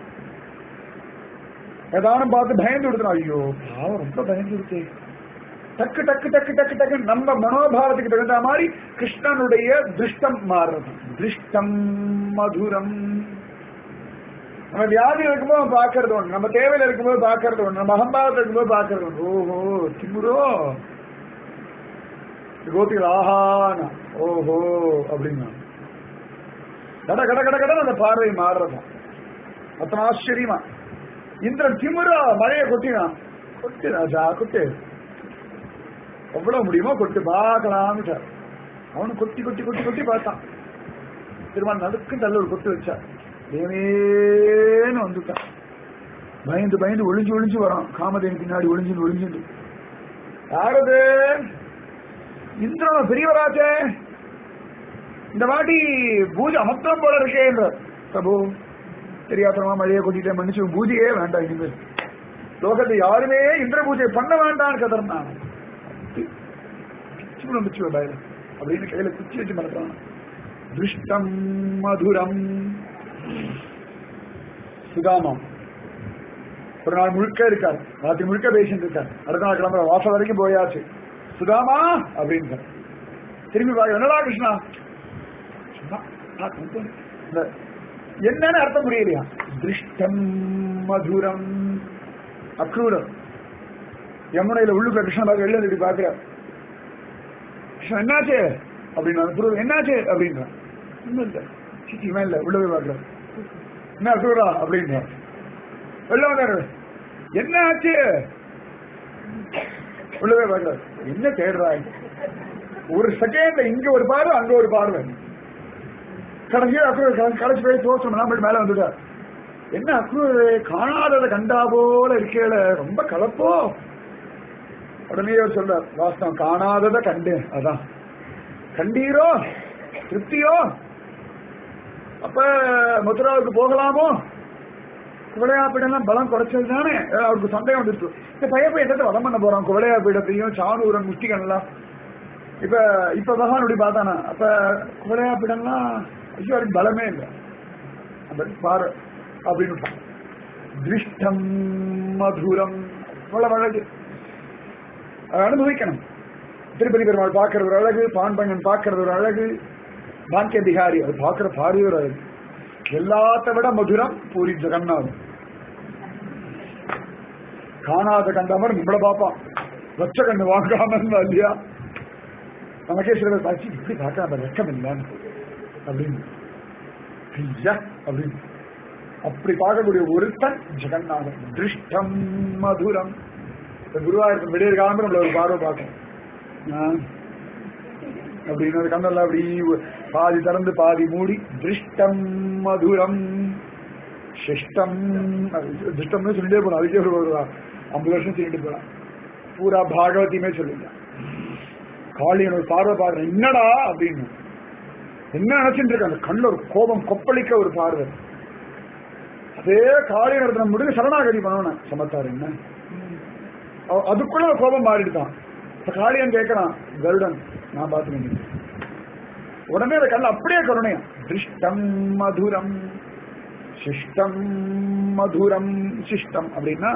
ஏதானும் பார்த்து பயந்து விடுத்தணும் ஐயோ பாவம் ரொம்ப பயந்து விடுத்தே டக்கு டக்கு டக்கு டக்கு டக்கு நம்ம மனோபாவத்துக்கு தகுந்த மாதிரி கிருஷ்ணனுடைய திருஷ்டம் மாறுறது திருஷ்டம் மதுரம் நம்ம வியாதி இருக்கும்போது பாக்குறது ஒண்ணு நம்ம தேவையில இருக்கும்போது பாக்குறது ஒண்ணு நம்ம அகம்பாவத்தில் இருக்கும்போது பாக்குறது ஒண்ணு ஓஹோ திமுரோ கோபிகள் ஆஹானா ஓஹோ அப்படின்னா கட கட கட கட அந்த பார்வை மாறுறதான் அத்தனை ஆச்சரியமா இந்திரன் திமிரா மழையை கொட்டினான் கொட்டு ராஜா கொட்டு எவ்வளவு முடியுமோ கொட்டு பார்க்கலாம்னு அவனு கொட்டி கொட்டி கொட்டி கொட்டி பார்த்தான் திரும்ப நடுக்கு தள்ள ஒரு கொட்டு வச்சா தேவேன்னு வந்துட்டான் பயந்து பயந்து ஒளிஞ்சு ஒளிஞ்சு வரான் காமதேவி பின்னாடி ஒளிஞ்சு ஒளிஞ்சு யாரது இந்திரன் பெரியவராச்சே இந்த வாட்டி பூஜை அமர்த்தம் போல இருக்கே என்றார் பிரபு தெரியாதனமா மழையை கொட்டிட்டேன் மன்னிச்சு பூஜையே வேண்டாம் இனிமேல் லோகத்தை யாருமே இந்திர பூஜை பண்ண வேண்டாம்னு கதர்னான் பிச்சு பிச்சு பயல அப்படின்னு கையில குச்சி வச்சு மறக்கிறான் திருஷ்டம் மதுரம் சுதாமம் ஒரு நாள் முழுக்க இருக்கார் ராத்திரி முழுக்க பேசிட்டு இருக்கார் அடுத்த நாள் கிளம்புற வாசல் வரைக்கும் போயாச்சு சுதாமா அப்படின்னு திரும்பி பாக்க என்னடா கிருஷ்ணா சும்மா, நான் கொஞ்சம் இந்த என்னன்னு அர்த்தம் புரியலையா திருஷ்டம் மதுரம் அக்ரூரம் யமுனையில உள்ளுக்குள்ள கிருஷ்ணன் பார்க்க வெளில இப்படி பாக்குறார் கிருஷ்ணன் என்னாச்சு அப்படின்னு அக்ரூர் என்னாச்சு அப்படின்றான் ஒண்ணும் இல்ல சிச்சி இவன் இல்ல உள்ள போய் பாக்குறாரு என்ன அக்ரூரா அப்படின்றான் வெளில வந்தாரு என்ன ஆச்சு உள்ள போய் பாக்குறாரு என்ன தேடுறாய் ஒரு செகண்ட் இங்க ஒரு பார்வை அங்க ஒரு பார்வை கடைசியா அக்ரூர் கடைசி போய் தோசம் போய் மேல வந்துட்டார் என்ன அக்ரூர் காணாதத கண்டா போல இருக்கேல ரொம்ப கலப்போ உடனே அவர் சொல்றார் வாஸ்தவம் காணாதத கண்டேன் அதான் கண்டீரோ திருப்தியோ அப்ப மதுராவுக்கு போகலாமோ குவளையா பீடம் பலம் குறைச்சது தானே அஹ் அவருக்கு சந்தேகம் வந்துருக்கு இந்த பையன் போய் என்னத்தை வதம் பண்ண போறான் குவளையா பீடத்தையும் சாணூரன் முஷ்டிகன்லாம் இப்ப இப்ப பகவான் இப்படி பார்த்தானா அப்ப குவளையா பீடம்லாம் ஐயோ அதுக்கு பலமே இல்லை அந்த பாரு அப்படின்னு விட்டான். திருஷ்டம் மதுரம் அவ்வளவு அழகு அதை அனுபவிக்கணும் திருப்பதி பெருமாள் பார்க்கறது ஒரு அழகு பான் பங்கன் பார்க்கறது ஒரு அழகு பாக்கிய பிகாரி அது பார்க்கிற பார்வை ஒரு அழகு எல்லாத்த விட மதுரம் பூரி ஜெகநாதம் காணாத கண்டவர் நம்மள பார்ப்பான் வச்ச கண்ணு வாங்காம இருந்தா இல்லையா நமக்கே சில பேர் பார்த்து இப்படி பார்க்க அந்த வெக்கம் இல்லைன்னு அப்படின்னு ஐயா அப்படின்னு அப்படி பார்க்கக்கூடிய ஒருத்தன் ஜெகநாதன் திருஷ்டம் மதுரம் இந்த குருவாயூர் விடியற் காலமே நம்மள ஒரு பார்வை பார்க்கணும் ஆ. அப்படின்னு அந்த கண்ணெல்லாம் அப்படி பாதி திறந்து பாதி மூடி திருஷ்டம் மதுரம் சிஷ்டம் திருஷ்டம்னு சொல்லிட்டே போறோம் அதுக்கே ஒரு ஒரு ஐம்பது வருஷம் சொல்லிட்டு போறான் பூரா பாகவதியுமே சொல்லுங்க காளியன் ஒரு பார்வை பாடுறேன் என்னடா அப்படின்னு என்ன நினைச்சிட்டு இருக்க அந்த கண்ணுல ஒரு கோபம் கொப்பளிக்க ஒரு பார்வை அதே காளியன் இடத்துல முடிஞ்சு சரணாகதி பண்ணணும் சமத்தார் என்ன அவ- அதுக்குள்ள ஒரு கோபம் மாறிடுதான் இப்ப காளியன் கேட்கறான் கருடன் நான் பார்த்து உடனே அந்த கண்ணு அப்படியே கருணையா திருஷ்டம் மதுரம் சிஷ்டம் மதுரம் சிஷ்டம் அப்படின்னா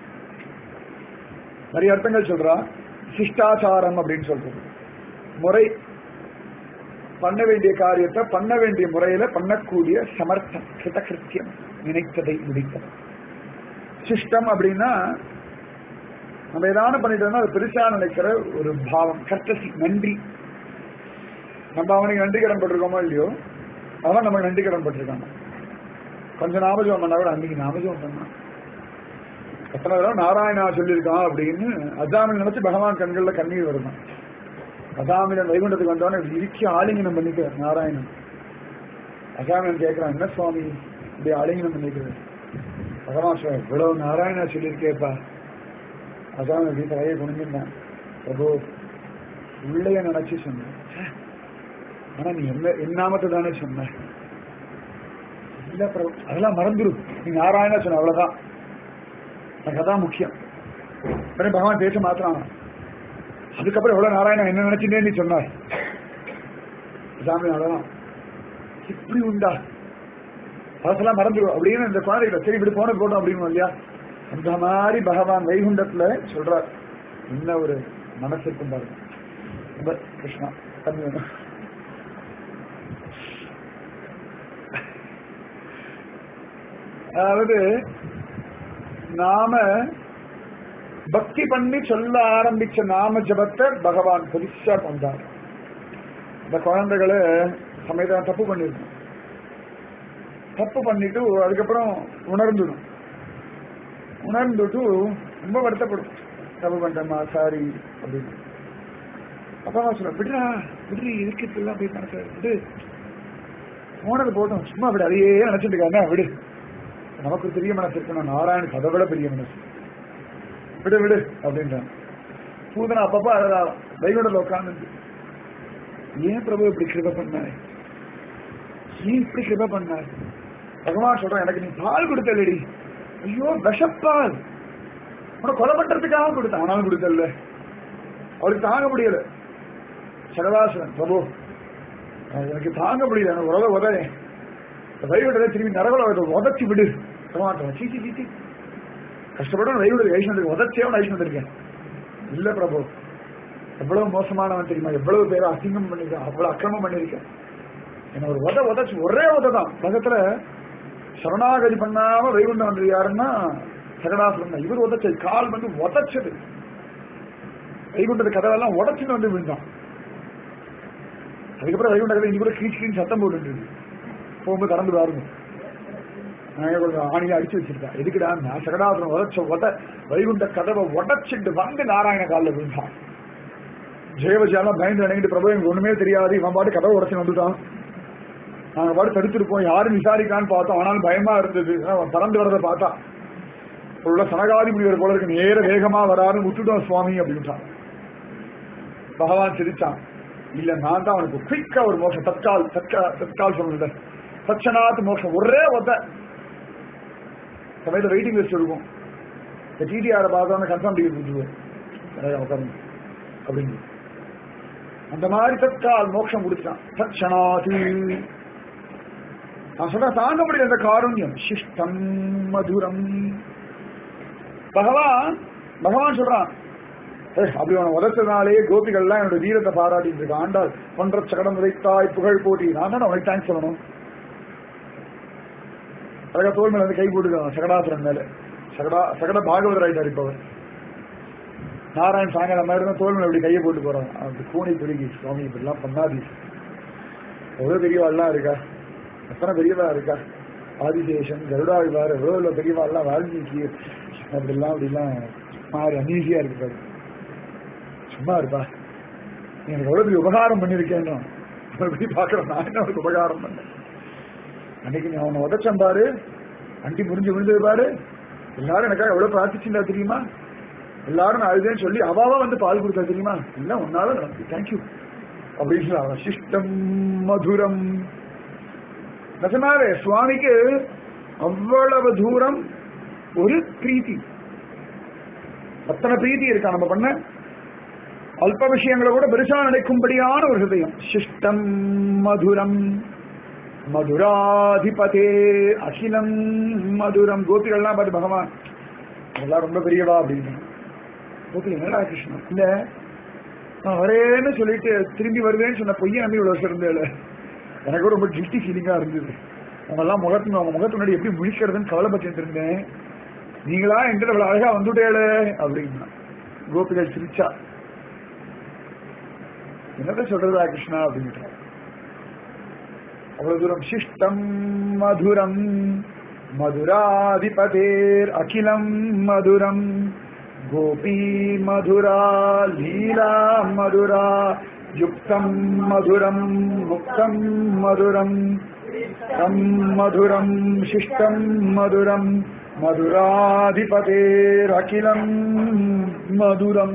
நிறைய அர்த்தங்கள் சொல்றா சிஷ்டாச்சாரம் அப்படின்னு சொல்றது முறை பண்ண வேண்டிய காரியத்தை பண்ண வேண்டிய முறையில பண்ணக்கூடிய சமர்த்தம் கிருதகிருத்தியம் நினைத்ததை முடித்தது சிஷ்டம் அப்படின்னா நம்ம ஏதாவது பண்ணிட்டோம்னா அது பெருசா நினைக்கிற ஒரு பாவம் கர்த்தசி நன்றி நம்ம அவனுக்கு நன்றி கடன் பட்டிருக்கோமோ இல்லையோ அவன் நமக்கு நன்றி கடன் பட்டிருக்காங்க கொஞ்சம் நாமஜம் பண்ணா கூட அன்னைக்கு நாமஜம் பண்ணான் எத்தனை தடவை நாராயணா சொல்லியிருக்கான் அப்படின்னு அஜாமில் நினைச்சு பகவான் கண்கள்ல கண்ணீர் வருதான் அஜாமிலன் வைகுண்டத்துக்கு வந்தவன இறுக்கி ஆலிங்கனம் பண்ணிக்கிறார் நாராயணன் அஜாமிலன் கேட்கிறான் என்ன சுவாமி இப்படி ஆலிங்கனம் பண்ணிக்கிறார் பகவான் சொல்ற இவ்வளவு நாராயணா சொல்லியிருக்கேப்பா அதான் அப்படி தலையை குனிஞ்சிருந்தேன் பிரபு உள்ளைய நினைச்சு சொன்னேன் ச்சே, ஆனா நீ என்ன என்னாமத்தை தானே சொன்ன இல்ல பிரபு அதெல்லாம் மறந்துரு நீ நாராயணா சொன்ன அவ்வளவுதான் எனக்கு அதான் முக்கியம் உடனே பகவான் பேச மாத்திரான் அதுக்கப்புறம் எவ்வளவு நாராயணா என்ன நினைச்சுட்டே நீ சொன்னார் சாமி அவ்வளவுதான் இப்படி உண்டா அதெல்லாம் மறந்துடும் அப்படின்னு இந்த குழந்தைகிட்ட சரி இப்படி போன போட்டோம் அப்படின்னு இல்லையா அந்த மாதிரி பகவான் வைகுண்டத்துல சொல்றார் என்ன ஒரு மனசு இருக்கும் பாருங்க ரொம்ப கிருஷ்ணா தண்ணி வேணும் அதாவது நாம பக்தி பண்ணி சொல்ல ஆரம்பிச்ச நாம ஜபத்தை பகவான் பெருசா கொண்டார் இந்த குழந்தைகளை சமயத்தான் தப்பு பண்ணிருக்கோம் தப்பு பண்ணிட்டு அதுக்கப்புறம் உணர்ந்துடும் உணர்ந்துட்டு ரொம்ப வருத்தப்படும் தப்பு பண்ணிட்டேம்மா சாரி அப்படின்னு அப்பா அம்மா சொல்ல விடுறா விடுறி இதுக்கு இப்படிலாம் போய் மனசு விடு போனது போட்டோம் சும்மா விடு அதையே நினைச்சிட்டு இருக்காங்க விடு நமக்கு ஒரு பெரிய மனசு இருக்கணும் நாராயணுக்கு அதை விட பெரிய மனசு விடு விடு அப்படின்றான் பூதனா அப்பப்பா அழகா வைகுண்டத்தில் உட்காந்து ஏன் பிரபு இப்படி கிருப பண்ணாரு ஏன் இப்படி கிருப பண்ணார் பகவான் சொல்றான் எனக்கு நீ பால் கொடுத்தல்லடி ஐயோ விஷப்பால் உன கொலை பண்றதுக்காக கொடுத்த ஆனாலும் கொடுத்தல்ல அவருக்கு தாங்க முடியல சரதாசன் பிரபு எனக்கு தாங்க முடியல எனக்கு உறவை உதறேன் வைகுண்டத்தை திரும்பி நரகல உதச்சி விடு பகவான் சீச்சி சீச்சி கஷ்டப்பட்டு வைகுண்டத்தை வைஷ்ணவத்துக்கு உதச்சேவன் வைஷ்ணவம் இருக்கேன் இல்ல பிரபு எவ்வளவு மோசமானவன் தெரியுமா எவ்வளவு பேரை அசிங்கம் பண்ணிருக்கேன் அவ்வளவு அக்கிரமம் பண்ணிருக்கேன் என்ன ஒரு உத உதச்சு ஒரே உத தான் உலகத்துல சரணாகதி பண்ணாம வைகுண்டம் வந்தது யாருன்னா சகடாசுரன் தான் இவர் உதச்சது கால் வந்து உதச்சது வைகுண்டத்து கதவெல்லாம் உடச்சுட்டு வந்து விழுந்தான் அதுக்கப்புறம் வைகுண்ட கதை இங்க கூட கீச் கீழ் சத்தம் போட்டு போகும்போது கடந்து பாருங்க நான் கொஞ்சம் ஆணியை அடிச்சு வச்சிருக்கேன் எதுக்குடா நான் சகடாசுரன் உதச்ச உத வைகுண்ட கதவை உடச்சிட்டு வந்து நாராயண காலில் விழுந்தான் ஜெயவஜாலாம் பயந்து நினைக்கிட்டு பிரபு எனக்கு ஒண்ணுமே தெரியாது இவன் பாட்டு கதவை உடச்சு வந்துட்டான் நாங்க பாட்டு தடுத்திருப்போம் யாரும் விசாரிக்கான்னு பார்த்தோம் ஆனாலும் பயமா இருந்தது அவன் பறந்து வரதை பார்த்தா உள்ள சனகாதி முனிவர் போல இருக்கு நேர வேகமா வராருன்னு விட்டுட்டோம் சுவாமி அப்படின்ட்டான் பகவான் சிரிச்சான் இல்ல நான் தான் அவனுக்கு குயிக்கா ஒரு மோசம் தற்கால் தற்கா தற்கால் சொன்னது தட்சணாத் மோசம் ஒரே ஒத்த சமயத்தில் வெயிட்டிங் லிஸ்ட் இருக்கும் இந்த டிடிஆர் பார்த்தா கன்ஃபார்ம் டிக்கெட் கொடுத்துருவோம் உட்காருங்க அப்படின்னு அந்த மாதிரி தற்கால் மோட்சம் கொடுத்தான் தட்சணாதி நான் சொல்ற தாங்க முடியல அந்த காருண்யம் சிஷ்டம் மதுரம் பகவான் பகவான் சொல்றான் ஏய், அப்படி அவனை உதச்சதுனாலே கோபிகள்லாம் என்னோட வீரத்தை பாராட்டிட்டு இருக்க ஆண்டாள் ஒன்ற சகடம் உதைத்தாய் புகழ் போட்டி நான் தான் உனக்கு தேங்க்ஸ் சொல்லணும் அழகா தோல் மேல வந்து கை போட்டுக்கான் சகடாசுரன் மேல சகடா சகட பாகவதர் ஆயிட்டார் இப்ப அவர் நாராயண் சாயங்காலம் மாதிரி தான் தோல் மேல இப்படி கையை போட்டு போறான் அப்படி கூணி பிடிக்கி சுவாமி இப்படிலாம் பண்ணாதி எவ்வளவு பெரியவாள்லாம் இருக்கா எத்தனை பெரியவா இருக்கா ஆதிசேஷன் கருடாழ்வார் எவ்வளவு பெரியவாள்லாம் வால்மீகி அப்படிலாம் அப்படிலாம் மாறி அனீசியா இருக்கு பாரு. சும்மா இருப்பா நீ எனக்கு எவ்வளவு பெரிய உபகாரம் பண்ணிருக்கேன்னு எப்படி பாக்குறேன் நான் என்ன உனக்கு உபகாரம் பண்ணேன் அன்னைக்கு நீ அவனை உதச்சம் பாரு அண்டி முறிஞ்சு விழுந்தது பாரு எல்லாரும் எனக்காக எவ்வளவு பிரார்த்திச்சுட்டா தெரியுமா எல்லாரும் நான் அழுதேன்னு சொல்லி அவாவா வந்து பால் கொடுத்தா தெரியுமா இல்ல உன்னால நடந்து தேங்க்யூ அப்படின்னு சொல்ல சிஷ்டம் மதுரம் நிஜமாவே சுவாமிக்கு அவ்வளவு தூரம் ஒரு பிரீத்தி அத்தனை பிரீத்தி இருக்கா நம்ம பண்ண அல்ப விஷயங்களை கூட பெருசா நினைக்கும்படியான ஒரு ஹிருதயம் சிஷ்டம் மதுரம் மதுராதிபதே அகிலம் மதுரம் கோபிகள்லாம் பார்த்து பகவான் அதெல்லாம் ரொம்ப பெரியவா அப்படின்னு கோபி என்னடா கிருஷ்ணன் இல்ல நான் வரேன்னு சொல்லிட்டு திரும்பி வருவேன்னு சொன்ன பொய்ய நம்பி இவ்வளவு வருஷம் இருந்தேன் எனக்கு கூட ரொம்ப கில்ட்டி ஃபீலிங்கா இருந்தது அவங்க எல்லாம் முகத்து அவங்க முகத்து முன்னாடி எப்படி முழிக்கிறதுன்னு கவலைப்பட்டு இருந்தேன் நீங்களா என்கிட்ட இவ்வளவு அழகா வந்துட்டேளே அப்படின்னா கோபிகள் சிரிச்சா என்னத்த சொல்றதா கிருஷ்ணா அப்படின்ட்டு அவ்வளவு தூரம் சிஷ்டம் மதுரம் மதுராதிபதேர் அகிலம் மதுரம் கோபி மதுரா லீலா மதுரா யுக்தம் மதுரம் முக்தம் மதுரம் தம் மதுரம் சிஷ்டம் மதுரம் மதுராதிபதேர் அகிலம் மதுரம்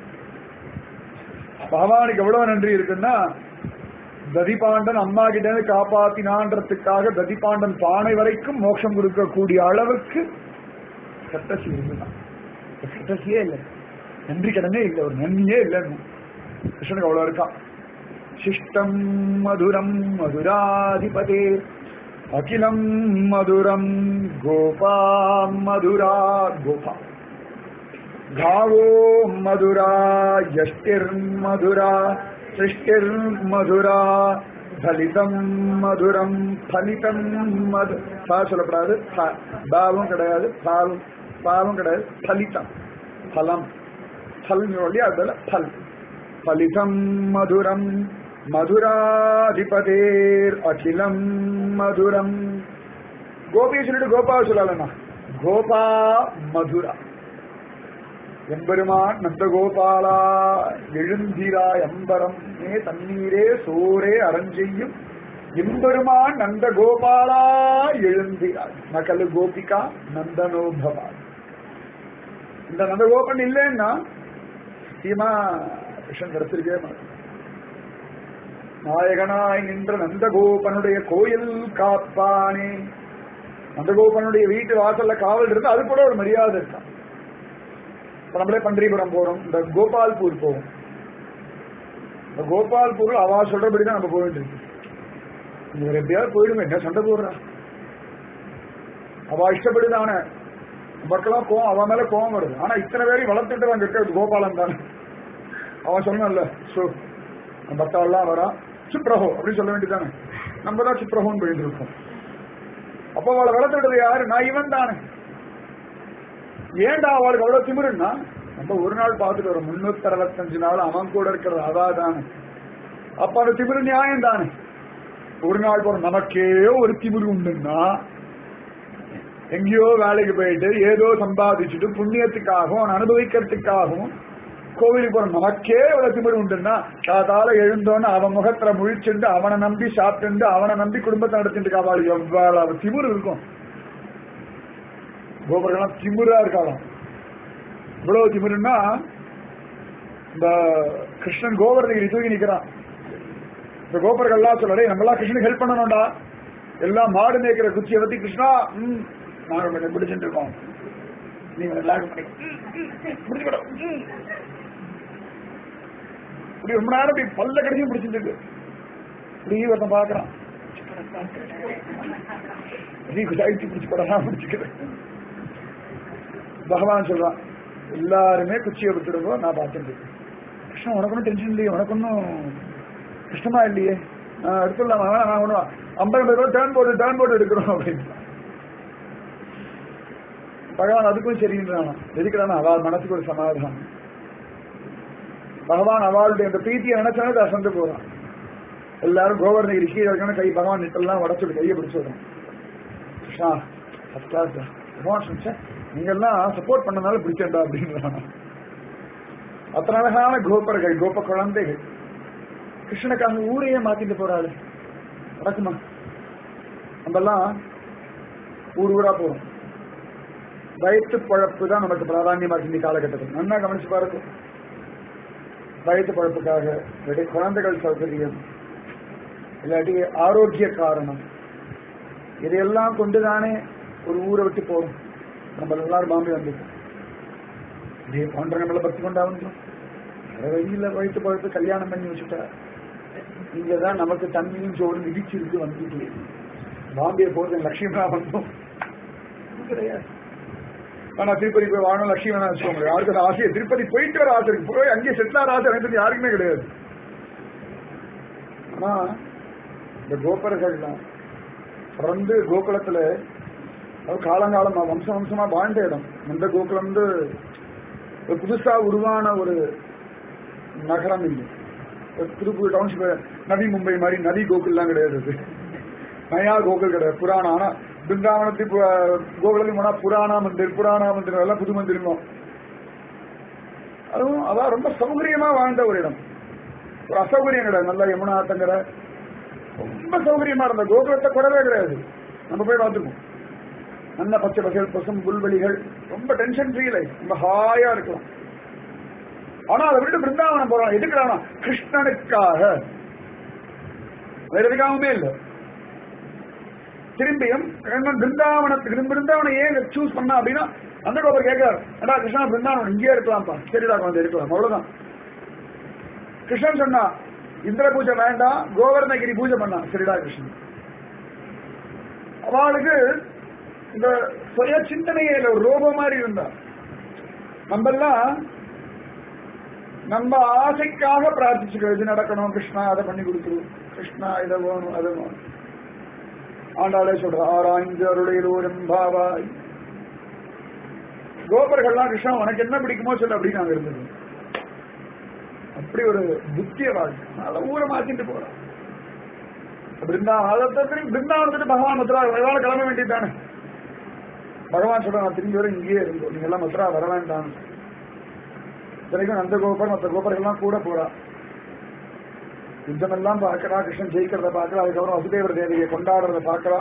பகவானுக்கு எவ்வளவு நன்றி இருக்குன்னா ததிபாண்டன் அம்மா கிட்ட இருந்து காப்பாத்தினான்றதுக்காக ததிபாண்டன் பானை வரைக்கும் மோட்சம் கொடுக்கக்கூடிய அளவுக்கு கட்டசி இருந்துதான் கட்டசியே இல்லை நன்றி கடனே இல்லை ஒரு நன்றியே இல்லைன்னு கிருஷ்ணனுக்கு அவ்வளவு இருக்கான் சிஷ்டம் மதுரம் மதுராதிபதே அகிலம் மதுரம் கோபா மதுரா கோபா गावो मधुरा यष्टिर्मधुरा सृष्टिर्मधुरा ஃபலிதம் மதுரம் ஃபலிதம் மது பா சொல்லப்படாது ப- பாவும் கிடையாது பாவும் பாவும் கிடையாது ஃபலிதம் ஃபலம் ஃபல் இல்லையா அதுல ஃபல் ஃபலிதம் மதுரம் மதுராதிபதேர் அகிலம் மதுரம் கோபியை சொல்லிட்டு கோபாவை சொல்லலண்ணா கோபா மதுரா எம்பெருமான் நந்தகோபாலா எழுந்திரா எம்பரம் மே தண்ணீரே சோரே அரஞ்செய்யும் எம்பெருமான் நந்தகோபாலா எழுந்திராய் நகலு கோபிகா நந்தனோபவா இந்த நந்தகோபன் இல்லைன்னா சீமா கிருஷ்ணன் கிடைச்சிருக்கே மாட்டேன் நாயகனாய் நின்ற நந்தகோபனுடைய கோயில் காப்பானே நந்தகோபனுடைய வீட்டு வாசல்ல காவல் இருந்து அது கூட ஒரு மரியாதை இருக்கான் இப்ப நம்மளே பன்றிபுரம் போறோம் இந்த கோபால்பூர் போவோம் இந்த கோபால்பூர் அவா சொல்றபடி தான் நம்ம போக வேண்டியிருக்கு இவர் எப்படியாவது போயிடுமே என்ன சண்டை போடுறா அவ இஷ்டப்படிதானே நமக்கெல்லாம் கோவம் அவன் மேல கோவம் வருது ஆனா இத்தனை பேரையும் வளர்த்துட்டு அங்க இருக்கிறது கோபாலன் தானே அவன் சொன்னான்ல சோ பக்தாவெல்லாம் வரா சிப்ரஹோ அப்படின்னு சொல்ல வேண்டியதானே நம்ம தான் சிப்ரஹோன்னு போயிட்டு இருக்கோம் அப்போ அவளை வளர்த்துட்டது யாரு நான் இவன் தானே ஏன்டா அவளுக்கு அவ்வளவு திமிருன்னா நம்ம ஒரு நாள் பார்த்துட்டு வரோம் முன்னூத்தி அறுபத்தஞ்சு நாள் அவன் கூட இருக்கிறது அவா தானே அப்ப அந்த திமிரு நியாயம் தானே ஒரு நாள் போறோம் நமக்கே ஒரு திமிரு உண்டுன்னா எங்கேயோ வேலைக்கு போயிட்டு ஏதோ சம்பாதிச்சுட்டு புண்ணியத்துக்காகவும் அவன் அனுபவிக்கிறதுக்காகவும் கோவிலுக்கு போற நமக்கே இவ்வளவு திமிரு உண்டுன்னா காதால எழுந்தோன்னு அவன் முகத்துல முழிச்சுண்டு அவனை நம்பி சாப்பிட்டு அவனை நம்பி குடும்பத்தை நடத்திட்டு அவள் எவ்வளவு திமிரு இருக்கும் கோபுரங்கள்லாம் திமிரா இருக்காளாம் இவ்வளவு திமிருன்னா இந்த கிருஷ்ணன் கோபுரத்துக்கு தூக்கி நிக்கிறான் இந்த கோபுரங்கள்லாம் சொல்லடே நம்மளாம் கிருஷ்ணனுக்கு ஹெல்ப் பண்ணணும்டா எல்லாம் மாடு மேய்க்கிற குச்சியை பத்தி கிருஷ்ணா ம் நாங்க கொஞ்சம் பிடிச்சிட்டு இருக்கோம் நீங்க எல்லாரும் பண்ணி பிடிச்சுக்கணும் இப்படி ரொம்ப நேரம் இப்படி பல்ல கடைசியும் பிடிச்சிட்டு இருக்கு இப்படி ஒருத்தன் பாக்குறான் நீ குஜாயிச்சு பிடிச்சு போடலாம் பிடிச்சுக்கிறேன் பகவான் சொல்றான் எல்லாருமே குச்சியை விட்டுடுவோம் நான் பார்த்துட்டு இருக்கேன் கிருஷ்ணா உனக்கு ஒன்றும் டென்ஷன் இல்லையே உனக்கு ஒன்றும் கஷ்டமா இல்லையே நான் எடுத்துடலாமா வேணாம், நான் ஒன்றும் ஐம்பது ஐம்பது ரூபாய் டேர்ன் போட்டு டேர்ன் போட்டு எடுக்கிறோம் அப்படின்னு பகவான் அதுக்கும் சரின்றான் எதுக்குறானா அவள் மனசுக்கு ஒரு சமாதானம் பகவான் அவளுடைய அந்த பிரீத்தியை நினைச்சானே அசந்து போறான் எல்லாரும் கோவர்ணகிரி கீழே இருக்கான கை பகவான் நிட்டெல்லாம் உடச்சுடு கையை பிடிச்சு விடுறான் கிருஷ்ணா ஃபர்ஸ்ட் கிளாஸ் பகவான் சொன்னேன் நீங்க எல்லாம் சப்போர்ட் பண்ணனால பிடிச்சேன்டா அப்படின்றான் அத்தனை அழகான கோபர்கள் கோப குழந்தைகள் கிருஷ்ணனுக்காக ஊரையே மாத்திட்டு போறாரு நடக்குமா நம்ம எல்லாம் ஊர் ஊரா போறோம் வயிற்று பழப்பு தான் நமக்கு பிராதானியமா இருக்கு இந்த காலகட்டத்தில் நல்லா கவனிச்சு பாருங்க வயிற்று பழப்புக்காக இல்லாட்டி குழந்தைகள் சௌகரியம் இல்லாட்டி ஆரோக்கிய காரணம் இதையெல்லாம் கொண்டுதானே ஒரு ஊரை விட்டு போறோம் நம்ம எல்லாரும் பாம்பே வந்துட்டோம் இதே போன்ற நம்மள பக்தி கொண்டா வந்தோம் வேற வழியில வயிற்று பழப்பு கல்யாணம் பண்ணி வச்சுட்டா இங்கதான் நமக்கு தண்ணியும் சோறு இடிச்சிருக்கு வந்துட்டு பாம்பே போறது லட்சுமியா வந்தோம் இது கிடையாது ஆனா திருப்பதி போய் வாழணும் லட்சுமி வேணா வச்சுக்கோங்க யாருக்கு அந்த ஆசையை திருப்பதி போயிட்டு வர ஆசை இருக்கு போய் அங்கேயே செட்டில் ஆகிற ஆசை எனக்கு யாருக்குமே கிடையாது ஆனா இந்த கோபுரங்கள்லாம் பிறந்து கோகுலத்துல அது காலங்காலமா வம்ச வம்சமா வாழ்ந்த இடம் இந்த கோகுலம் வந்து ஒரு புதுசா உருவான ஒரு நகரம் இல்லை ஒரு திருப்பூர் டவுன்ஷிப் நவி மும்பை மாதிரி நதி கோகுல்லாம் கிடையாது அது நயா கோகுல் கிடையாது புராணம் ஆனா பிருந்தாவனத்துக்கு கோகுலத்துக்கு போனா புராணா மந்திர் புராணா மந்திரம் எல்லாம் புது மந்திரம் அதுவும் அதான் ரொம்ப சௌகரியமா வாழ்ந்த ஒரு இடம் ஒரு அசௌகரியம் கிடையாது நல்லா யமுனா ஆத்தங்கரை ரொம்ப சௌகரியமா இருந்த கோகுலத்தை குறவே கிடையாது நம்ம போய் பார்த்துருக்கோம் நல்ல பச்சை பசல் பசும் புல்வெளிகள் ரொம்ப டென்ஷன் ஃப்ரீ லைஃப் ரொம்ப ஹாயா இருக்கலாம் ஆனா அதை விட்டு பிருந்தாவனம் போறோம் எதுக்குறானா கிருஷ்ணனுக்காக வேற எதுக்காகவுமே இல்லை திரும்பியும் கண்ணன் பிருந்தாவனத்துக்கு பிருந்தாவனம் ஏன் சூஸ் பண்ணா அப்படின்னா அந்த கோபர் கேட்கிறார் அடா கிருஷ்ணா பிருந்தாவனம் இங்கேயே இருக்கலாம்ப்பா சரிடா குழந்தை இருக்கலாம் அவ்வளவுதான் கிருஷ்ணன் சொன்னா இந்திர பூஜை வேண்டாம் கோவர்ணகிரி பூஜை பண்ணா சரிடா கிருஷ்ணன் அவளுக்கு இந்த சுய சிந்தனையே இல்லை ஒரு ரோபோ மாதிரி இருந்தா நம்ம எல்லாம் நம்ம ஆசைக்காக பிரார்த்திச்சுக்கிறோம் இது நடக்கணும் கிருஷ்ணா அதை பண்ணி கொடுத்துரு கிருஷ்ணா இதை வேணும் அதை வேணும் ஆண்டாளே சொல்ற ஆராய்ந்து அருளையிலோரும் பாவாய் கோபர்கள்லாம் கிருஷ்ணா உனக்கு என்ன பிடிக்குமோ சொல்லு அப்படின்னு நாங்க இருந்தது அப்படி ஒரு புத்திய வாழ்க்கை அதனால ஊரை மாத்திட்டு போறோம் பிருந்தாவனம் அதை திரும்பி பிருந்தாவனத்துட்டு பகவான் மதுரா கிளம்ப வேண்டியது தானே பகவான் சொல்ற நான் திரும்பி வர இங்கேயே இருந்தோம் நீங்க எல்லாம் மதுரா வர வேண்டாம் இத்தனைக்கும் நந்த கோபர் மற்ற கோபர்கள்லாம் கூட போறா யுத்தமெல்லாம் பார்க்கறா கிருஷ்ணன் ஜெயிக்கிறத பார்க்கறா அதுக்கப்புறம் வசுதேவர் தேவியை கொண்டாடுறத பார்க்கறா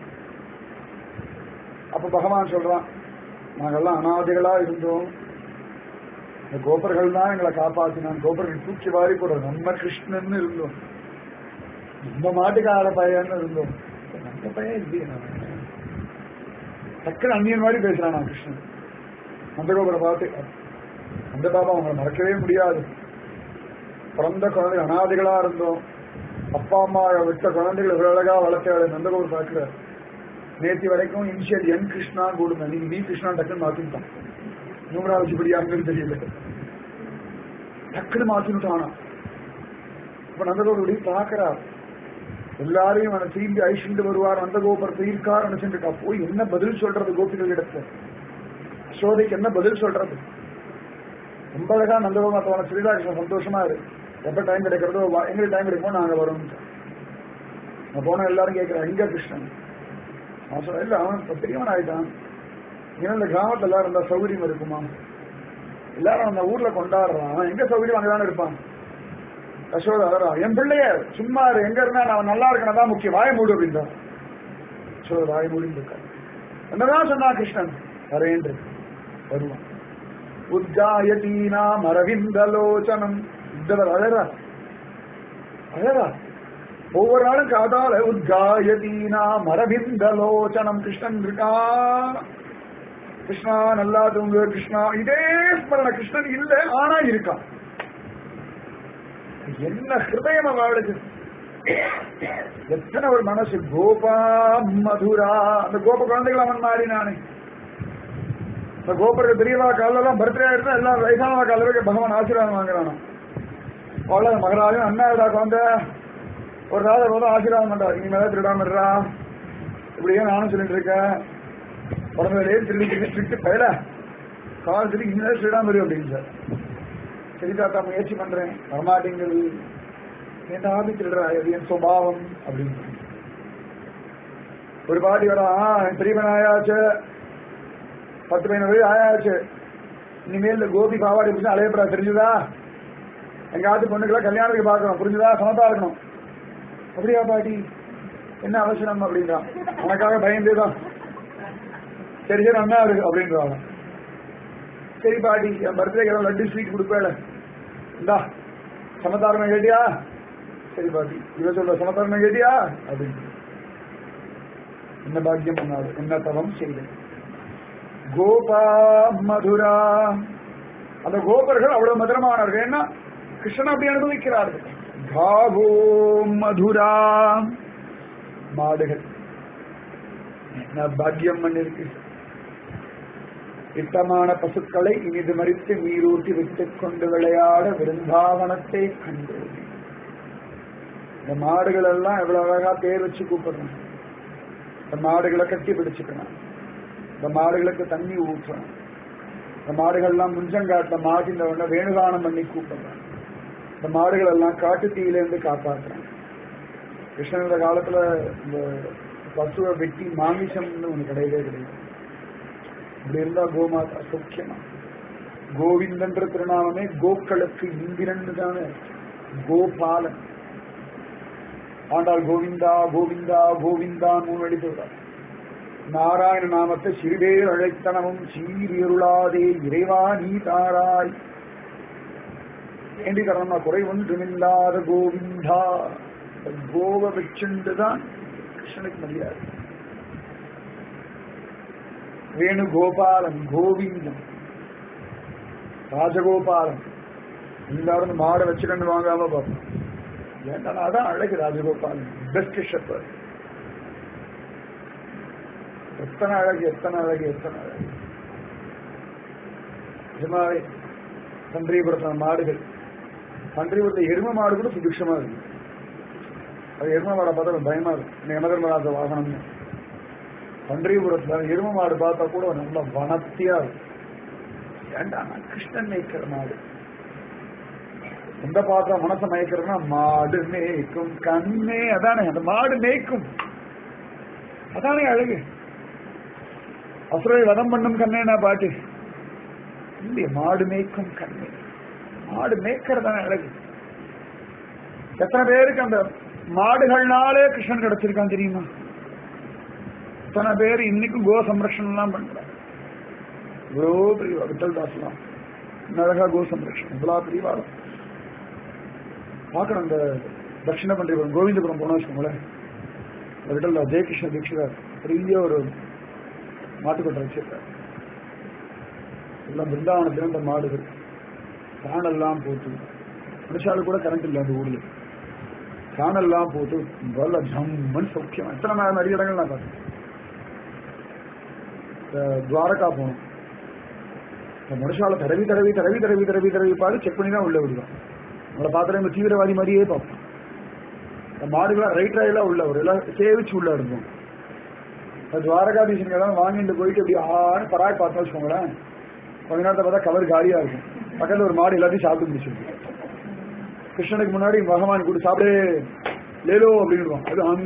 அப்ப பகவான் சொல்றான் நாங்கெல்லாம் அனாதைகளா இருந்தோம் இந்த கோபர்கள் தான் எங்களை காப்பாத்தினான் கோபர்கள் தூக்கி வாரி போடுற நம்ம கிருஷ்ணன் இருந்தோம் நம்ம மாட்டுக்கார பையன் இருந்தோம் நம்ம பையன் இல்லையே நான். டக்குனு அந்நியன் மாதிரி பேசுறான் நான் கிருஷ்ணன் நந்தகோபுரை பார்த்து அந்த பாபா அவங்களை மறக்கவே முடியாது பிறந்த குழந்தை அனாதைகளா இருந்தோம் அப்பா அம்மா விட்ட குழந்தைகளை இவ்வளவு அழகா வளர்த்த நந்தகோபுர் பார்க்கிறார் நேத்தி வரைக்கும் இனிஷியல் என் கிருஷ்ணா கூடுங்க நீங்க வி கிருஷ்ணா டக்குன்னு மாத்திட்டான் நூறாவது படியாங்கன்னு தெரியல டக்குன்னு மாத்திட்டானா இப்ப நந்தகோபுர் இப்படி பாக்குறார் எல்லாரையும் அவனை திரும்பி அழிச்சுட்டு வருவார் நந்தகோபுரத்தை தீர்க்கார் நினைச்சுட்டு போய் என்ன பதில் சொல்றது கோபிகள் இடத்துல சோதைக்கு என்ன பதில் சொல்றது ரொம்ப அழகா நந்தகோபுரத்தை அவனை ஸ்ரீராகிருஷ்ணன் சந்தோஷமா இரு எப்ப டைம் கிடைக்கிறதோ வா- எங்களுக்கு டைம் கிடைக்குமோ நாங்க வரோம் நான் போன எல்லாரும் கேட்கிறேன் எங்க கிருஷ்ணன் அவன் சொல்ல இல்ல அவன் இப்ப பெரியவன் ஆயிட்டான் ஏன்னா இந்த கிராமத்துல எல்லாரும் இருந்தா சௌகரியம் இருக்குமா எல்லாரும் அந்த ஊர்ல கொண்டாடுறான் அவன் எங்க சௌகரியம் அங்கதானே இருப்பான் யசோதா அழறா என் பிள்ளைய சும்மா இரு, எங்க இருந்தா நான் நல்லா இருக்கணும் தான் முக்கியம் வாய மூடு அப்படின்றா யசோதா வாய மூடின்னு இருக்கா என்னதான் சொன்னா கிருஷ்ணன் வரேன்று வருவான் உத்காயதீனாம் அரவிந்தலோச்சனம் இந்தவர் அழறா அழறா ஒவ்வொரு நாளும் காதால உத்காயதீனாம் அரவிந்தலோச்சனம் கிருஷ்ணன் இருக்கா கிருஷ்ணா நல்லா தூங்கு கிருஷ்ணா இதே ஸ்மரண கிருஷ்ணன் இல்ல ஆனா இருக்கான் என்ன ஹிருதயம் அவளுக்கு எத்தனை ஒரு மனசு கோபா மதுரா அந்த கோப குழந்தைகள் அவன் மாறினானே இந்த கோபுர பெரியவா காலெல்லாம் பர்த்டே ஆயிருந்தா எல்லாம் வயசானவா கால வரைக்கும் பகவான் ஆசீர்வாதம் வாங்குறானா அவ்வளவு மகராஜன் அண்ணாடா குழந்த ஒரு நாள் போதும் ஆசீர்வாதம் பண்றா நீ மேல திருடாம இருடா இப்படியே நானும் சொல்லிட்டு இருக்கேன் பிறந்ததுலேயே திருடி திருடி திருட்டு பயல கால் திருடி இனிமேல் திருடாம இரு அப்படின்னு சார் சரி தாத்தா முயற்சி பண்றேன் வரமாட்டேங்கிறது என் ஆபி திருடுறா இது என் சுபாவம் அப்படின்னு ஒரு பாட்டி வரா "ஆ, என் பெரியவன் ஆயாச்சு பத்து பதினொரு வயது ஆயாச்சு இனிமேல் இந்த கோபி பாவாடி பிடிச்சி அலையப்படா தெரிஞ்சுதா எங்காவது பொண்ணுக்கெல்லாம் கல்யாணத்துக்கு பார்க்கணும் புரிஞ்சுதா சமத்தா இருக்கணும் அப்படியா பாட்டி என்ன அவசரம் அப்படின்றான் உனக்காக பயந்தேதான் சரி சரி அண்ணா இருக்கு அப்படின்றாங்க சரி பாட்டி என் பர்த்டேக்கு ஏதாவது லட்டு ஸ்வீட் கொடுப்பேல இந்தா சமதாரணம் கேட்டியா சரி பாட்டி இவ சொல்ற சமதாரணம் கேட்டியா அப்படின்னு என்ன பாக்கியம் பண்ணாது என்ன தவம் செய்தேன் கோபா மதுரா அந்த கோபர்கள் அவ்வளவு மதுரமானவர்கள் ஏன்னா கிருஷ்ணன் அப்படி அனுபவிக்கிறார்கள் காவோ மதுரா மாடுகள் என்ன பாக்கியம் பண்ணிருக்கு இட்டமான பசுக்களை இனிது மறித்து நீரூட்டி விட்டுக் கொண்டு விளையாட விருந்தாவனத்தை கண்டு இந்த மாடுகள் எல்லாம் எவ்வளவு அழகா பேர் வச்சு கூப்பிடுறோம் இந்த மாடுகளை கட்டி பிடிச்சுக்கணும் இந்த மாடுகளுக்கு தண்ணி ஊற்றணும் இந்த மாடுகள்லாம் முஞ்சங்காட்டுல மாட்டின உடனே வேணுகானம் பண்ணி கூப்பிடுறான் இந்த மாடுகள் எல்லாம் காட்டு தீயிலேருந்து காப்பாற்றுறான் கிருஷ்ணனோட காலத்துல இந்த பசுவை வெட்டி மாமிசம்னு ஒண்ணு கிடையவே கிடையாது இப்படி இருந்தா கோமாதா சௌக்கியமா கோவிந்தன்ற திருநாமமே கோக்களுக்கு இந்திரன் தானே கோபாலன் ஆண்டாள் கோவிந்தா கோவிந்தா கோவிந்தா மூணு அடி சொல்றார் நாராயண நாமத்தை சிறுவேர் அழைத்தனமும் சீரியருளாதே இறைவா நீ தாராய் ஏண்டி தரமா குறை ஒன்றுமில்லாத கோவிந்தா இந்த கோவ வச்சுண்டுதான் கிருஷ்ணனுக்கு மரியாதை வேணுகோபாலன் கோவிந்தன் ராஜகோபாலன் எல்லாரும் இந்த மாடை வச்சுக்கண்டு வாங்காம பார்ப்போம் ஏன்டா அதான் அழகு ராஜகோபாலன் பெஸ்ட் ஷெப்பர் எத்தனை அழகு எத்தனை அழகு எத்தனை அழகு நிஜமாவே பன்றியபுரத்துல மாடுகள் பன்றியபுரத்துல எரும மாடு கூட சுபிக்ஷமா இருக்கு அது எரும மாடை பார்த்தா எனக்கு பயமா இருக்கு இந்த யமதர்மராஜ வாகனம்னு பன்றியபுரத்துல எரும மாடு பார்த்தா கூட நல்ல வனத்தியா இருக்கு ஏண்டா நான் கிருஷ்ணன் மேய்க்கிற மாடு எந்த பார்த்தா மனசை மயக்கிறதுனா மாடு மேய்க்கும் கண்ணே அதானே அந்த மாடு மேய்க்கும் அதானே அழகு அசுரை வதம் பண்ணும் கண்ணேனா பாட்டு இல்லையே மாடு மேய்க்கும் கண்ணே மாடு மேய்க்கிறதான அழகு எத்தனை பேருக்கு அந்த மாடுகள்னாலே கிருஷ்ணன் கிடைச்சிருக்கான் தெரியுமா எத்தனை பேர் இன்னைக்கும் கோ சம்ரக்ஷணம் எல்லாம் பண்றாங்க இவ்வளோ பெரிய விட்டல் தாஸ்லாம் அழகா கோ சம்ரக்ஷணம் இவ்வளோ பெரிய வாரம் பார்க்கணும் அந்த தட்சிண பண்டிபுரம் கோவிந்தபுரம் போனா வச்சுக்கோங்களேன் இந்த விட்டல் தாஸ் ஜெயகிருஷ்ண தீட்சிதர் பெரிய ஒரு மாட்டுக்கொட்டை வச்சிருக்காரு எல்லாம் பிருந்தாவனத்துல இந்த மாடுகள் சாணெல்லாம் போட்டு மனுஷாலு கூட கரண்ட் இல்லை அந்த ஊர்ல சாணெல்லாம் போட்டு நல்ல ஜம்மன் சௌக்கியம் எத்தனை நாள் நிறைய இடங்கள் நான் பார்த்தேன் அஹ் துவாரகா போனோம் இந்த மனுஷால தடவி தடவி தடவி தடவி தடவி தடவி பாரு செக் பண்ணி தான் உள்ள விடுவோம் நம்மளை பார்த்துட்டு நம்ம தீவிரவாதி மாதிரியே பார்ப்போம் இந்த மாடுகளாம் ரைட் ராயெல்லாம் உள்ள வரும் எல்லாம் சேவிச்சு உள்ள எடுப்போம் துவாரகாதீசன் எல்லாம் வாங்கிட்டு போயிட்டு இப்படி ஆறு பராய் பார்த்து வச்சுக்கோங்களேன் கொஞ்ச நேரத்தை பார்த்தா கவர் காலியா இருக்கும் பக்கத்துல ஒரு மாடு எல்லாத்தையும் சாப்பிட்டு முடிச்சிருக்கு கிருஷ்ணனுக்கு முன்னாடி பகவான் கூட சாப்பிடு லேலோ அப்படின்னுவோம் அது ஹம்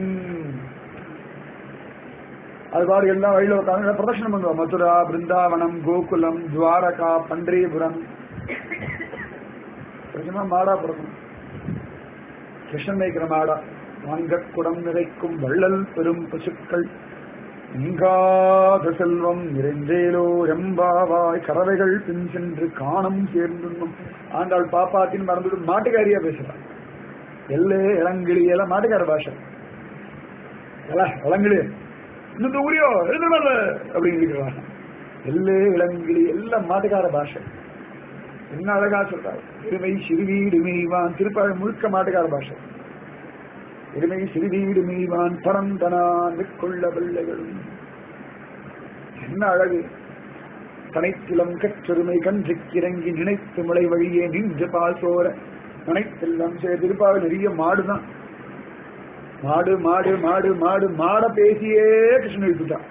அது பாரு எல்லாம் வழியில உட்காந்து பிரதட்சணம் பண்ணுவோம் மதுரா பிருந்தாவனம் கோகுலம் துவாரகா பண்டரிபுரம் பிரச்சனை மாடா பிறக்கும் கிருஷ்ணன் மேய்க்கிற மாடா வாங்க குடம் நிறைக்கும் வள்ளல் பெரும் பசுக்கள் நீங்காத செல்வம் நிறைந்தேலோ எம்பாவாய் கறவைகள் பின் சென்று காணம் சேர்ந்துண்ணும் ஆண்டாள் பாப்பாத்தின் மறந்துட்டு மாட்டுக்காரியா பேசுறான் எல்லே இளங்கிளி எல்லாம் மாட்டுக்கார பாஷை எல இளங்கிளி இன்னும் ஊரியோ எழுதுமல்ல அப்படின்னு இருக்கிறாங்க எல்லே இளங்கிளி எல்லாம் மாட்டுக்கார பாஷை என்ன அழகா சொல்றாரு இருமை சிறுவீடு மீவான் திருப்பாழ முழுக்க மாட்டுக்கார பாஷை இருமை சிறுவீடு மீவான் பரந்தனான் கொள்ள பிள்ளைகளும் என்ன அழகு தனைத்திலம் கற்றொருமை கன்றுக்கிறங்கி நினைத்து முளை வழியே நின்று பால் சோர நினைத்தெல்லாம் சரி திருப்பாவில் நிறைய மாடுதான் மாடு மாடு மாடு மாடு மாட பேசியே கிருஷ்ணன் எழுப்பிட்டான்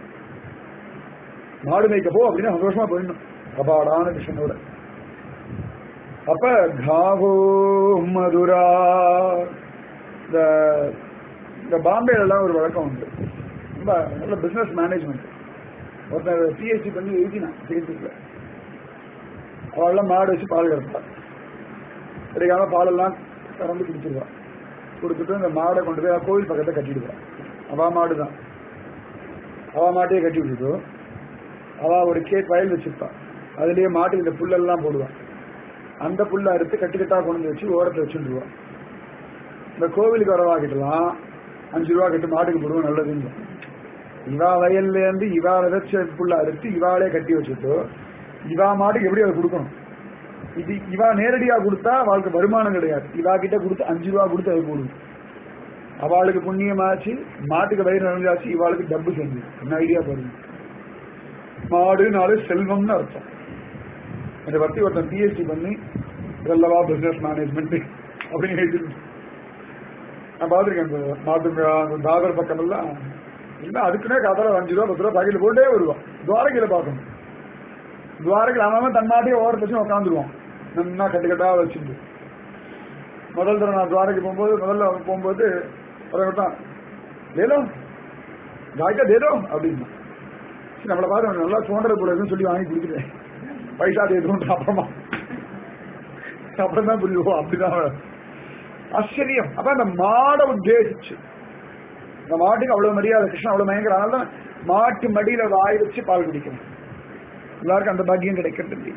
மாடு மேய்க்க போ அப்படின்னு சந்தோஷமா போயிடணும் கபாடான கிருஷ்ணனோட அப்ப காவோ மதுரா இந்த இந்த பாம்பேல எல்லாம் ஒரு வழக்கம் உண்டு ரொம்ப நல்ல பிசினஸ் மேனேஜ்மெண்ட் ஒருத்தர் பிஹெச்டி பண்ணி எழுதினான் சிகிச்சைக்குள்ள அவள்லாம் மாடு வச்சு பால் கறப்பாள் கிடைக்காம பாலெல்லாம் கறந்து குடிச்சிருவா கொடுத்துட்டு இந்த மாடை கொண்டு போய் கோவில் பக்கத்தை கட்டிடுவா அவா மாடு தான் அவா மாட்டையே கட்டி விட்டுட்டு அவா ஒரு கேட் வயல் வச்சிருப்பா அதுலயே மாட்டுக்கு இந்த புல்லெல்லாம் போடுவான் அந்த புல்லை அறுத்து கட்டுக்கட்டா கொண்டு வந்து வச்சு ஓரத்தை வச்சுருவா இந்த கோவிலுக்கு வரவாக்கிட்டலாம் அஞ்சு ரூபா கட்டு மாட்டுக்கு போடுவோம் நல்லதுங்க இவா வயல்ல இருந்து இவா விதைச்ச புல்ல அறுத்து இவாளே கட்டி வச்சுட்டு இவா மாட்டுக்கு எப்படி அதை கொடுக்கணும் இது இவா நேரடியா கொடுத்தா அவளுக்கு வருமானம் கிடையாது இவா கிட்ட கொடுத்து அஞ்சு ரூபா கொடுத்து அது போடுது அவளுக்கு புண்ணியமாச்சு மாட்டுக்கு வயிறு நிறைஞ்சாச்சு இவாளுக்கு டப்பு செஞ்சு என்ன ஐடியா பாருங்க மாடுனாலே செல்வம்னு அர்த்தம் இந்த பத்தி ஒருத்தன் பிஎஸ்சி பண்ணி இதெல்லவா பிசினஸ் மேனேஜ்மெண்ட் அப்படின்னு எழுதிருக்கு நான் பார்த்துருக்கேன் இந்த மாட்டு அந்த தாதர் பக்கம் எல்லாம் இல்ல அதுக்குன்னே கதல அஞ்சு ரூபா பத்து ரூபா பாக்கெட் போட்டே வருவான் துவாரகையில பார்க்கணும் துவாரகையில் அவன் தன் மாட்டையே ஓரத்தை வச்சு உட்காந்துருவான் நல்லா கட்டுக்கட்டா வச்சுட்டு முதல் தடவை நான் துவாரகை போகும்போது முதல்ல போகும்போது தான் லேலோ காய்க்கா தேதோ அப்படின்னா சரி நம்மளை பார்த்து நல்லா சோண்டரை கூடாதுன்னு சொல்லி வாங்கி குடிக்கிறேன் பைசா தேதும் அப்புறமா அப்புறம் தான் புரியுவோம் அப்படிதான் ஆச்சரியம் அப்ப அந்த மாடை உத்தேசிச்சு இந்த மாட்டுக்கு அவ்வளவு மரியாதை கிருஷ்ணன் அவ்வளவு பயங்கர அதனால தான் மாட்டு மடியில வாய் வச்சு பால் குடிக்கணும் எல்லாருக்கும் அந்த பாக்கியம் கிடைக்கிறது இல்லை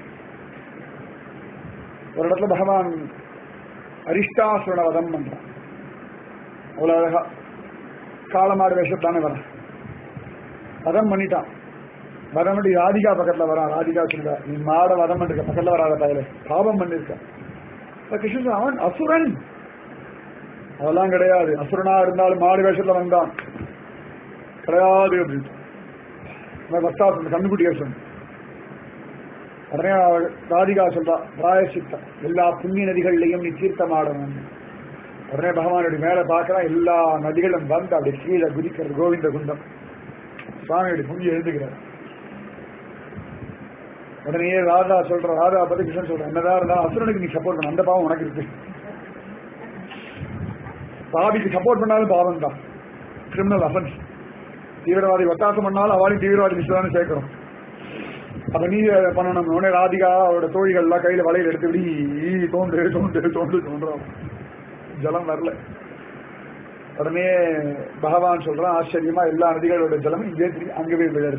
ஒரு இடத்துல பகவான் அரிஷ்டாசுரனை வதம் பண்றான் அவ்வளவு அழகா காலமாடு வேஷத்தானே வரான் வதம் பண்ணிட்டான் வதம் பண்ணி ராதிகா பக்கத்துல வரான் ராதிகா சொல்றா நீ மாட வதம் பண்ணிருக்க பக்கத்துல வராத தாயில பாவம் பண்ணிருக்க அப்ப கிருஷ்ணன் அவன் அசுரன் அதெல்லாம் கிடையாது அசுரனா இருந்தாலும் மாடு வேஷத்துல வந்தான் கிடையாது அப்படின்னு பக்தாசன் கண்ணுக்குட்டி சொன்ன உடனே அவள் ராதிகா சொல்றா பிராயசித்தம் எல்லா புண்ணிய நதிகள்லையும் நீ தீர்த்தமாடணும் உடனே பகவானுடைய மேல பார்க்கறான் எல்லா நதிகளும் வந்து அப்படி கீழே குதிக்கிறது கோவிந்த குண்டம் சுவாமியுடைய புண்ணிய எழுதுகிறார் உடனே ராதா சொல்ற ராதா பத்தி கிருஷ்ணன் சொல்ற என்னதான் இருந்தா அசுரனுக்கு நீ சப்போர்ட் பண்ண அந்த பாவம் உனக்கு இருக்கு பாவிக்கு சப்போர்ட் பண்ணாலும் பாவம் தான் கிரிமினல் அஃபென்ஸ் தீவிரவாதி ஒத்தாசம் பண்ணாலும் அவளையும் தீவிரவாதி லிஸ்ட் தானே சேர்க்கிறோம் அப்ப நீ அதை பண்ணணும் உடனே ராதிகா அவரோட தோழிகள் எல்லாம் கையில வலையில எடுத்து இப்படி தோன்று தோன்று தோன்று தோன்றும் ஜலம் வரல உடனே பகவான் சொல்றான் ஆச்சரியமா எல்லா நதிகளோட ஜலமும் இங்கே திரும்பி அங்கே போய் விழுது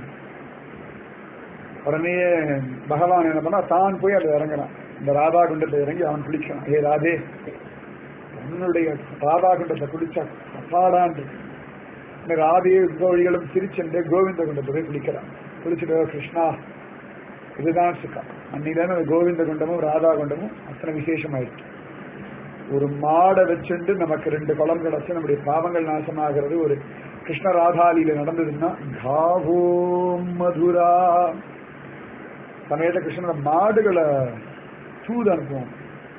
உடனே பகவான் என்ன பண்ணா தான் போய் அதுல இறங்குறான் இந்த ராதா குண்டத்தை இறங்கி அவன் குளிக்கிறான் ஏ ராதே உன்னுடைய ராதா குண்டத்தை குளிச்சா அப்பாடான் இருக்கு. இந்த ராதையே கோழிகளும் சிரிச்சென்று கோவிந்த குண்டத்தை போய் குளிக்கிறான் குளிச்சுட்டு கிருஷ்ணா இதுதான் சுக்கம் அன்னிதான் அந்த கோவிந்த குண்டமும் ராதா குண்டமும் அத்தனை விசேஷமாயிருக்கு ஒரு மாடை வச்சுண்டு நமக்கு ரெண்டு குளம் கிடைச்சு நம்முடைய பாவங்கள் நாசமாகிறது ஒரு கிருஷ்ண ராதாலியில நடந்ததுன்னா காவோ மதுரா சமயத்துல கிருஷ்ணன் மாடுகளை தூது அனுப்புவோம்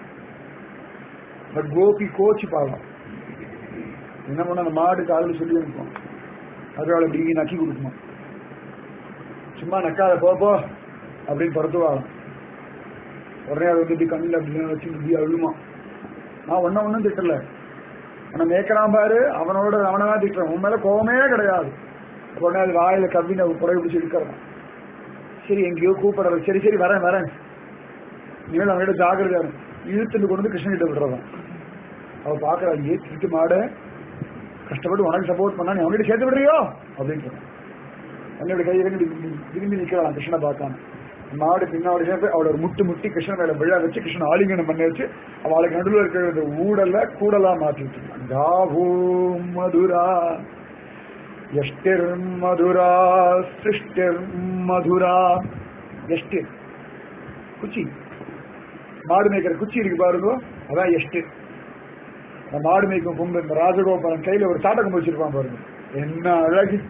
இந்த கோபி கோச்சி பாவம் என்ன பண்ண அந்த மாடு காலில் சொல்லி அனுப்புவோம் அது அவளை இப்படி நக்கி கொடுக்குமா சும்மா நக்காத போ போ அப்படின்னு துரத்துவாங்க உடனே அது வந்து இப்படி கண்ணில் அப்படின்னு வச்சு இப்படி அழுமா நான் ஒன்னும் ஒன்றும் திட்டல ஆனா மேய்க்கிறான் பாரு அவனோட அவனை தான் திட்டுறேன் உன் மேல கோவமே கிடையாது உடனே அது வாயில கவ்வின குறை பிடிச்சி இருக்கிறான் சரி எங்கேயோ கூப்பிடுறது சரி சரி வரேன் வரேன் இனிமேல் அவன்கிட்ட ஜாகிரதையா இரு. இழுத்துட்டு கொண்டு வந்து கிருஷ்ணன் கிட்ட விடுறதான் அவ பாக்குறா ஏ திருட்டு மாடு கஷ்டப்பட்டு உனக்கு சப்போர்ட் பண்ணா நீ அவன்கிட்ட சேர்த்து விடுறியோ அப்படின்னு சொன்னான் என்னோட கையை கண்டு இப்படி திரும்பி நிக்கிறான் கிருஷ்ணனை பார்க்காம மாடு பின்னாடி போய் அவளோட ஒரு முட்டு முட்டி கிருஷ்ணன் மேல விழா வச்சு கிருஷ்ணன் ஆலிங்கனம் பண்ணி வச்சு அவளுக்கு நடுவில் இருக்கிற ஊடல்ல கூடலா மாற்றிட்டு இருக்கான் காவோ மதுரா எஷ்டிர் மதுரா சிருஷ்டிர் மதுரா எஷ்டிர் குச்சி மாடு மேய்க்கிற குச்சி இருக்கு பாருங்க அதான் எஷ்டிர் இந்த மாடு மேய்க்கும் கொம்பு இந்த ராஜகோபாலன் கையில ஒரு சாட்டை கொம்பு வச்சிருப்பான் பாருங்க என்ன அழகு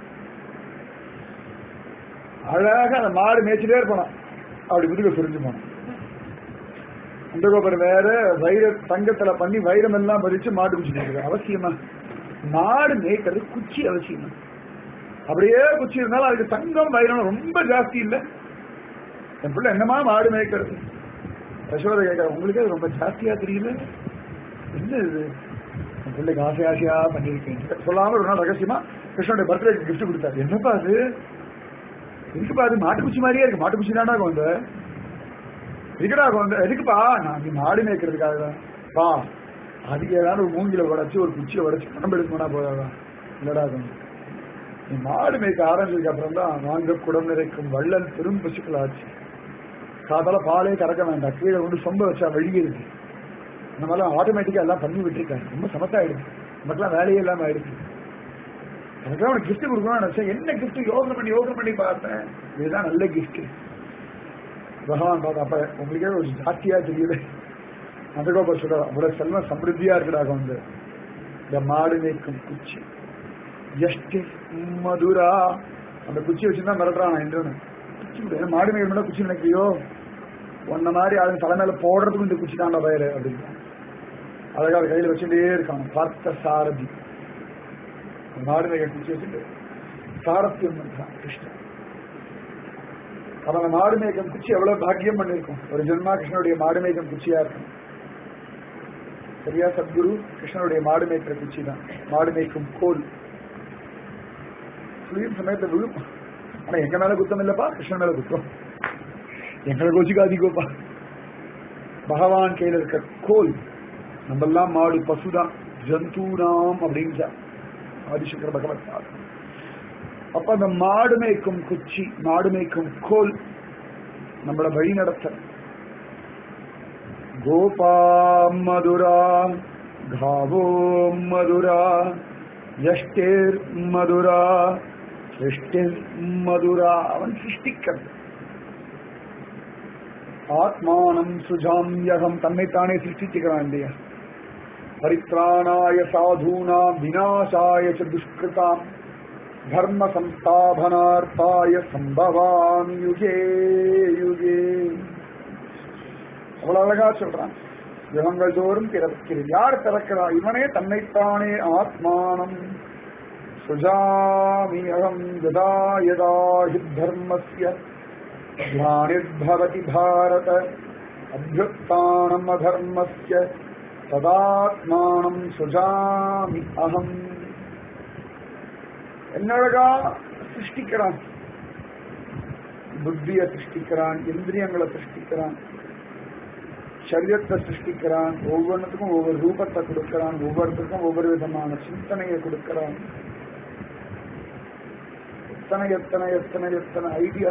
அழகா அந்த மாடு மேய்ச்சிட்டே இருப்பான் அப்படி முதுக சுரிஞ்சு போனான் அந்த கோபுரம் வேற வைர தங்கத்துல பண்ணி வைரம் எல்லாம் பறிச்சு மாடு குச்சி மேய்க்கிறது அவசியமா மாடு மேய்க்கிறது குச்சி அவசியமா அப்படியே குச்சி இருந்தாலும் அதுக்கு தங்கம் வைரம் ரொம்ப ஜாஸ்தி இல்ல என் பிள்ளை என்னமா மாடு மேய்க்கிறது யசோதை கேட்கற உங்களுக்கே அது ரொம்ப ஜாஸ்தியா தெரியல என்ன இது என் பிள்ளைக்கு ஆசை ஆசையா பண்ணிருக்கேன் சொல்லாம ஒரு நாள் ரகசியமா கிருஷ்ணனுடைய பர்த்டே கிஃப்ட் கொடுத்தாரு என்னப்பா அது இருக்குப்பா அது மாட்டுக்குச்சி மாதிரியே இருக்கு மாட்டுக்குச்சி தாண்டா கொண்டு இருக்குடா கொண்டு எதுக்குப்பா நான் நீ மாடு மேய்க்கிறதுக்காக தான் பா அதுக்கு ஏதாவது ஒரு மூங்கில உடைச்சு ஒரு குச்சியை உடைச்சு பணம் எடுக்கணும்னா போதாதான் இல்லடா கொண்டு நீ மாடு மேய்க்க ஆரம்பிச்சதுக்கு அப்புறம் தான் வாங்க குடம் நிறைக்கும் வள்ளல் பெரும் பசுக்கள் ஆச்சு காதால பாலே கறக்க வேண்டாம் கீழே கொண்டு சொம்ப வச்சா வழி இருக்கு இந்த மாதிரிலாம் ஆட்டோமேட்டிக்கா எல்லாம் பண்ணி விட்டுருக்காரு ரொம்ப சமத்தாயிடுச்சு நமக்குலாம் வேலையே இல்லாம ஆயிடுச்சு எனக்குலாம் அவனுக்கு கிஃப்ட் கொடுக்கணும்னு நினைச்சேன் என்ன கிஃப்ட் யோசனை பண்ணி யோசனை பண்ணி பார்த்தேன் இதுதான் நல்ல கிஃப்ட் பகவான் பார்த்தா அப்ப உங்களுக்கே ஒரு ஜாஸ்தியா தெரியல அந்த கோபம் சொல்ற அவ்வளவு செல்வம் சமிருத்தியா இருக்குடாக வந்து இந்த மாடு மேய்க்கும் குச்சி எஷ்டி மதுரா அந்த குச்சி வச்சுதான் மிரட்டுறான் இன்றோன்னு குச்சி விடு. என்ன மாடு மேய்க்கணும் குச்சி நினைக்கிறியோ உன்ன மாதிரி அது தலைமையில போடுறதுக்கும் இந்த குச்சி தாண்டா பயிரு அப்படின்னு அழகா அதை கையில வச்சுட்டே இருக்கான் பார்த்த சாரதி மாடு மேய்க்க குச்சி வச்சுட்டு சாரத்தியம் பண்றான் கிருஷ்ணன் அவன் மாடு மேய்க்கும் குச்சி எவ்வளவு பாக்கியம் பண்ணிருக்கும் ஒரு ஜென்மா கிருஷ்ணனுடைய மாடு மேய்க்கும் குச்சியா இருக்கும் சரியா சத்குரு கிருஷ்ணனுடைய மாடு மேய்க்கிற குச்சி தான் மாடு மேய்க்கும் கோல் சுழியும் சமயத்தை விழும் ஆனா எங்க மேல குத்தம் இல்லப்பா கிருஷ்ணன் மேல குத்தம் எங்களை கோச்சிக்காதீங்கோப்பா பகவான் கையில இருக்க கோல் நம்ம எல்லாம் மாடு பசுதான் ஜந்தூனாம் அப்படின்னு ஆதிசங்கர பகவத் பாதம் அப்ப அந்த மாடு மேய்க்கும் குச்சி மாடு மேய்க்கும் கோல் நம்மள வழி நடத்த கோபா மதுரா காவோ மதுரா யஷ்டேர் மதுரா சிருஷ்டிர் மதுரா அவன் சிருஷ்டிக்கிறது ஆத்மானம் சுஜாமியகம் தன்னைத்தானே சிருஷ்டிச்சுக்கிறான் இல்லையா பரித்ராணாய சாதூனாம் விநாசாய ச துஷ்கிருதாம் தர்ம சம்ஸ்தாபனார்த்தாய சம்பவாமி யுகே யுகே அவ்வளவு அழகா சொல்றான் யுகங்கள் தோறும் பிறக்கிறது யார் பிறக்கிறா இவனே தன்னைத்தானே ஆத்மானம் சுஜாமி அகம் யதா யதா ஹி தர்மஸ்ய ग्लानिर्भवति भारत अभ्युत्थानम् अधर्मस्य तदात्मानं सुजामि अहम् என்ன அழகா சிருஷ்டிக்கிறான் புத்திய சிருஷ்டிக்கிறான் இந்திரியங்களை சிருஷ்டிக்கிறான் சரீரத்தை சிருஷ்டிக்கிறான் ஒவ்வொன்றுத்துக்கும் ஒவ்வொரு ரூபத்தை கொடுக்கிறான் ஒவ்வொருத்தருக்கும் ஒவ்வொரு விதமான சிந்தனையை கொடுக்கிறான் எத்தனை எத்தனை எத்தனை எத்தனை ஐடியா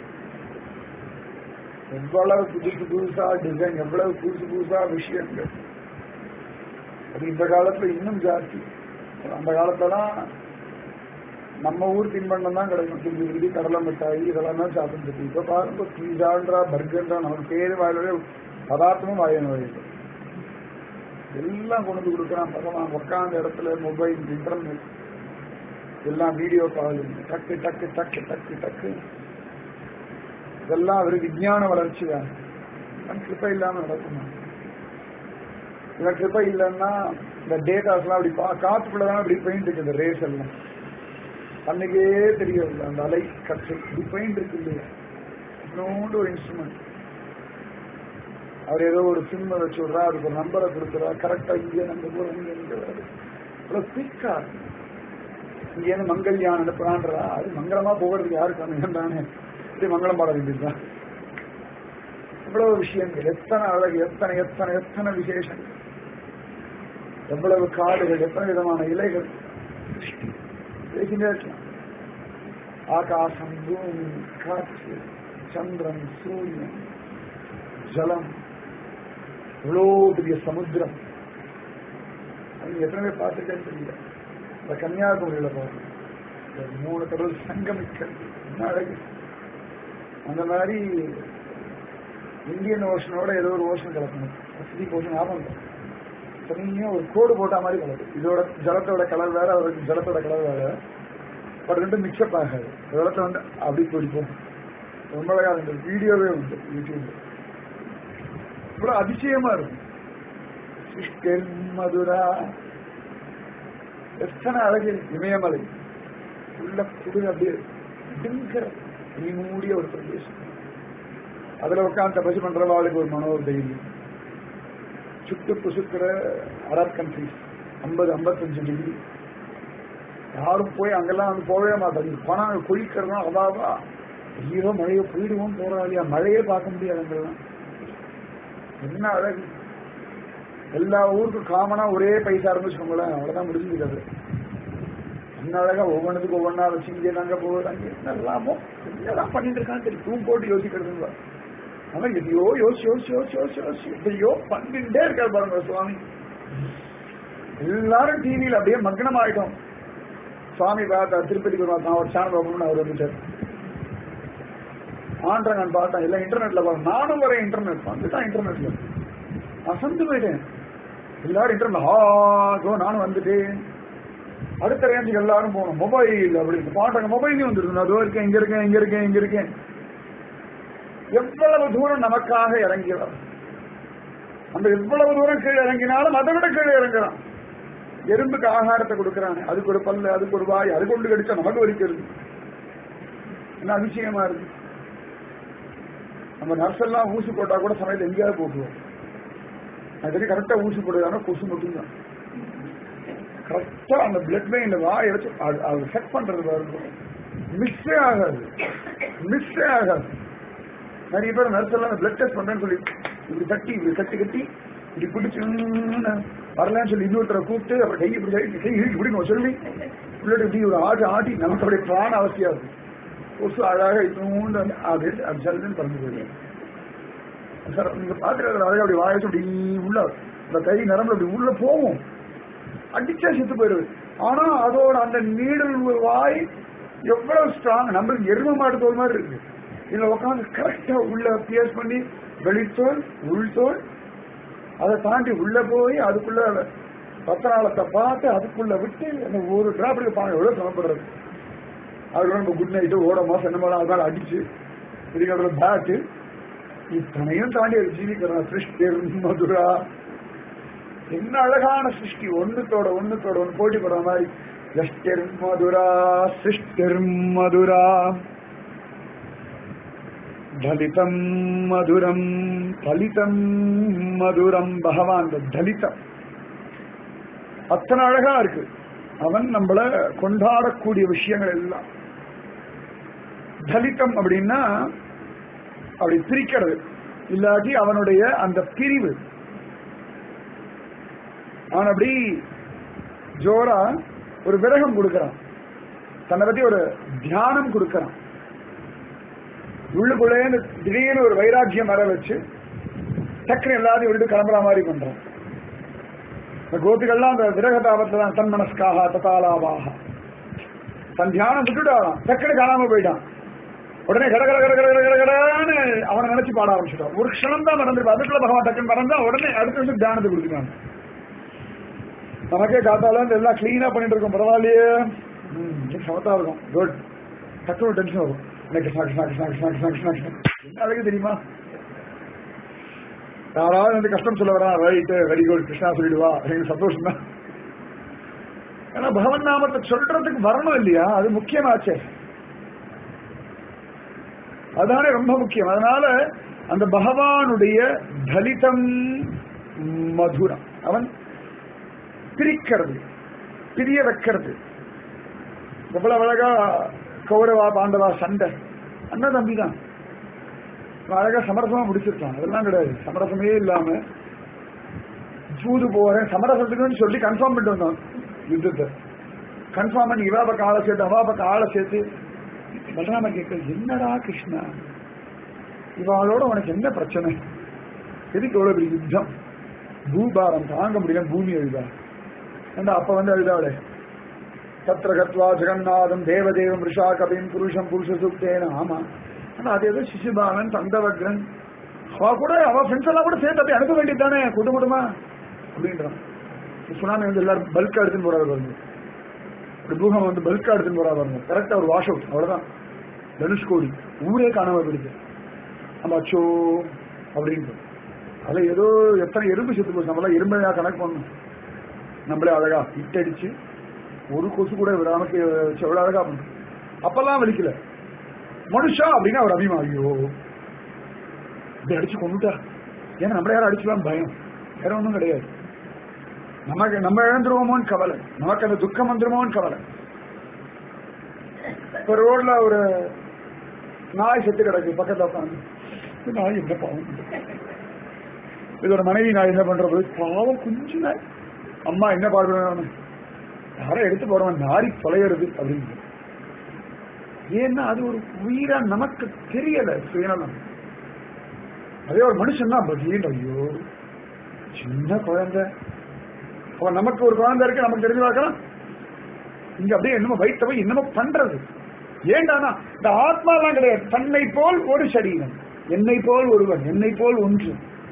எவ்வளவு புதுசு புதுசா டிசைன் எவ்வளவு புதுசு புதுசா விஷயங்கள் அது இந்த காலத்துல இன்னும் ஜாஸ்தி அந்த காலத்துலாம் நம்ம ஊர் தின்பண்டம் தான் கிடைக்கும் திரும்பி திரும்பி கடலை மிட்டாய் இதெல்லாம் தான் சாப்பிட்டு இப்ப பாருங்க பீஸான்றா பர்கர்ன்றா நமக்கு பேரு வாயிலே பதார்த்தமும் வாய நுழையுது எல்லாம் கொண்டு வந்து கொடுக்குறான் பகவான் உட்காந்த இடத்துல மொபைல் இன்டர்நெட் எல்லாம் வீடியோ கால் டக்கு டக்கு டக்கு டக்கு டக்கு இதெல்லாம் ஒரு விஞ்ஞான வளர்ச்சி தான் கிருப்பை இல்லாம நடக்குமா இவன் கிருப்பை இல்லைன்னா இந்த டேட்டாஸ் எல்லாம் அப்படி பா- காத்துக்குள்ளதான் அப்படி பெயிண்ட் இருக்கு இந்த ரேஸ் எல்லாம் அன்னைக்கே தெரியவில்லை அந்த அலை கற்றை இப்படி பெயிண்ட் இருக்கு இல்லையா இன்னொன்று ஒரு இன்ஸ்ட்ருமெண்ட் அவர் ஏதோ ஒரு சிம் வச்சு விடுறா அதுக்கு ஒரு நம்பரை கொடுக்குறா கரெக்டா இங்கே நம்ம போற இங்கே இங்கே வருது இவ்வளவு குயிக்கா இங்கேருந்து மங்கல்யான் அனுப்புறான்றா அது மங்களமா போகிறதுக்கு யாருக்கு அமையம் தானே இது மங்களம் பாட வேண்டியதுதான் இவ்வளவு விஷயங்கள் எத்தனை அழகு எத்தனை எத்தனை எத்தனை விசேஷங்கள் எவ்வளவு காடுகள் எத்தனை விதமான இலைகள் பேசிட்டே இருக்கலாம் ஆகாசம் பூமி காற்று சந்திரன் சூரியன் ஜலம் இவ்வளோ பெரிய சமுத்திரம் அது எத்தனை பேர் பார்த்துட்டேன்னு தெரியல இந்த கன்னியாகுமரியில போறோம் இந்த மூணு கடல் சங்கமிக்கிறது என்ன அழகு அந்த மாதிரி இந்தியன் ஓஷனோட ஏதோ ஒரு ஓஷன் கலக்கணும் பசிபிக் ஓஷன் ஞாபகம் இல்லை. தனியா ஒரு கோடு போட்ட மாதிரி கலக்கு இதோட ஜலத்தோட கலர் வேற அவருக்கு ஜலத்தோட கலர் வேற பட் ரெண்டும் மிக்சப் ஆகாது ஜலத்தை வந்து அப்படி பிடிப்போம் ரொம்ப அழகா இந்த வீடியோவே உண்டு யூடியூப்ல இவ்வளவு அதிசயமா இருக்கும் சிஸ்டர் மதுரா எத்தனை அழகு இமயமலை உள்ள குளிர் அப்படியே திங்கிற நீ மூடிய ஒரு பிரதேசம் அதுல உட்காந்து தபசு பண்றவாளுக்கு ஒரு மனோதைரியம் சுட்டு புசுக்கிற அரப் கண்ட்ரிஸ் ஐம்பது ஐம்பத்தஞ்சு டிகிரி யாரும் போய் அங்கெல்லாம் வந்து போகவே மாட்டாங்க பணம் குளிக்கிறதும் அவாவா ஐயோ மழையை போயிடுவோம் போறாளியா மழையே பார்க்க முடியாது அங்கெல்லாம் என்ன அழகு எல்லா ஊருக்கும் காமனா ஒரே பைசா இருந்துச்சுக்கோங்களேன் அவ்வளவுதான் முடிஞ்சுக்கிறது என்ன அழகா ஒவ்வொன்றுக்கும் ஒவ்வொன்றா வச்சு இங்கே நாங்க போகுது அங்கே என்னெல்லாமோ என்னதான் பண்ணிட்டு இருக்கான்னு தெரியும் தூம் போட்டு யோசிக்கிறது அவன் எதையோ யோசி யோசி யோசி யோசி யோசி எதையோ பண்ணிட்டே இருக்காரு பாருங்க சுவாமி எல்லாரும் டிவியில அப்படியே மக்னம் ஆயிட்டோம் சுவாமி பார்த்தா திருப்பதிக்கு ஒரு நான் ஒரு சேனல் ஓப்பன் அவர் வந்துட்டார் ஆண்ட நான் பார்த்தேன் எல்லாம் இன்டர்நெட்ல பார்த்தேன் நானும் வரேன் இன்டர்நெட் வந்துட்டான் இன்டர்நெட்ல அசந்து போயிட்டேன் எல்லாரும் இன்டர்நெட் ஆகோ நானும் வந்துட்டேன் அடுத்த ரேஞ்சுக்கு எல்லாரும் போகணும் மொபைல் அப்படின்னு பாட்டாங்க மொபைலையும் வந்துருக்கு நான் அதோ இருக்கேன் இங்க இருக்கேன் இங்க இருக்கேன் இங்க இருக்கேன் எவ்வளவு தூரம் நமக்காக இறங்கிறார் அந்த எவ்வளவு தூரம் கீழே இறங்கினாலும் அதை விட கீழே இறங்குறான் எறும்புக்கு ஆகாரத்தை கொடுக்கறானே அதுக்கு ஒரு பல்லு அதுக்கு ஒரு வாய் அது கொண்டு கடிச்சா நமக்கு வலிக்கிறது என்ன அதிசயமா இருக்கு நம்ம நர்ஸ் எல்லாம் ஊசி போட்டா கூட சமயத்தில் எங்கேயாவது போட்டுருவோம் அது கரெக்டா ஊசி போடுறதுனா கொசு மட்டும்தான் கரெக்டா அந்த பிளட் வெயின்ல வாய் வச்சு அது- அது செக் பண்றது பாருங்க மிஸ்ஸே ஆகாது மிஸ்ஸே ஆகாது நிறைய பேர் நர்ஸ் எல்லாம் பிளட் டெஸ்ட் பண்றேன்னு சொல்லி இப்படி தட்டி இப்படி கட்டி கட்டி இப்படி பிடிச்சு உம்னு வரலன்னு சொல்லி இன்னொருத்தரை கூப்பிட்டு அப்புறம் கையை இப்படி கை கை இழுத்து பிடிக்கணும் சொல்லி பிள்ளைட்டு இப்படி ஒரு ஆட்டு ஆட்டி நமக்கு அப்படியே பிராண அவசியம் இருக்கு கொசு அழகாக இன்னொன்று அது அது ஜல்லுன்னு பறந்து போயிடும் சார் நீங்க பாத்துக்கிறது அழகா அப்படி வாயச்சு அப்படி உள்ள இந்த கை நரம்புல அப்படி உள்ள போகும் அடிச்சா செத்து போயிடுது ஆனா அதோட அந்த நீடல் வாய் எவ்வளவு ஸ்ட்ராங் நம்மளுக்கு எரும மாட்டு தோல் மாதிரி இருக்கு இதுல உட்காந்து கரெக்டா உள்ள பியர்ஸ் பண்ணி வெளித்தோல் உள்தோல் அதை தாண்டி உள்ள போய் அதுக்குள்ள பத்திராளத்தை பார்த்து அதுக்குள்ள விட்டு அந்த ஒரு டிராப்ல பாருங்க எவ்வளவு சமப்படுறது அதுக்குள்ள நம்ம குட் நைட்டு ஓட மாசம் என்ன பண்ணலாம் அதனால அடிச்சு இதுக்கப்புற பேட்டு இத்தனையும் தாண்டி அது ஜீவிக்கிறான் சிருஷ்டி மதுரா என்ன அழகான சிருஷ்டி ஒண்ணுத்தோட ஒண்ணுத்தோட ஒண்ணு போட்டி போடுற மாதிரி எஸ்டெர் மதுரா சிருஷ்டிர் மதுரா தலிதம் மதுரம் தலிதம் மதுரம் பகவான் இந்த தலிதம் அத்தனை அழகா இருக்கு அவன் நம்மள கொண்டாடக்கூடிய விஷயங்கள் எல்லாம் தலித்தம் அப்படின்னா அப்படி பிரிக்கிறது இல்லாட்டி அவனுடைய அந்த பிரிவு அவன் அப்படி ஜோரா ஒரு விரகம் கொடுக்கறான் தன்னை பத்தி ஒரு தியானம் கொடுக்கறான் உள்ளுக்குள்ளே திடீர்னு ஒரு வைராக்கியம் வர வச்சு டக்குனு எல்லாத்தையும் விட்டு கிளம்புற மாதிரி பண்றான் இந்த கோபிகள்லாம் அந்த விரக தாபத்துல தான் தன் மனஸ்காக ததாலாவாக தன் தியானம் விட்டுட்டாராம் டக்குனு காணாம போயிட்டான் உடனே கட கட கட கட கட கட கடன்னு அவனை நினைச்சு பாட ஆரம்பிச்சிட்டான் ஒரு க்ஷணம் தான் மறந்துருப்பா அதுக்குள்ள பகவான் டக்குன்னு மறந்தா உடனே அடுத்த நிமிஷம் தியானத்தை கொடுத்துட்டாங்க நமக்கே காத்தால எல்லாம் கிளீனா பண்ணிட்டு இருக்கோம் பரவாயில்லையே ம், சமத்தா இருக்கும் குட் டக்குனு டென்ஷன் வரும் எனக்கு கிருஷ்ணா கிருஷ்ணா கிருஷ்ணா கிருஷ்ணா கிருஷ்ணா கிருஷ்ணா கிருஷ்ணா என்ன அழகு தெரியுமா யாராவது வந்து கஷ்டம் சொல்ல வரா ரைட் வெரி குட் கிருஷ்ணா சொல்லிடுவா எனக்கு சந்தோஷம் தான் ஏன்னா பகவன் நாமத்தை சொல்றதுக்கு வரணும் இல்லையா அது முக்கியமாச்சே அதானே ரொம்ப முக்கியம் அதனால அந்த பகவானுடைய தலிதம் மதுரம் அவன் பிரிக்கிறது பிரிய வைக்கிறது எவ்வளவு அழகா கௌரவா பாண்டவா சண்டை அண்ணன் தம்பி தான் அவன் அழகா சமரசமா முடிச்சிருக்கான் அதெல்லாம் கிடையாது சமரசமே இல்லாம சூது போறேன் சமரசத்துக்குன்னு சொல்லி கன்ஃபார்ம் பண்ணிட்டு வந்தான் யுத்தத்தை கன்ஃபார்ம் பண்ணி இவா பக்கம் ஆளை சேர்த்து அவா பக்கம் ஆளை சேர்த்து பலராம கேட்க என்னடா கிருஷ்ணா இவாளோட உனக்கு என்ன பிரச்சனை எதுக்கு எவ்வளவு பெரிய யுத்தம் பூபாரம் தாங்க முடியல பூமி அழுதா ஏண்டா அப்ப வந்து அழுதாவளே தத்திர கத்வா ஜெகநாதம் தேவதேவம் ரிஷா கபின் புருஷம் புருஷ சுக்தேன ஆமா ஆனா அது ஏதோ சிசுபாலன் தந்தவக்ரன் அவ கூட அவ ஃப்ரெண்ட்ஸ் எல்லாம் கூட சேர்த்து அப்படியே அனுப்ப வேண்டியது தானே கூட்ட கூட்டமா அப்படின்றான் சுனாமி வந்து எல்லாரும் பல்கா எடுத்துன்னு போறாரு பாருங்க ஒரு பூகம் வந்து பல்கா எடுத்துன்னு போறா பாருங்க கரெக்டா ஒரு வாஷ் அவுட் அவ்வளவுதான் தனுஷ்கோடி ஊரே காணாம போயிடுது நம்ம அச்சோ அப்படின்ட்டு அதுல ஏதோ எத்தனை எறும்பு செத்து போச்சு நம்மளாம் எறும்பையா கணக்கு பண்ணணும் நம்மளே அழகா இட்டடிச்சு ஒரு கொசு கூட விடாம கீழே வச்சு எவ்வளவு அழகா பண்ணும் அப்பெல்லாம் வலிக்கல மனுஷா அப்படின்னா ஒரு அபிமா ஐயோ இப்படி அடிச்சு கொண்டுட்டா ஏன்னா நம்மள யாரும் அடிச்சுலாம் பயம் வேற ஒன்றும் கிடையாது நமக்கு நம்ம இழந்துருவோமோன்னு கவலை நமக்கு அந்த துக்கம் வந்துருமோன்னு கவலை இப்ப ரோட்ல ஒரு நாய் செத்து கிடக்கு பக்கத்துல உட்காந்து இந்த நாய் என்ன பாவம் இதோட மனைவி நாய் என்ன பண்றது பாவம் குஞ்சு நாய் அம்மா என்ன பாடுறேன் யாரை எடுத்து போறவன் நாரி தொலைகிறது அப்படின்னு ஏன்னா அது ஒரு உயிரா நமக்கு தெரியல சுயநலம் அதே ஒரு மனுஷன் தான் பதில் ஐயோ சின்ன குழந்தை அவன் நமக்கு ஒரு குழந்தை இருக்கு நமக்கு தெரிஞ்சு பார்க்கலாம் இங்க அப்படியே என்னமோ வயிற்ற போய் என்னமோ பண்றது ஏண்டானா இந்த ஆத்மாலாம் கிடையாது தன்னை போல் ஒரு சரீரம் என்னை போல் ஒருவன் என்னை போல் ஒன்று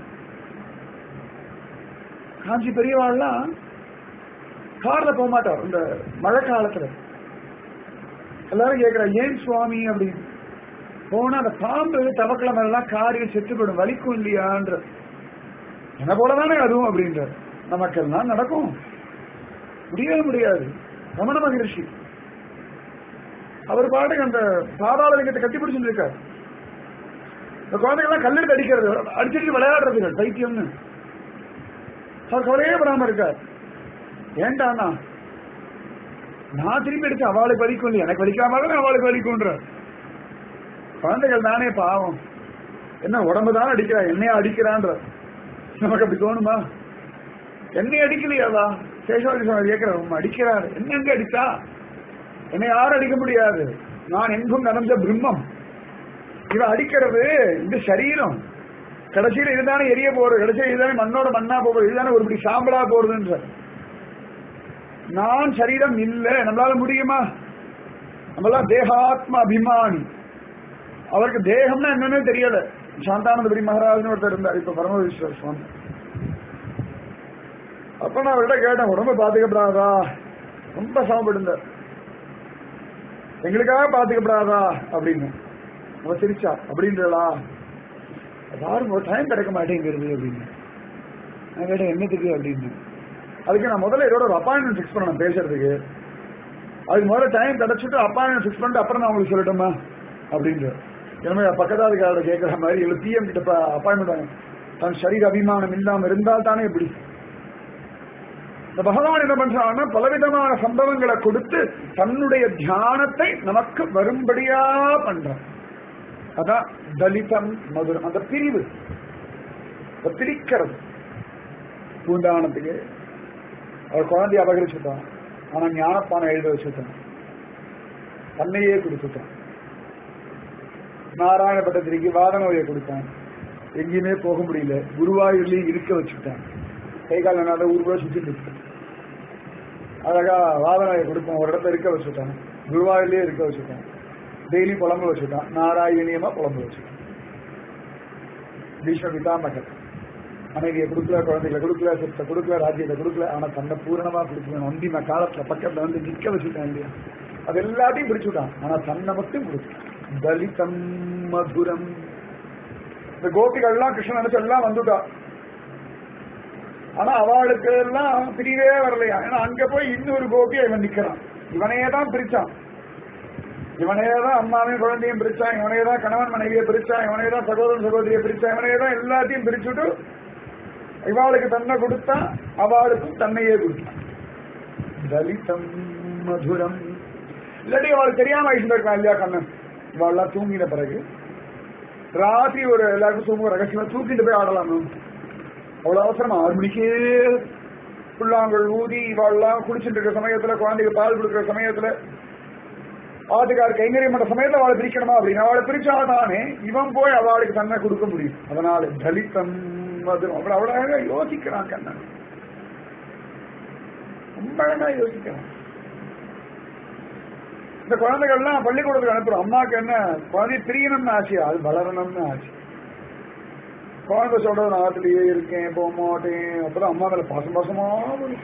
காஞ்சி பெரியவாள்லாம் கார்ல போக மாட்டார் இந்த மழை காலத்துல எல்லாரும் கேக்குறா ஏன் சுவாமி அப்படின்னு போனா அந்த பாம்பு தவக்கிழமை எல்லாம் காரில் செத்து போயிடும் வலிக்கும் இல்லையான்ற என்ன போலதானே அதுவும் அப்படின்ற நமக்கெல்லாம் நடக்கும் முடியவே முடியாது ரமண மகரிஷி அவர் பாட்டுக்கு அந்த பாதாள லிங்கத்தை கட்டி பிடிச்சிட்டு இருக்காரு இந்த குழந்தைகள்லாம் கல்லெடுத்து அடிக்கிறது அடிச்சிட்டு விளையாடுறது பைத்தியம்னு அவர் கவலையே படாம இருக்கார் ஏண்டாண்ணா நான் திரும்பி எடுத்து அவளுக்கு வலிக்கும் இல்லையா எனக்கு வலிக்காம அவளுக்கு வலிக்கும்ன்ற குழந்தைகள் தானே பாவம் என்ன உடம்பு தானே அடிக்கிறா என்னையா அடிக்கிறான்ற நமக்கு அப்படி தோணுமா என்னை அடிக்கலையாவா சேஷவாதி சுவாமி கேட்கிற உண்மை அடிக்கிறாரு என்ன எங்க அடிச்சா என்னை யாரும் அடிக்க முடியாது நான் எங்கும் நடந்த பிரம்மம் இவன் அடிக்கிறது இந்த சரீரம் கடைசியில் இதுதானே எரிய போறது கடைசியில் இதுதானே மண்ணோட மண்ணா போறது இதுதானே ஒரு இப்படி சாம்பலா போறதுன்ற நான் சரீரம் இல்ல நம்மளால முடியுமா நம்மளாம் தேகாத்ம அபிமானி அவருக்கு தேகம்னா என்னன்னு தெரியல சாந்தானந்தபுரி மகாராஜன் ஒருத்தர் இருந்தார் இப்ப பரமேஸ்வர சுவாமி அப்ப நான் அவர்கிட்ட கேட்டேன் உடம்ப பாத்துக்கப்படாதா ரொம்ப சமப்பட்டிருந்தார் எங்களுக்காக பாத்துக்கப்படாதா அப்படின்னு அவ சிரிச்சா அப்படின்றா பாருங்க ஒரு டைம் கிடைக்க மாட்டேங்கிறது அப்படின்னு நான் கேட்டேன் என்னத்துக்கு அப்படின்னு அதுக்கு நான் முதல்ல இதோட ஒரு அப்பாயின்மெண்ட் ஃபிக்ஸ் பண்ணணும் பேசுறதுக்கு அதுக்கு முதல்ல டைம் கிடைச்சிட்டு அப்பாயின்மெண்ட் ஃபிக்ஸ் பண்ணிட்டு அப்புறம் நான் உங்களுக்கு சொல்லட்டுமா அப்படின்ற எனவே பக்கத்தாதுக்காரோட கேட்கிற மாதிரி இல்லை பிஎம் கிட்ட அப்பாயின்மெண்ட் தன் சரீர அபிமானம் இல்லாம இருந்தால் தானே எப்படி இந்த பகவான் என்ன பண்றான்னா பலவிதமான சம்பவங்களை கொடுத்து தன்னுடைய தியானத்தை நமக்கு வரும்படியா பண்றான் அதான் தலிதம் மதுரம் அந்த பிரிவு அந்த பிரிக்கிறது பூந்தானத்துக்கு அவர் குழந்தைய அபகரிச்சுட்டான் ஆனா ஞானப்பானை எழுத வச்சுட்டான் தன்னையே கொடுத்துட்டான் நாராயண பட்டத்திரிக்கு வாத நோயை கொடுத்தான் எங்கேயுமே போக முடியல குருவாயூர்லயும் இருக்க வச்சுட்டான் கை கால் என்னால ஊர் கூட சுத்திட்டு இருக்கு அழகா வாத நோயை கொடுப்போம் ஒரு இடத்துல இருக்க வச்சுட்டான் குருவாயூர்லயே இருக்க வச்சுட்டான் டெய்லி புலம்பு வச்சுட்டான் நாராயணியமா புலம்பு வச்சுட்டான் பீஷ்ம பிதாமகர் மனைவியை கொடுக்கல குழந்தைகளை கொடுக்கல சொத்தை கொடுக்கல ராஜ்யத்தை கொடுக்கல ஆனா தன்னை பூரணமா கொடுக்கணும் அந்திம காலத்துல பக்கத்துல வந்து நிக்க வச்சுட்டான் இல்லையா அது எல்லாத்தையும் பிடிச்சுட்டான் ஆனா தன்னை மட்டும் கொடுத்தான் தலிதம் மதுரம் இந்த கோபிகள் எல்லாம் கிருஷ்ணன் நினைச்சு எல்லாம் வந்துட்டா ஆனா அவளுக்கு எல்லாம் பிரியவே வரலையா ஏன்னா அங்க போய் இன்னொரு கோபி இவன் நிக்கிறான் இவனையே தான் பிரிச்சான் இவனே தான் அம்மாவையும் குழந்தையும் பிரிச்சான் இவனே தான் கணவன் மனைவியை பிரிச்சான் இவனே தான் சகோதரன் சகோதரியை பிரிச்சான் இவனே தான் எல்லாத்தையும் பிரிச்சுட்டு இவாளுக்கு தன்னை கொடுத்தான் அவளுக்கும் தன்னையே கொடுத்தான் தலிதம் மதுரம் இல்லாட்டி அவளுக்கு தெரியாம ஆயிட்டு இல்லையா கண்ணன் இவாள்லாம் தூங்கின பிறகு ராத்திரி ஒரு எல்லாருக்கும் தூங்க ரகசியமா தூக்கிட்டு போய் ஆடலாம் அவ்வளவு அவசரமா ஆறு மணிக்கே புல்லாங்கல் ஊதி இவாள்லாம் குளிச்சுட்டு இருக்கிற சமயத்துல குழந்தைக்கு பால் கொடுக்குற சமயத்துல ஆட்டுக்கார் கைங்கரியம் பண்ற சமயத்துல அவளை பிரிக்கணுமா அப்படின்னு அவளை பிரிச்சாதானே இவன் போய் அவளுக்கு தன்னை கொடுக்க முடியும் அதனால தலித்தம் அது அவ்வளவு அவ்வளவு அழகா யோசிக்கிறான் கண்ணன் ரொம்ப அழகா யோசிக்கிறான் இந்த குழந்தைகள்லாம் பள்ளிக்கூடத்துக்கு அனுப்புறோம் அம்மாவுக்கு என்ன குழந்தை பிரியணும்னு ஆசையா அது வளரணும்னு ஆசை குழந்தை சொல்றது நான் ஆத்துலயே இருக்கேன் போக மாட்டேன் அப்பதான் அம்மா மேல பாசம் பாசமா வரும்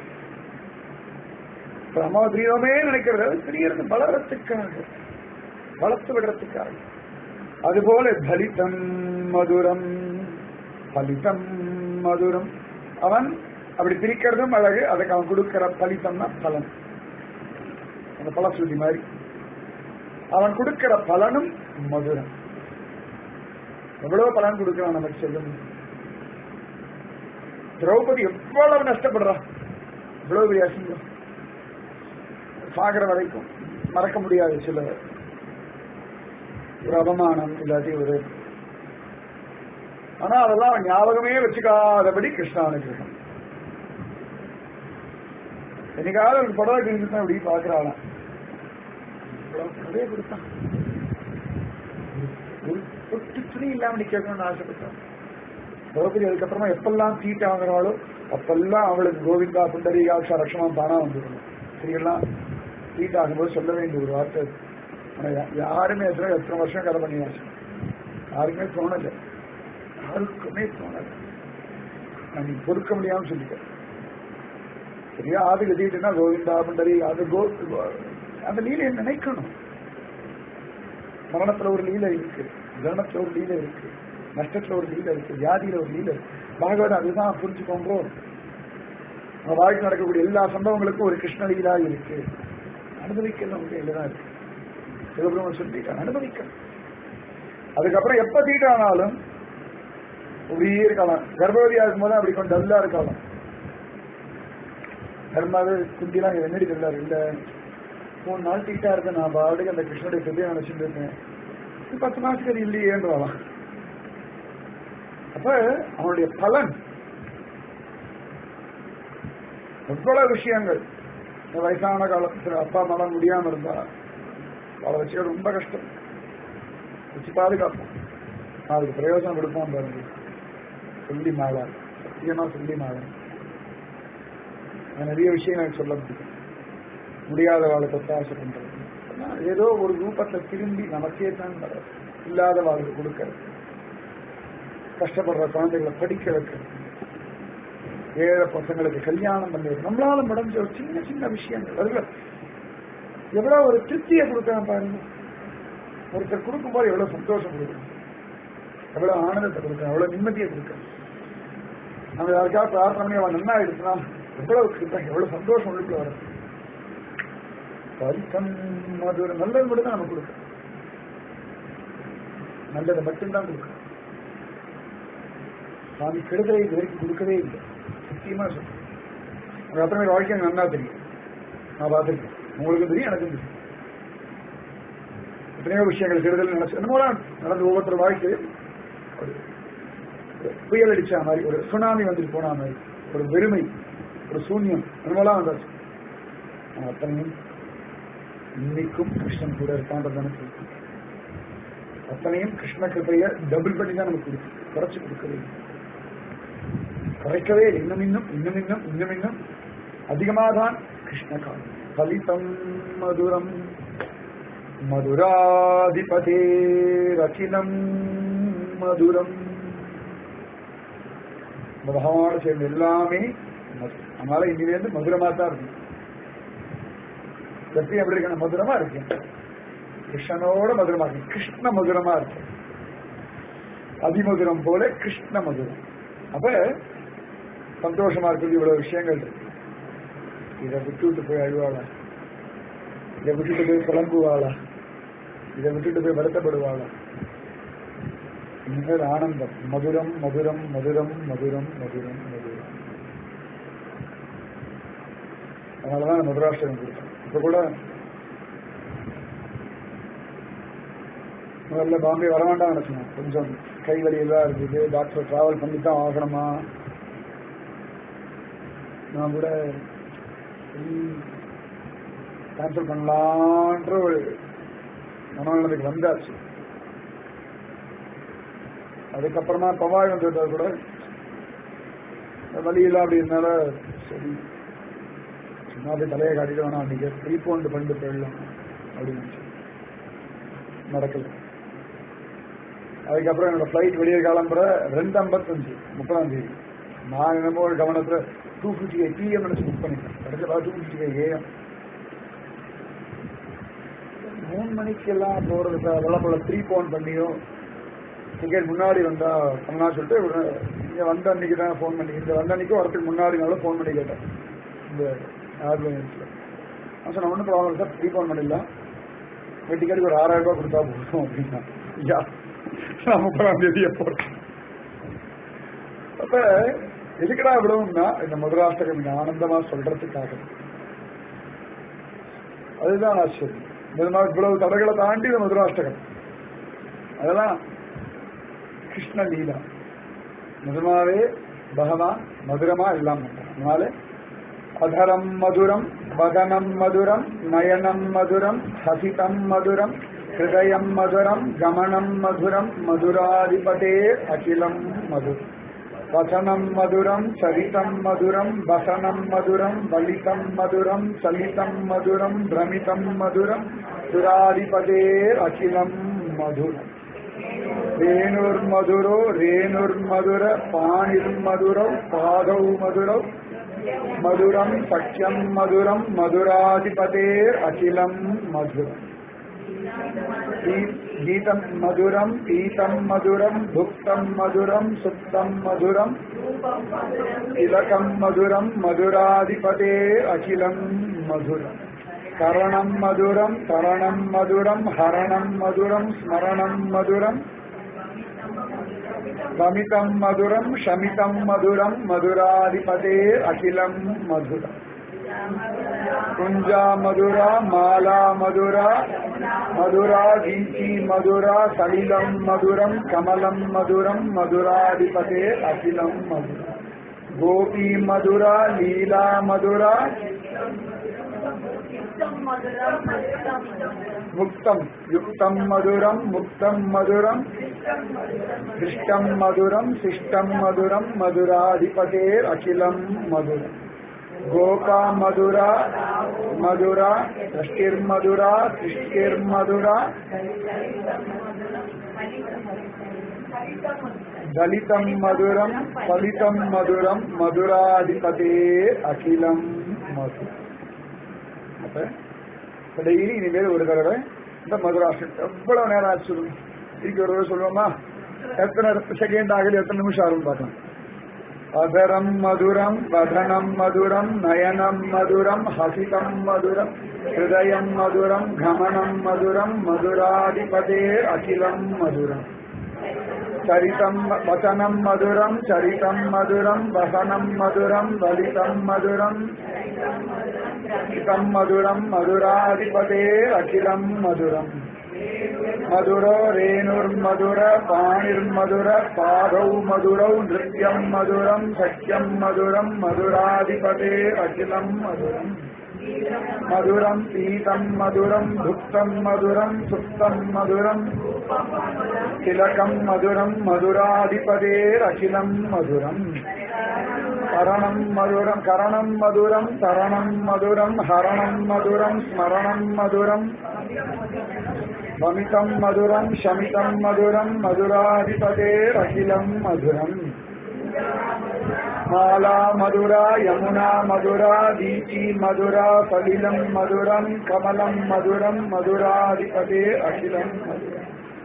இப்ப அம்மாவை பிரியமே நினைக்கிறது அது பிரியறது வளரத்துக்காக வளர்த்து விடுறதுக்காக அதுபோல பலிதம் மதுரம் பலிதம் மதுரம் அவன் அப்படி பிரிக்கிறதும் அழகு அதுக்கு அவன் கொடுக்கிற பலிதம்னா பலன் அந்த பலசுருதி மாதிரி அவன் கொடுக்கிற பலனும் மதுரம் எவ்வளவு பலன் கொடுக்கிறான் நமக்கு சொல்லும் திரௌபதி எவ்வளவு நஷ்டப்படுறான் எவ்வளவு பெரிய அசிங்கம் சாகர வரைக்கும் மறக்க முடியாது சில ஒரு அவமானம் இல்லாட்டி ஒரு ஆனா அதெல்லாம் அவன் ஞாபகமே வச்சுக்காதபடி கிருஷ்ணானுகிரகம் என்னைக்காவது ஒரு புடவை கிழிஞ்சுதான் இப்படி பாக்குறாளாம் புடவையே கொடுத்தான் ஒரு ஒட்டு துணி இல்லாம நிக்கணும்னு ஆசைப்பட்டான் திரௌபதி அதுக்கப்புறமா எப்பெல்லாம் சீட்டை வாங்குறாளோ அப்பெல்லாம் அவளுக்கு கோவிந்தா புண்டரீகாட்சா ரக்ஷமா தானா வந்துடணும் சரியெல்லாம் சீட் ஆகும்போது சொல்ல வேண்டிய ஒரு வார்த்தை அது. ஆனா யா- யாருமே எத்தனை எத்தனை வருஷம் கதை பண்ணியாச்சு யாருக்குமே தோணல யாருக்குமே தோணல நான் நீ பொறுக்க முடியாம சொல்லிட்டேன் சரியா ஆது கட்டிட்டுனா கோவிந்தா புண்டரி அது கோ அந்த லீலையை நினைக்கணும் மரணத்துல ஒரு லீலை இருக்கு ஜனத்துல ஒரு லீலை இருக்கு நஷ்டத்துல ஒரு லீலை இருக்கு வியாதியில ஒரு லீலை இருக்கு பாகவதம் அதுதான் புரிஞ்சுக்கோங்க நம்ம வாழ்க்கை நடக்கக்கூடிய எல்லா சம்பவங்களுக்கும் ஒரு கிருஷ்ண லீலா இருக்கு அனுபவிக்கிறது நமக்கு கையில தான் இருக்கு சிவபிரமன் சொல்லிட்டான் அனுபவிக்கணும் அதுக்கப்புறம் எப்ப தீட்டானாலும் அப்படியே இருக்கலாம் கர்ப்பவதியா இருக்கும்போது அப்படி கொஞ்சம் டல்லா இருக்கலாம் கர்மாவே குந்திலாம் என்னடி டல்லா இல்ல மூணு நாள் தீட்டா இருக்கு நான் பாட்டுக்கு அந்த கிருஷ்ணனுடைய பெரிய நினைச்சிட்டு இருக்கேன் இது பத்து மாசத்துக்கு அது இல்லையேன்றாலாம் அப்ப அவனுடைய பலன் எவ்வளவு விஷயங்கள் இந்த வயசான காலத்துல அப்பா அம்மாலாம் முடியாம இருந்தா அவளை வச்சுக்க ரொம்ப கஷ்டம் வச்சு பாதுகாப்போம் அதுக்கு பிரயோஜனம் கொடுப்பான் பாருங்க சொல்லி மாளார் சத்தியமா சொல்லி மாளார் நிறைய விஷயம் எனக்கு சொல்ல முடியும் முடியாத வாழை ஒத்தாசை பண்றது ஆனா, ஏதோ ஒரு ரூபத்தை திரும்பி நமக்கே தான் வர இல்லாத வாழ்க்கை கொடுக்கறது கஷ்டப்படுற குழந்தைகளை படிக்க வைக்கிறது ஏழை பசங்களுக்கு கல்யாணம் பண்ணுறது நம்மளால முடிஞ்ச ஒரு சின்ன சின்ன விஷயங்கள் அதுல எவ்வளவு ஒரு திருப்தியை கொடுக்கலாம் பாருங்க ஒருத்தர் கொடுக்கும்போது எவ்வளவு சந்தோஷம் கொடுக்கணும் எவ்வளவு ஆனந்தத்தை கொடுக்கணும் எவ்வளவு நிம்மதியை கொடுக்கணும் நம்ம யாருக்காவது பிரார்த்தனை பண்ணி அவன் நன்னா ஆயிடுச்சுன்னா எவ்வளவு கிருப்பம் எவ்வளவு சந்தோஷம் உள்ளுக்குள்ள வரும் பரிசம் அது ஒரு நல்லது மட்டும் தான் நம்ம கொடுக்கணும் நல்லதை மட்டும்தான் கொடுக்கணும் சாமி கெடுதலை இது வரைக்கும் கொடுக்கவே இல்லை சத்தியமா சொல்றேன் உங்க அத்தனை பேர் வாழ்க்கை எனக்கு நல்லா தெரியும் நான் பார்த்துருக்கேன் உங்களுக்கு தெரியும் எனக்கும் தெரியும் எத்தனையோ விஷயங்கள் கெடுதல் நினைச்சு என்னமோலாம் நடந்து ஒவ்வொருத்தர் வாழ்க்கை ஒரு ஒரு புயல் அடிச்ச மாதிரி ஒரு சுனாமி வந்துட்டு போன மாதிரி ஒரு வெறுமை ஒரு சூன்யம் என்னமோலாம் வந்தாச்சு ஆனா அத்தனையும் இன்னைக்கும் கிருஷ்ணன் கூட இருக்கான்றது எனக்கு தெரியும். அத்தனையும் கிருஷ்ண கிருப்பைய டபுள் பண்ணி தான் நமக்கு கொடுக்கும் குறைச்சு கொடுக்கவே இல்லை. குறைக்கவே இல்லை இன்னும் இன்னும் இன்னும் இன்னும் இன்னும் இன்னும் அதிகமாக தான் கிருஷ்ண காலம் பலிதம் மதுரம் மதுராதிபதே ரச்சினம் மதுரம் இந்த பகவானோட சேர்ந்து எல்லாமே மது- அதனால இனிலேருந்து மதுரமா தான் இருக்கும் எப்படி எப்படி இருக்கேன் மதுரமா இருக்கேன் கிருஷ்ணனோட மதுரமா இருக்கேன் கிருஷ்ண மதுரமா இருக்கேன் அதிமதுரம் போல கிருஷ்ண மதுரம் அப்ப சந்தோஷமா இருக்கிறது இவ்வளவு விஷயங்கள் இருக்கு இதை விட்டுட்டு போய் அழுவாளா இதை விட்டுட்டு போய் புலம்புவாளா இதை விட்டுட்டு போய் வருத்தப்படுவாளா இனிமேல் ஆனந்தம் மதுரம் மதுரம் மதுரம் மதுரம் மதுரம் மதுரம் அதனாலதான் நான் மதுராஷ்டிரம் கொடுத்தேன் இப்ப கூட முதல்ல பாம்பே வர வேண்டாம் நினைச்சேன் கொஞ்சம் கை வலியெல்லாம் இருக்குது டாக்டர் டிராவல் பண்ணி தான் ஆகணுமா நான் கூட கேன்சல் பண்ணலான்ற ஒரு மனநிலைமைக்கு வந்தாச்சு அதுக்கப்புறமா பவாய் வந்ததா கூட வழியெல்லாம் அப்படி இருந்தால சரி சும்மா அப்படியே தலையை காட்டிட்டு வேணாம் அன்னைக்கு ரீபோண்ட் பண்ணிட்டு போயிடலாம் அப்படின்னு நினைச்சேன். நடக்கல அதுக்கப்புறம் என்னோட ஃப்ளைட் வெளியே கிளம்புற ரெண்டு ஐம்பத்தஞ்சு முப்பதாம் தேதி நான் என்னமோ ஒரு கவனத்துல டூ ஃபிஃப்டி எயிட் பிஎம் நினைச்சு புக் பண்ணிட்டேன் கிடைச்சதா டூ ஃபிஃப்டி எயிட் ஏஎம் மூணு மணிக்கு எல்லாம் போறதுக்கு அதெல்லாம் போல த்ரீ பவுன் பண்ணியோ டிக்கெட் முன்னாடி வந்தா பண்ணலாம் சொல்லிட்டு ஒரு இங்க வந்த அன்னைக்கு தான் ஃபோன் பண்ணி இந்த வந்த அன்னைக்கு வரதுக்கு முன்னாடி நாளும் ஃபோன் பண்ணி கேட்டேன் இந்த ஏர்லைன்ஸ்ல நான் சொன்ன ஒன்றும் ப்ராப்ளம் இல்லை சார் த்ரீ பவுன் பண்ணிடலாம் ஒரு டிக்கெட்டுக்கு ஒரு ஆறாயிரம் ரூபாய் கொடுத்தா போதும் அப்படின்னா ஐயா நான் முப்பதாம் தேதி போறேன் அப்ப எதுக்குடா இவ்வளவுன்னா இந்த மதுராஷ்டகம் இங்க ஆனந்தமா சொல்றதுக்காக அதுதான் ஆச்சரியம் நிஜமா இவ்வளவு தடைகளை தாண்டி இந்த மதுராஷ்டகம் அதெல்லாம் கிருஷ்ண லீலா நிஜமாவே பகவான் மதுரமா எல்லாம் பண்றான் அதனால அதரம் மதுரம் வதனம் மதுரம் நயனம் மதுரம் ஹசிதம் மதுரம் ஹிருதயம் மதுரம் கமனம் மதுரம் மதுராதிபதே அகிலம் மதுரம் வசனம் மதுரம் சரிதம் மதுரம் வசனம் மதுரம் வலிதம் மதுரம் சலிதம் மதுரம் பிரமிதம் மதுரம் சுராதிபதே அகிலம் மதுரம் ரேணுர்மதுரோ ரேணுர்மதுர பாணிர்மதுரௌ பாதௌ மதுரௌ மதுரம் சக்கியம் மதுரம் மதுராதிபதேர் அகிலம் மதுரம் கீதம் மதுரம் பீதம் மதுரம் புக்தம் மதுரம் சுத்தம் மதுரம் திலகம் மதுரம் மதுராதிபதே அகிலம் மதுரம் கரணம் மதுரம் தரணம் மதுரம் ஹரணம் மதுரம் ஸ்மரணம் மதுரம் வமிதம் மதுரம் ஷமிதம் மதுரம் மதுராதிபதே அகிலம் மதுரம் குஞ்சா மதுரா மாலா மதுரா மதுரா வீச்சி மதுரா சலிலம் மதுரம் கமலம் மதுரம் மதுராதிபதே அகிலம் மதுரம் கோபி மதுரா லீலா மதுரா முக்தம் யுக்தம் மதுரம் முக்தம் மதுரம் சிஷ்டம் மதுரம் சிஷ்டம் மதுரம் மதுராதிபதேர் அகிலம் மதுரம் கோகா மதுரா மதுரா சஷ்டிர்மதுரா சிஷ்டிர்மதுரா தலிதம் மதுரம் பலிதம் மதுரம் மதுராதிபதே அகிலம் மதுரம் அப்ப டெய்லி இனிமேல் ஒரு தடவை இந்த மதுராஷ்டிரம் எவ்வளவு நேரம் ஆச்சு சொல்லுங்க இதுக்கு ஒரு தடவை சொல்லுவோமா எத்தனை செகண்ட் ஆகுது எத்தனை நிமிஷம் ஆகும் பார்க்கலாம் அதரம் மதுரம் வதனம் மதுரம் நயனம் மதுரம் ஹசிதம் மதுரம் ஹிருதயம் மதுரம் கமனம் மதுரம் மதுராதிபதே அகிலம் மதுரம் சரிதம் வசனம் மதுரம் சரிதம் மதுரம் வசனம் மதுரம் வலிதம் மதுரம் சரிதம் மதுரம் மதுராதிபதே அகிலம் மதுரம் மதுரோ ரேணுர்மதுர பாணிர்மதுர பாதௌ மதுரௌ நிருத்யம் மதுரம் சக்கியம் மதுரம் மதுராதிபதே அகிலம் மதுரம் மதுரம் பீதம் மதுரம் துக்தம் மதுரம் சுத்தம் மதுரம் திலகம் மதுரம் மதுராதிபதே அகிலம் மதுரம் கரணம் மதுரம் கரணம் மதுரம் தரணம் மதுரம் ஹரணம் மதுரம் ஸ்மரணம் மதுரம் வமிதம் மதுரம் சமிதம் மதுரம் மதுராதிபதே அகிலம் மதுரம் மாலா மதுரா யமுனா மதுரா வீச்சி மதுரா சலிலம் மதுரம் கமலம் மதுரம் மதுராதிபதே அகிலம் மதுரம்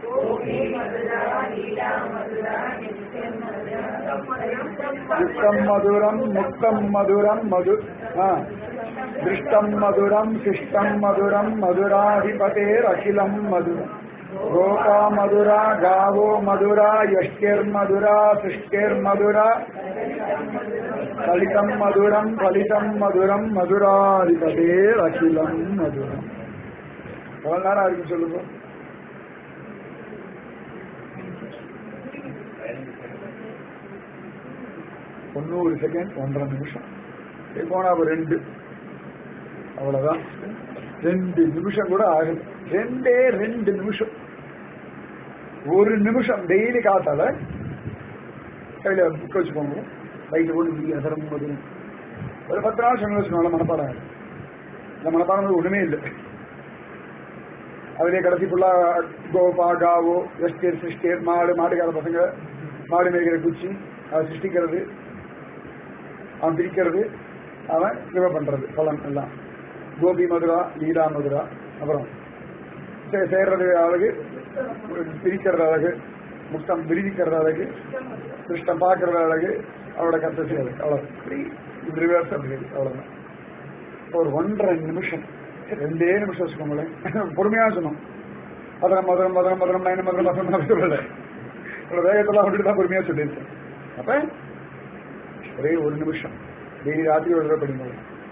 யுக்தம் மதுரம் முக்தம் மதுரம் மது ஆ. திருஷ்டம் மதுரம் சிஷ்டம் மதுரம் மதுராதிபதேர் அகிலம் மதுரம் கோகா மதுரா காவோ மதுரா யஷ்டிர் மதுரா சிஷ்டிர் மதுரா கலிதம் மதுரம் கலிதம் மதுரம் மதுராதிபதேர் அகிலம் மதுரம் எவ்வளவு நேரம் இருக்கு சொல்லுங்க தொண்ணூறு செகண்ட் ஒன்றரை நிமிஷம் இப்ப போனா அப்ப ரெண்டு அவ்வளவுதான் ரெண்டு நிமிஷம் கூட ஆகுது ரெண்டே ரெண்டு நிமிஷம் ஒரு நிமிஷம் டெய்லி காத்தால கையில புக் வச்சுக்கோங்க வயிற்று போட்டு நீ அதரம் மதுரம் ஒரு பத்து நாள் சொன்ன வச்சுக்கோங்கள மனப்பாடம் ஆகும். இந்த மனப்பாடம் வந்து ஒண்ணுமே இல்லை அதுலயே கடைசி ஃபுல்லா கோபா காவோ எஸ்டேர் சிஸ்டேர் மாடு மாட்டுக்கார பசங்க மாடு மேய்க்கிற குச்சி அதை சிருஷ்டிக்கிறது அவன் பிரிக்கிறது அவன் இவ பண்றது பலன் எல்லாம் கோபி மதுரா லீலா மதுரா அப்புறம் சே- சேர்றது அழகு பிரிக்கிறது அழகு முத்தம் விரிவிக்கிறது அழகு கிருஷ்ணன் பார்க்கறது அழகு அவளோட கத்த செய்யாது அவ்வளவு இப்படி ரிவர்ஸ் அப்படி அவ்வளவுதான் ஒரு ஒன்றரை நிமிஷம் ரெண்டே நிமிஷம் வச்சுக்கோங்களேன் பொறுமையா சொன்னோம் மதுரம் மதுரம் மதுரம் மதுரம் நயன மதுரம் மதுரம் மதுரம் சொல்லல இவ்வளவு வேகத்தெல்லாம் விட்டுட்டு தான் பொறுமையா சொல்லியிருக்கேன் அப்ப ஒரே ஒரு நிமிஷம் டெய்லி ராத்திரி ஒரு தடவை படிங்க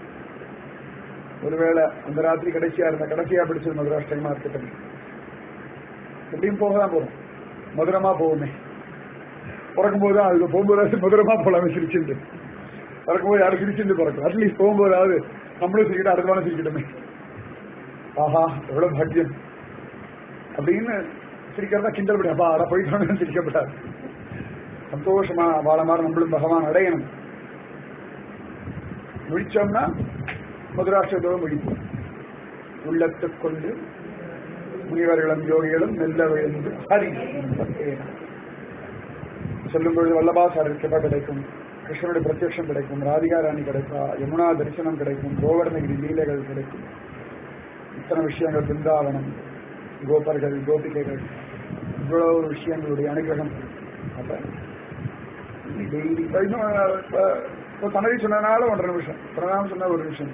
ஒருவேளை அந்த ராத்திரி கடைசியா இருந்த கடைசியா பிடிச்சது மதுராஷ்டகமா இருக்கட்டும் எப்படியும் போக தான் போறோம் மதுரமா போகுமே பிறக்கும்போது தான் அது போகும்போது மதுரமா போலாமே சிரிச்சுட்டு பிறக்கும்போது யாரும் சிரிச்சுட்டு பிறக்கும் அட்லீஸ்ட் போகும்போதாவது நம்மளும் சிரிக்கிட்டு அடுத்த வாரம் சிரிக்கட்டுமே ஆஹா எவ்வளவு பாக்கியம் அப்படின்னு சிரிக்கிறதா கிண்டல் பண்ணி அப்பா அட போயிட்டு சிரிக்கப்படாது சந்தோஷமா வாழ மாதிரி நம்மளும் பகவான் அடையணும் முடிச்சோம்னா மதுராஷ்டிரத்தோடு முடிப்போம் உள்ளத்துக் கொண்டு முனிவர்களும் யோகிகளும் மெல்ல விழுந்து ஹரி பத்தேனா. சொல்லும் பொழுது வல்லபாசாரர் கிருபா கிடைக்கும் கிருஷ்ணனுடைய பிரத்யட்சம் கிடைக்கும் ராதிகா ராணி கிடைப்பா யமுனா தரிசனம் கிடைக்கும் கோவர்ணகிரி லீலைகள் கிடைக்கும் இத்தனை விஷயங்கள் பிருந்தாவனம் கோபர்கள் கோபிகைகள் இவ்வளவு விஷயங்களுடைய அனுகிரகம் அப்ப டெய்லி இப்போ தனவி சொன்னதுனால ஒன்றரை நிமிஷம் பிரணாமம் சொன்னா ஒரு நிமிஷம்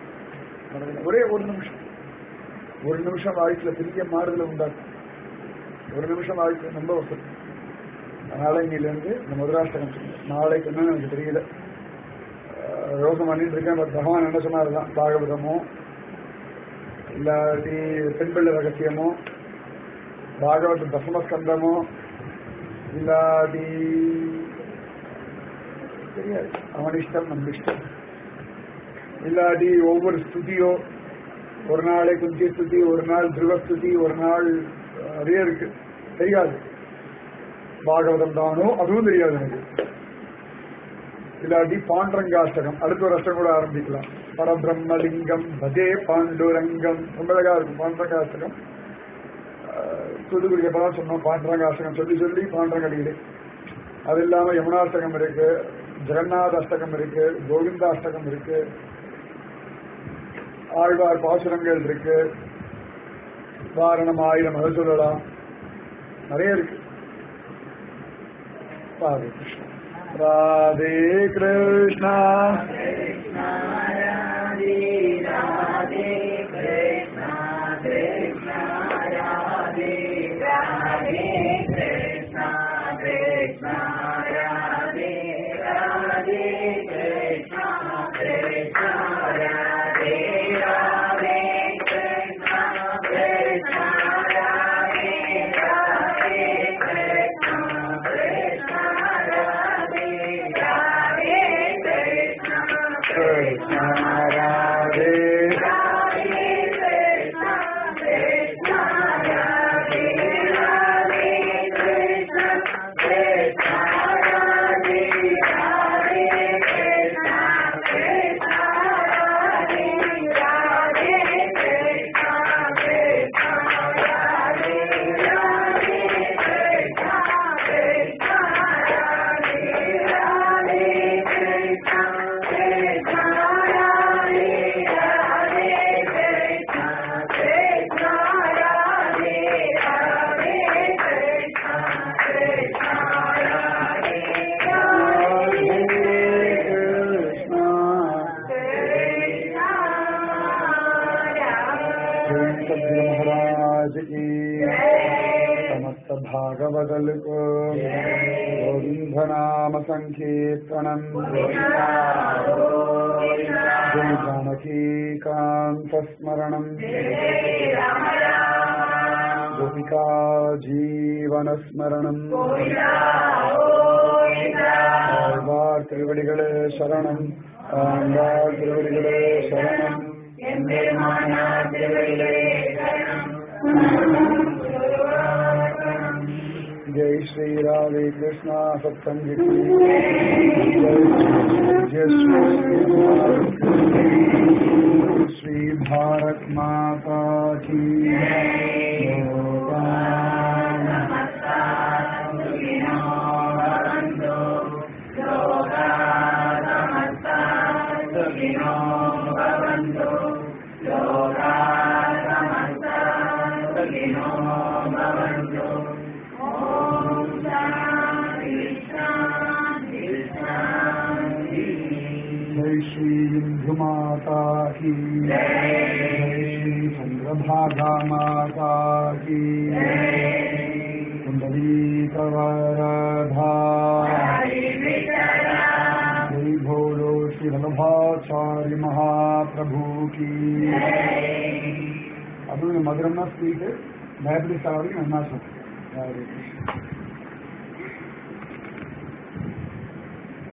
ஒரே ஒரு நிமிஷம் ஒரு நிமிஷம் வாழ்க்கையில பெரிய மாறுதலை உண்டாக்கும் ஒரு நிமிஷம் வாழ்க்கை ரொம்ப வசதி அதனால இன்னிலிருந்து இந்த முதலாஷ்டகம் சொல்லுங்க நாளைக்கு என்னன்னு எனக்கு தெரியல அஹ் யோகம் பண்ணிட்டு இருக்கேன் பட் பகவான் என்ன சொன்னாருதான் பாகவதமோ இல்லாட்டி பெண்பிள்ளை ரகசியமோ பாகவத தசமஸ்கந்தமோ இல்லாட்டி தெரியாது அவன் இஷ்டம் நம்ம இஷ்டம் இல்லாட்டி ஒவ்வொரு ஸ்துதியோ ஒரு நாளை குந்தி ஸ்துதி ஒரு நாள் துருவ ஸ்துதி ஒரு நாள் அஹ், நிறைய இருக்கு தெரியாது பாகவதம் தானோ அதுவும் தெரியாது எனக்கு இல்லாட்டி பாண்டரங்காஷ்டகம் அடுத்த ஒரு அஷ்டம் கூட ஆரம்பிக்கலாம் பரபிரம்மலிங்கம் பஜே பாண்டுரங்கம் ரொம்ப அழகா இருக்கும் பாண்டரங்காஷ்டகம் அஹ், தூத்துக்குடி எப்பதான் சொன்னோம் பாண்டரங்காஷ்டகம் சொல்லி சொல்லி பாண்டரங்கடியிலே அது இல்லாம யமுனாஷ்டகம் இருக்கு ஜெகநாத அஷ்டகம் இருக்கு கோவிந்த அஷ்டகம் இருக்கு ஆழ்வார் பாசுரங்கள் இருக்கு வாரணம் ஆயிரம் அதை சொல்லலாம் நிறைய இருக்கு ராதே கிருஷ்ணா ராதே கிருஷ்ணா ராதே ராதே கிருஷ்ணா கிருஷ்ணா ராதே ராதே கிருஷ்ணா கிருஷ்ணா वदलको गोविन्दनामसङ्कीर्तनम् जय जानकीकान्तस्मरणम् गोपिका जीवनस्मरणम् ஆழ்வார் திருவடிகளே சரணம் ஆழ்வார் திருவடிகளே சரணம் जय श्री राधे कृष्णा सत्संग की जय श्री श्री भारत माता की जय श्री इंदु माता की जय श्री चंद्रभागा माता की कुंडली कवरधा जय भोलो श्री वल्लभाचार्य महाप्रभु की அது மதுரம்னா ஸ்வீட்டு டயபிட்டிஸ் ஆகிறதுக்கு நல்லா சொல்றேன்